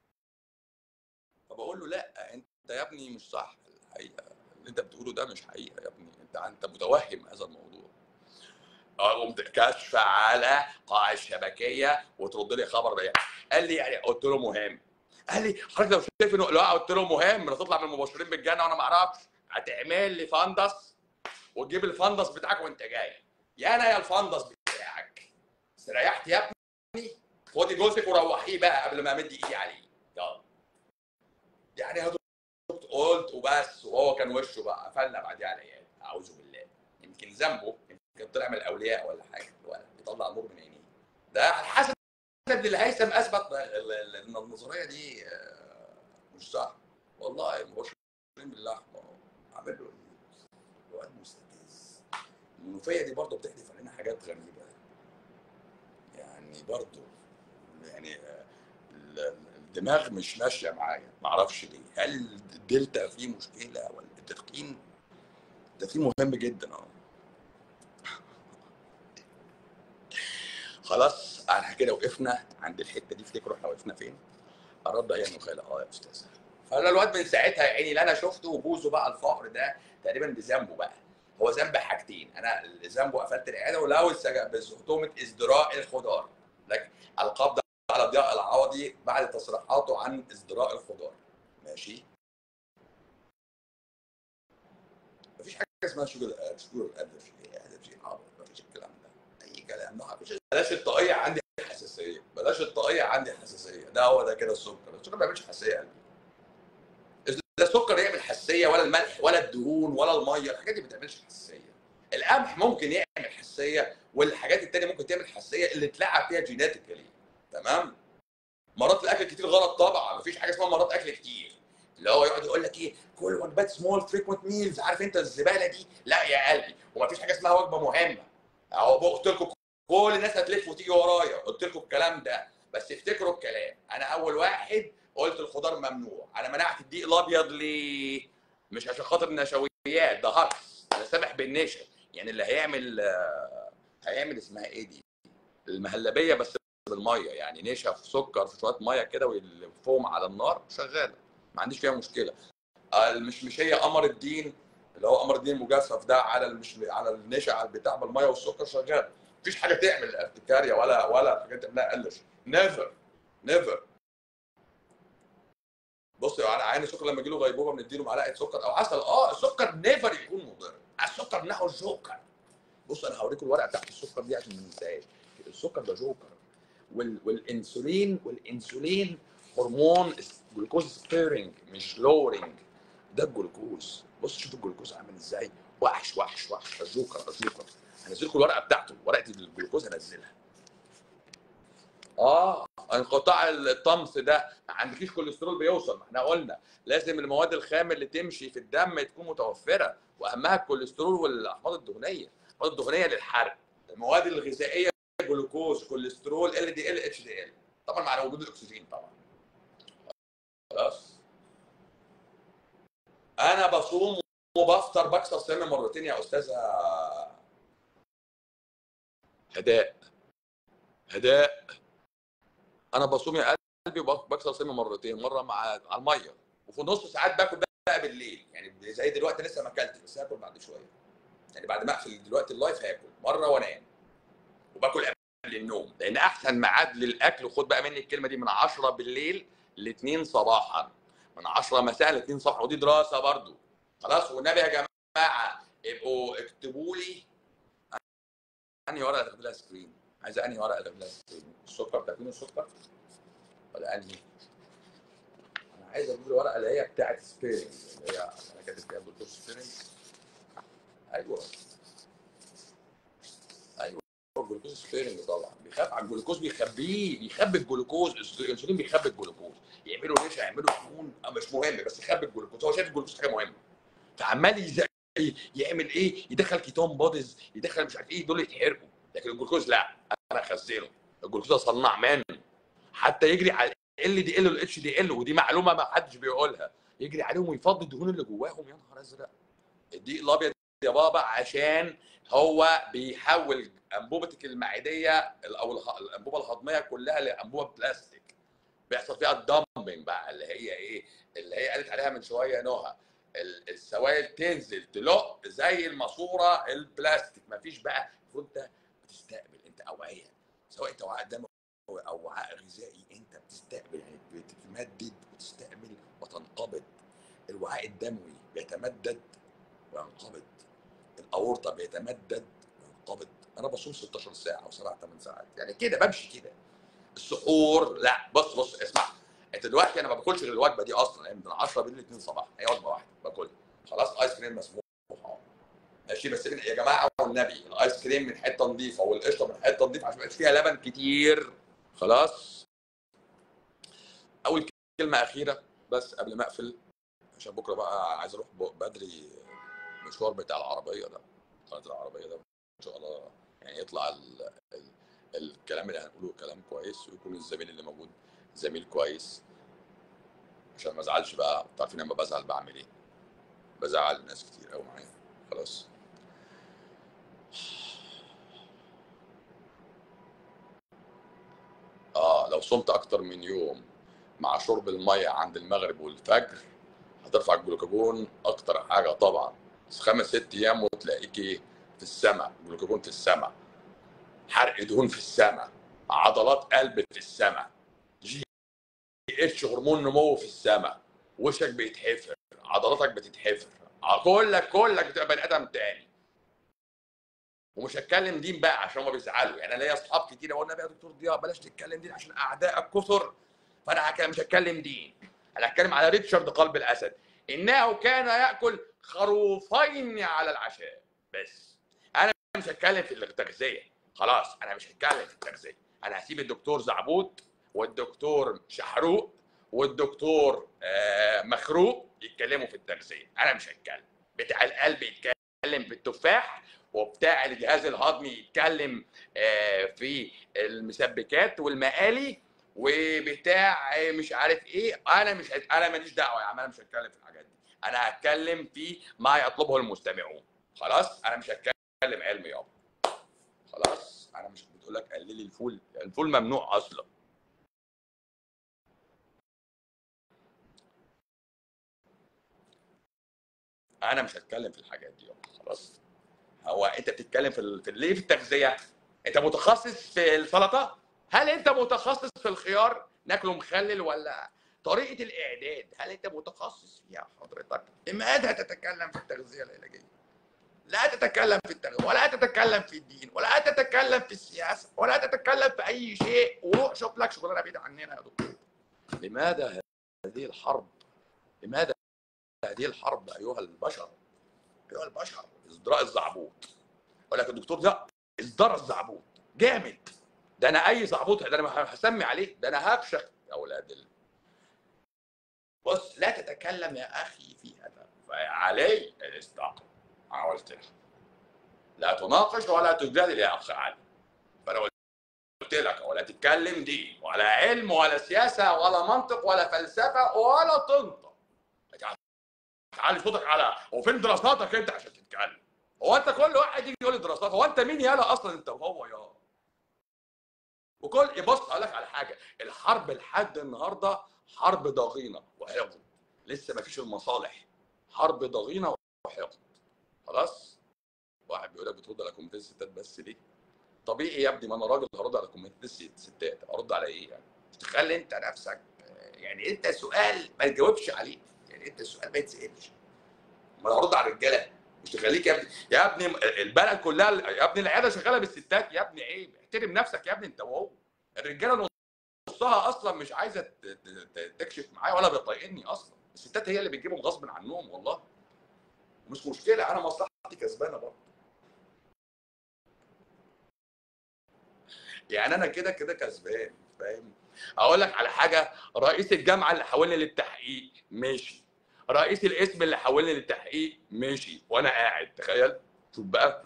فبقول له لا انت يا ابني مش صح الحقيقه اللي انت بتقوله ده مش حقيقه يا ابني انت انت متوهم هذا الموضوع قمت كشف على قاع الشبكيه وترد لي خبر بيان قال لي يعني قلت له مهم قال لي حضرتك لو شايف انه لا قلت له مهم هتطلع من المبشرين بالجنه وانا ما اعرفش هتعمل لي فندس وتجيب الفندس بتاعك وانت جاي يا انا يا الفندس بتاعك استريحت يا ابني خدي جوزك وروحيه بقى قبل ما امد ايدي عليه يلا يعني يا دكتور قلت وبس وهو كان وشه بقى قفلنا بعديها على عيال اعوذ بالله يمكن ذنبه يمكن طلع من الاولياء ولا حاجه ولا بيطلع نور من عينيه ده حسن ابن الهيثم اثبت ال- ال- ان النظريه دي آه، مش صح والله المبشرين باللحمه عامل له إيه؟ الواد مستفز المنوفيه دي برضه بتحدف علينا حاجات غريبه يعني برضه يعني آه، ال- الدماغ مش ماشيه معايا معرفش ليه هل الدلتا فيه مشكله ولا التدخين التدخين مهم جدا اه خلاص احنا كده وقفنا عند الحته دي افتكروا احنا وقفنا فين؟ الرد هي المخالة اه يا استاذ فانا الواد من ساعتها يا عيني اللي انا شفته وبوزه بقى الفقر ده تقريبا بذنبه بقى هو ذنب حاجتين انا اللي ذنبه قفلت العياده ولو بتهمه ازدراء الخضار لكن القبض على ضياء العوضي بعد تصريحاته عن ازدراء الخضار ماشي مفيش حاجه اسمها شغل شغل الالرجي الالرجي عبط مفيش الكلام ده اي كلام ما فيش بلاش الطاقيه عندي حساسيه بلاش الطاقيه عندي حساسيه ده هو ده كده السكر السكر ما بيعملش حساسيه يا قلبي لا السكر يعمل حساسيه ولا الملح ولا الدهون ولا الميه الحاجات دي ما بتعملش حساسيه القمح ممكن يعمل حساسيه والحاجات التانية ممكن تعمل حساسيه اللي اتلعب فيها جيناتيكالي تمام مرات الاكل كتير غلط طبعا مفيش حاجه اسمها مرات اكل كتير اللي هو يقعد يقول لك ايه كل وجبات سمول فريكوينت ميلز عارف انت الزباله دي لا يا قلبي ومفيش حاجه اسمها وجبه مهمه اهو قلت لكم كل الناس هتلف وتيجي ورايا قلت لكم الكلام ده بس افتكروا الكلام انا اول واحد قلت الخضار ممنوع انا منعت الدقيق الابيض ليه مش عشان خاطر النشويات ده هرس انا سامح بالنشا يعني اللي هيعمل آه، هيعمل اسمها ايه دي المهلبيه بس بالميه يعني نشا في سكر في شويه ميه كده ويلفهم على النار شغاله ما عنديش فيها مشكله آه، مش مش هي قمر الدين اللي هو قمر الدين المجفف ده على المش على النشا على البتاع بالميه والسكر شغال مفيش حاجه تعمل ارتكاريا ولا ولا حاجات تعملها قلش نيفر نيفر بص يا عين السكر لما يجي له غيبوبه بنديله معلقه سكر او عسل اه السكر نيفر يكون مضر السكر انه جوكر بص انا هوريكم الورقه بتاعت السكر دي عشان ما ننساهاش السكر ده جوكر وال... والانسولين والانسولين هرمون جلوكوز سبيرنج مش لورنج ده الجلوكوز بص شوف الجلوكوز عامل ازاي وحش وحش وحش الجوكر الجوكر هنزل لكم الورقه بتاعته ورقه الجلوكوز هنزلها اه انقطاع الطمس ده ما عندكيش كوليسترول بيوصل ما احنا قلنا لازم المواد الخام اللي تمشي في الدم تكون متوفره واهمها الكوليسترول والاحماض الدهنيه الاحماض الدهنيه للحرق المواد الغذائيه جلوكوز كوليسترول ال دي ال اتش دي ال طبعا مع وجود الاكسجين طبعا خلاص انا بصوم وبفطر بكسر صيامي مرتين يا استاذه هداء هداء انا بصوم يا قلبي وبكسر صيامي مرتين مره مع على الميه وفي نص ساعات باكل بقى بالليل يعني زي دلوقتي لسه ما اكلتش بس هاكل بعد شويه يعني بعد ما اقفل دلوقتي اللايف هاكل مره وانام وباكل قبل النوم لان احسن ميعاد للاكل وخد بقى مني الكلمه دي من 10 بالليل ل 2 صباحا من 10 مساء ل 2 صباحا ودي دراسه برضو خلاص والنبي يا جماعه ابقوا اكتبوا لي انهي ورقه تاخد لها سكرين عايزه انهي ورقه تاخد لها سكرين السكر تاكلين السكر ولا انهي انا عايز اجيب الورقه اللي هي بتاعت سبيرنج اللي هي انا كاتب فيها دكتور سبيرنج ايوه ايوه الجلوكوز سبيرنج طبعا بيخاف على الجلوكوز بيخبيه بيخبي الجلوكوز الانسولين بيخبي الجلوكوز يعملوا نشا يعملوا دهون آه، مش مهم بس يخبي الجلوكوز هو شايف الجلوكوز حاجه مهمه فعمال يزق يعمل ايه يدخل كيتون بوديز يدخل مش عارف ايه دول يتحرقوا لكن الجلوكوز لا انا اخزنه الجلوكوز اصنع منه حتى يجري على ال دي ال والاتش دي ال ودي معلومه ما حدش بيقولها يجري عليهم ويفضي الدهون اللي جواهم يا نهار ازرق الدقيق الابيض يا بابا عشان هو بيحول انبوبتك المعديه او الخ- الانبوبه الهضميه كلها لانبوبه بلاستيك بيحصل فيها الدمبنج بقى اللي هي ايه اللي هي قالت عليها من شويه نهى ال- السوائل تنزل تلق زي الماسوره البلاستيك مفيش بقى المفروض انت بتستقبل انت اوعيه سواء انت وعاء دموي او وعاء غذائي انت بتستقبل يعني بتتمدد وتستقبل وتنقبض الوعاء الدموي بيتمدد وينقبض الاورطه بيتمدد وينقبض انا بصوم 16 ساعه او 7 8 ساعات يعني كده بمشي كده السحور لا بص بص اسمع انت دلوقتي انا ما باكلش غير الوجبه دي اصلا يعني من 10 بالليل ل 2 صباحا هي وجبه واحده باكلها خلاص ايس كريم مسموح اه ماشي بس يا جماعه والنبي الايس كريم من حته نظيفه والقشطه من حته نظيفه عشان ما يبقاش فيها لبن كتير خلاص اول كلمه اخيره بس قبل ما اقفل عشان بكره بقى عايز اروح ب- بدري المشوار بتاع العربيه ده قناه العربيه ده ان شاء الله يعني يطلع ال... ال... الكلام اللي هنقوله كلام كويس ويكون الزميل اللي موجود زميل كويس عشان ما ازعلش بقى انتوا عارفين لما بزعل بعمل ايه بزعل ناس كتير قوي معايا خلاص اه لو صمت اكتر من يوم مع شرب الميه عند المغرب والفجر هترفع الجلوكاجون اكتر حاجه طبعا بس خمس ست ايام وتلاقيك ايه في السماء جلوكاجون في السماء حرق دهون في السماء عضلات قلب في السماء جي اتش هرمون نمو في السماء وشك بيتحفر عضلاتك بتتحفر ع- كلك كلك بتبقى بني ادم تاني ومش هتكلم دين بقى عشان هما بيزعلوا يعني انا ليا اصحاب كتير يقول لي يا دكتور ضياء بلاش تتكلم دين عشان اعدائك كثر فانا هك- مش هتكلم دين انا هتكلم على ريتشارد قلب الاسد انه كان ياكل خروفين على العشاء بس انا مش هتكلم في التغذيه خلاص انا مش هتكلم في التغذيه انا هسيب الدكتور زعبوط والدكتور شحروق والدكتور آه، مخروق يتكلموا في التغذيه انا مش هتكلم بتاع القلب يتكلم في التفاح وبتاع الجهاز الهضمي يتكلم آه، في المسبكات والمقالي وبتاع آه، مش عارف ايه انا مش هت... انا ماليش دعوه يا عم انا مش هتكلم في الحاجات دي انا هتكلم في ما يطلبه المستمعون خلاص انا مش هتكلم علم يابا خلاص انا مش بتقول لك قللي الفول الفول ممنوع اصلا انا مش هتكلم في الحاجات دي يابا خلاص هو انت بتتكلم في ال- في ليه في التغذيه انت متخصص في السلطه هل انت متخصص في الخيار ناكله مخلل ولا طريقه الاعداد هل انت متخصص فيها حضرتك لماذا تتكلم في التغذيه العلاجيه لا تتكلم في التغذيه ولا تتكلم في الدين ولا تتكلم في السياسه ولا تتكلم في اي شيء وروح شوف لك شغلانه بعيده عننا يا دكتور لماذا هذه الحرب لماذا هذه الحرب ايها البشر ايها البشر ازدراء الزعبوط يقول لك الدكتور ده ازدرى الزعبوط جامد ده انا اي زعبوط ده انا هسمي عليه ده انا هفشخ يا اولاد ال... بص لا تتكلم يا اخي في هذا فعلي الاستعقل انا قلت لك لا تناقش ولا تجادل يا اخ علي فانا قلت لك ولا تتكلم دين ولا علم ولا سياسه ولا منطق ولا فلسفه ولا تنطق تعالي صوتك على وفين دراساتك انت عشان تتكلم هو انت كل واحد يجي يقول لي دراسات هو انت مين يالا اصلا انت وهو يا وكل بص اقول لك على حاجه الحرب لحد النهارده حرب ضغينه وحقد لسه ما فيش المصالح حرب ضغينه وحقد خلاص واحد بيقول لك بترد على كومنتات الستات بس ليه؟ طبيعي يا ابني ما انا راجل هرد على كومنتات الستات ارد على ايه يعني؟ تخلي انت نفسك يعني انت سؤال ما تجاوبش عليه يعني انت السؤال ما يتسالش ما انا هرد على الرجاله مش تخليك يا ابني يا ابني البلد كلها يا ابني العياده شغاله بالستات يا ابني عيب احترم نفسك يا ابني انت وهو الرجاله نصها اصلا مش عايزه ت- ت- ت- تكشف معايا ولا بيطيقني اصلا الستات هي اللي بتجيبهم غصب عنهم والله مش مشكله انا مصلحتي كسبانه برضه يعني انا كده كده كسبان فاهم اقول لك على حاجه رئيس الجامعه اللي حولني للتحقيق ماشي رئيس القسم اللي حولني للتحقيق ماشي وانا قاعد تخيل شوف بقى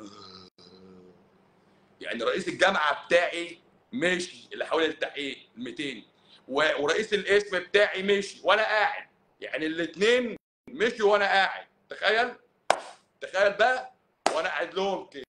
يعني رئيس الجامعه بتاعي ماشي اللي حولني للتحقيق 200 و- ورئيس القسم بتاعي ماشي وانا قاعد يعني الاثنين مشي وانا قاعد تخيل تخيل بقى وانا قاعد لهم كده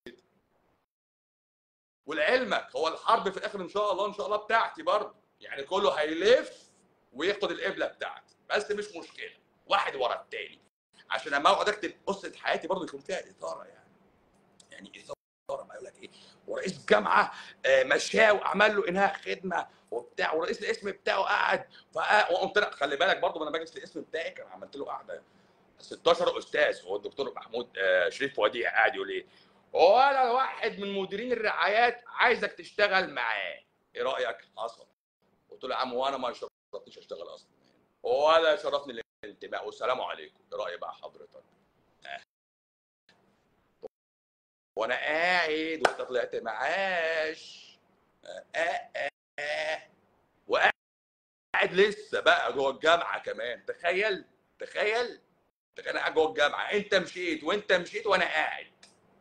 ولعلمك هو الحرب في الاخر ان شاء الله ان شاء الله بتاعتي برضه يعني كله هيلف وياخد القبله بتاعتي بس مش مشكله واحد ورا التاني عشان لما اقعد اكتب قصه حياتي برضه يكون فيها اثاره يعني يعني اثاره ما يقول لك ايه ورئيس الجامعه آه، مشاه وعمل له انهاء خدمه وبتاع ورئيس القسم بتاعه قعد فقا- وقمت انا خلي بالك برضه وانا مجلس القسم بتاعي كان عملت له قعده 16 استاذ هو الدكتور محمود آه، شريف وديع قاعد يقول ايه ولا واحد من مديرين الرعايات عايزك تشتغل معاه ايه رايك حصل قلت له يا عم وانا ما يشرفنيش اشتغل اصلا ولا يشرفني الانتماء والسلام عليكم ايه راي بقى حضرتك آه. وانا قاعد وانت طلعت معاش آه آه آه آه. وقاعد لسه بقى جوه الجامعه كمان تخيل تخيل تخيل انا قاعد جوه الجامعه انت مشيت وانت مشيت وانا قاعد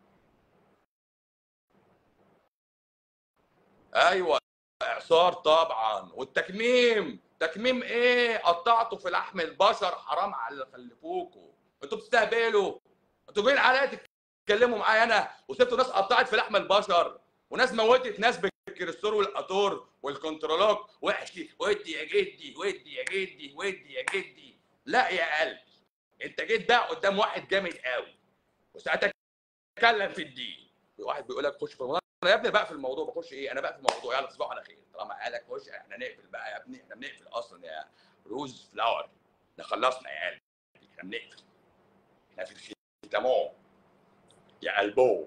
ايوه اعصار طبعا والتكميم تكميم ايه قطعته في لحم البشر حرام على اللي خلفوكوا انتوا بتستهبلوا انتوا جايين عليا تتكلموا معايا انا وسبتوا ناس قطعت في لحم البشر وناس موتت ناس بالكريستور والقطور والكنترولوك وحشي ودي يا جدي ودي يا جدي ودي يا جدي لا يا قلبي انت جيت بقى قدام واحد جامد قوي وساعتها اتكلم في الدين واحد بيقول لك خش في الموضوع انا يا ابني بقى في الموضوع بخش ايه انا بقى في الموضوع يلا تصبحوا على خير طالما قالك خش احنا نقفل بقى يا ابني احنا بنقفل اصلا يا روز فلاور احنا خلصنا يا قلبي احنا بنقفل احنا في الختامون يا قلبو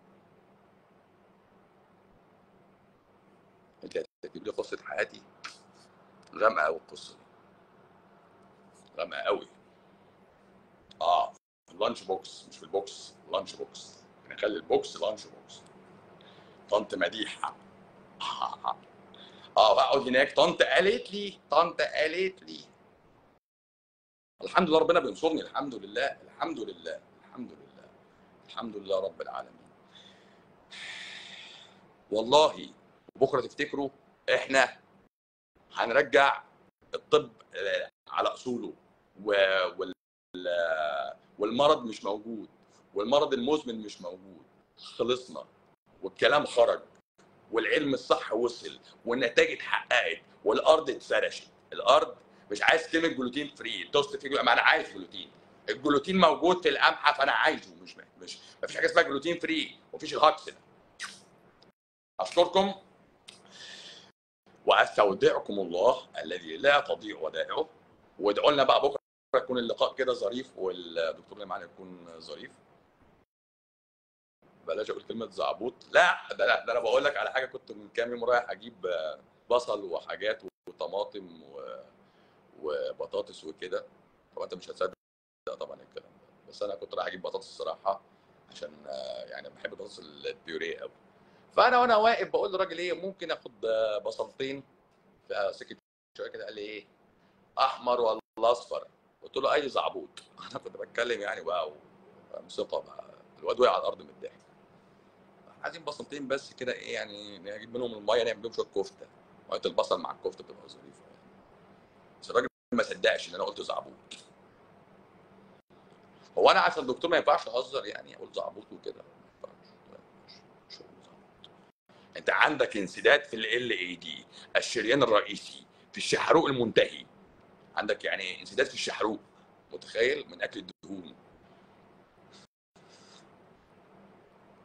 انت هتكتب لي قصه حياتي غامقه قوي القصه دي غامقه قوي اه في اللانش بوكس مش في البوكس لانش بوكس نخلي البوكس لانش بوكس طنط مديحه اه بقعد هناك طنط قالت لي طنط قالت لي الحمد لله ربنا بينصرني الحمد لله الحمد لله الحمد لله الحمد لله رب العالمين والله بكره تفتكروا احنا هنرجع الطب على اصوله و- وال والمرض مش موجود والمرض المزمن مش موجود خلصنا والكلام خرج والعلم الصح وصل والنتائج اتحققت والارض اتفرشت الارض مش عايز كلمه جلوتين فري توست فري ما انا عايز جلوتين الجلوتين موجود في القمحه فانا عايزه مش مش ما فيش حاجه اسمها جلوتين فري ومفيش الهكس ده اشكركم واستودعكم الله الذي لا تضيع ودائعه وادعوا لنا بقى بكره يكون اللقاء كده ظريف والدكتور اللي معانا يكون ظريف بلاش اقول كلمه زعبوط لا ده لا ده انا بقول لك على حاجه كنت من كام يوم رايح اجيب آه، بصل وحاجات وطماطم و... وبطاطس وكده طبعا انت مش هتصدق طبعا الكلام ده بس انا كنت رايح اجيب بطاطس الصراحه عشان آه، يعني بحب بطاطس البيوريه قوي فانا وانا واقف بقول للراجل ايه ممكن اخد آه، بصلتين فسكت شويه كده قال لي ايه احمر ولا اصفر قلت له اي زعبوط انا كنت بتكلم يعني بقى وثقه بقى الواد وقع على الارض من الضحك عايزين بصلتين بس كده ايه يعني نجيب منهم الميه نعمل بيهم شويه كفته ميه البصل مع الكفته بتبقى ظريفه يعني بس الراجل ما صدقش ان انا قلت زعبوط هو انا عشان الدكتور ما ينفعش اهزر يعني اقول زعبوط وكده ما ينفعش لا، مش- مش هقول زعبوط. انت عندك انسداد في ال اي دي الشريان الرئيسي في الشحروق المنتهي عندك يعني انسداد في الشحروق متخيل من اكل الدهون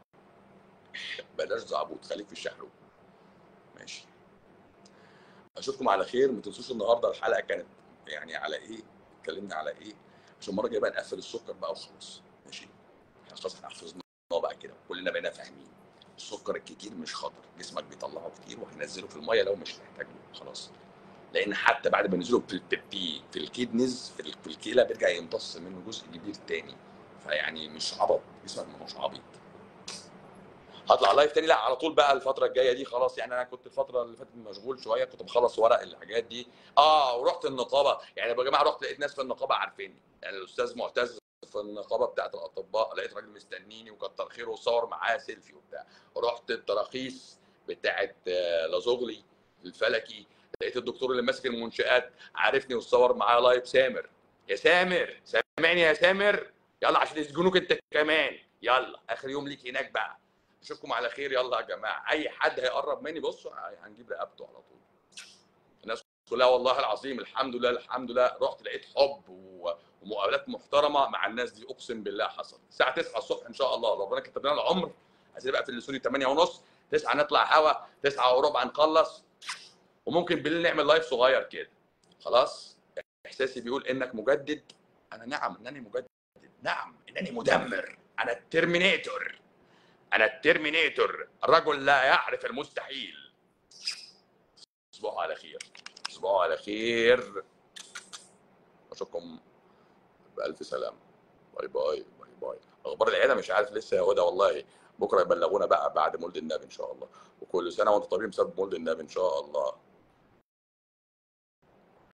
بلاش زعبوط خليك في الشحلوب ماشي اشوفكم على خير ما تنسوش النهارده الحلقه كانت يعني على ايه اتكلمنا على ايه عشان المره الجايه بقى نقفل السكر بقى وخلاص ماشي احنا خلاص احنا حفظناه بقى كده كلنا بقينا فاهمين السكر الكتير مش خطر جسمك بيطلعه كتير وهينزله في الميه لو مش محتاج له خلاص لان حتى بعد ما نزله في في, في الكيدنز في, ال- في الكلى بيرجع يمتص منه جزء كبير تاني فيعني مش عبط جسمك ما هوش عبيط هطلع لايف تاني لا على طول بقى الفتره الجايه دي خلاص يعني انا كنت الفتره اللي فاتت مشغول شويه كنت بخلص ورق الحاجات دي اه ورحت النقابه يعني يا جماعه رحت لقيت ناس في النقابه عارفيني يعني الاستاذ معتز في النقابه بتاعت الاطباء لقيت راجل مستنيني وكتر خيره وصور معاه سيلفي وبتاع رحت التراخيص بتاعت آه، لازوغلي الفلكي لقيت الدكتور اللي ماسك المنشآت عارفني وصور معاه لايف سامر يا سامر سامعني يا سامر يلا عشان يسجنوك انت كمان يلا اخر يوم ليك هناك بقى اشوفكم على خير يلا يا جماعه اي حد هيقرب مني بصوا هنجيب رقبته على طول الناس كلها والله العظيم الحمد لله الحمد لله رحت لقيت حب و- ومقابلات محترمه مع الناس دي اقسم بالله حصل الساعه 9 الصبح ان شاء الله لو ربنا كتب لنا العمر عايزين بقى في الاستوديو 8 ونص 9 نطلع هوا 9 وربع نخلص وممكن بالليل نعمل لايف صغير كده خلاص احساسي بيقول انك مجدد انا نعم انني مجدد نعم انني مدمر انا الترمينيتور انا الترمينيتور الرجل لا يعرف المستحيل تصبحوا على خير تصبحوا على خير اشوفكم بالف سلامه باي باي باي باي اخبار العياده مش عارف لسه يا هدى والله بكره يبلغونا بقى بعد مولد النبي ان شاء الله وكل سنه وانتم طيبين بسبب مولد النبي ان شاء الله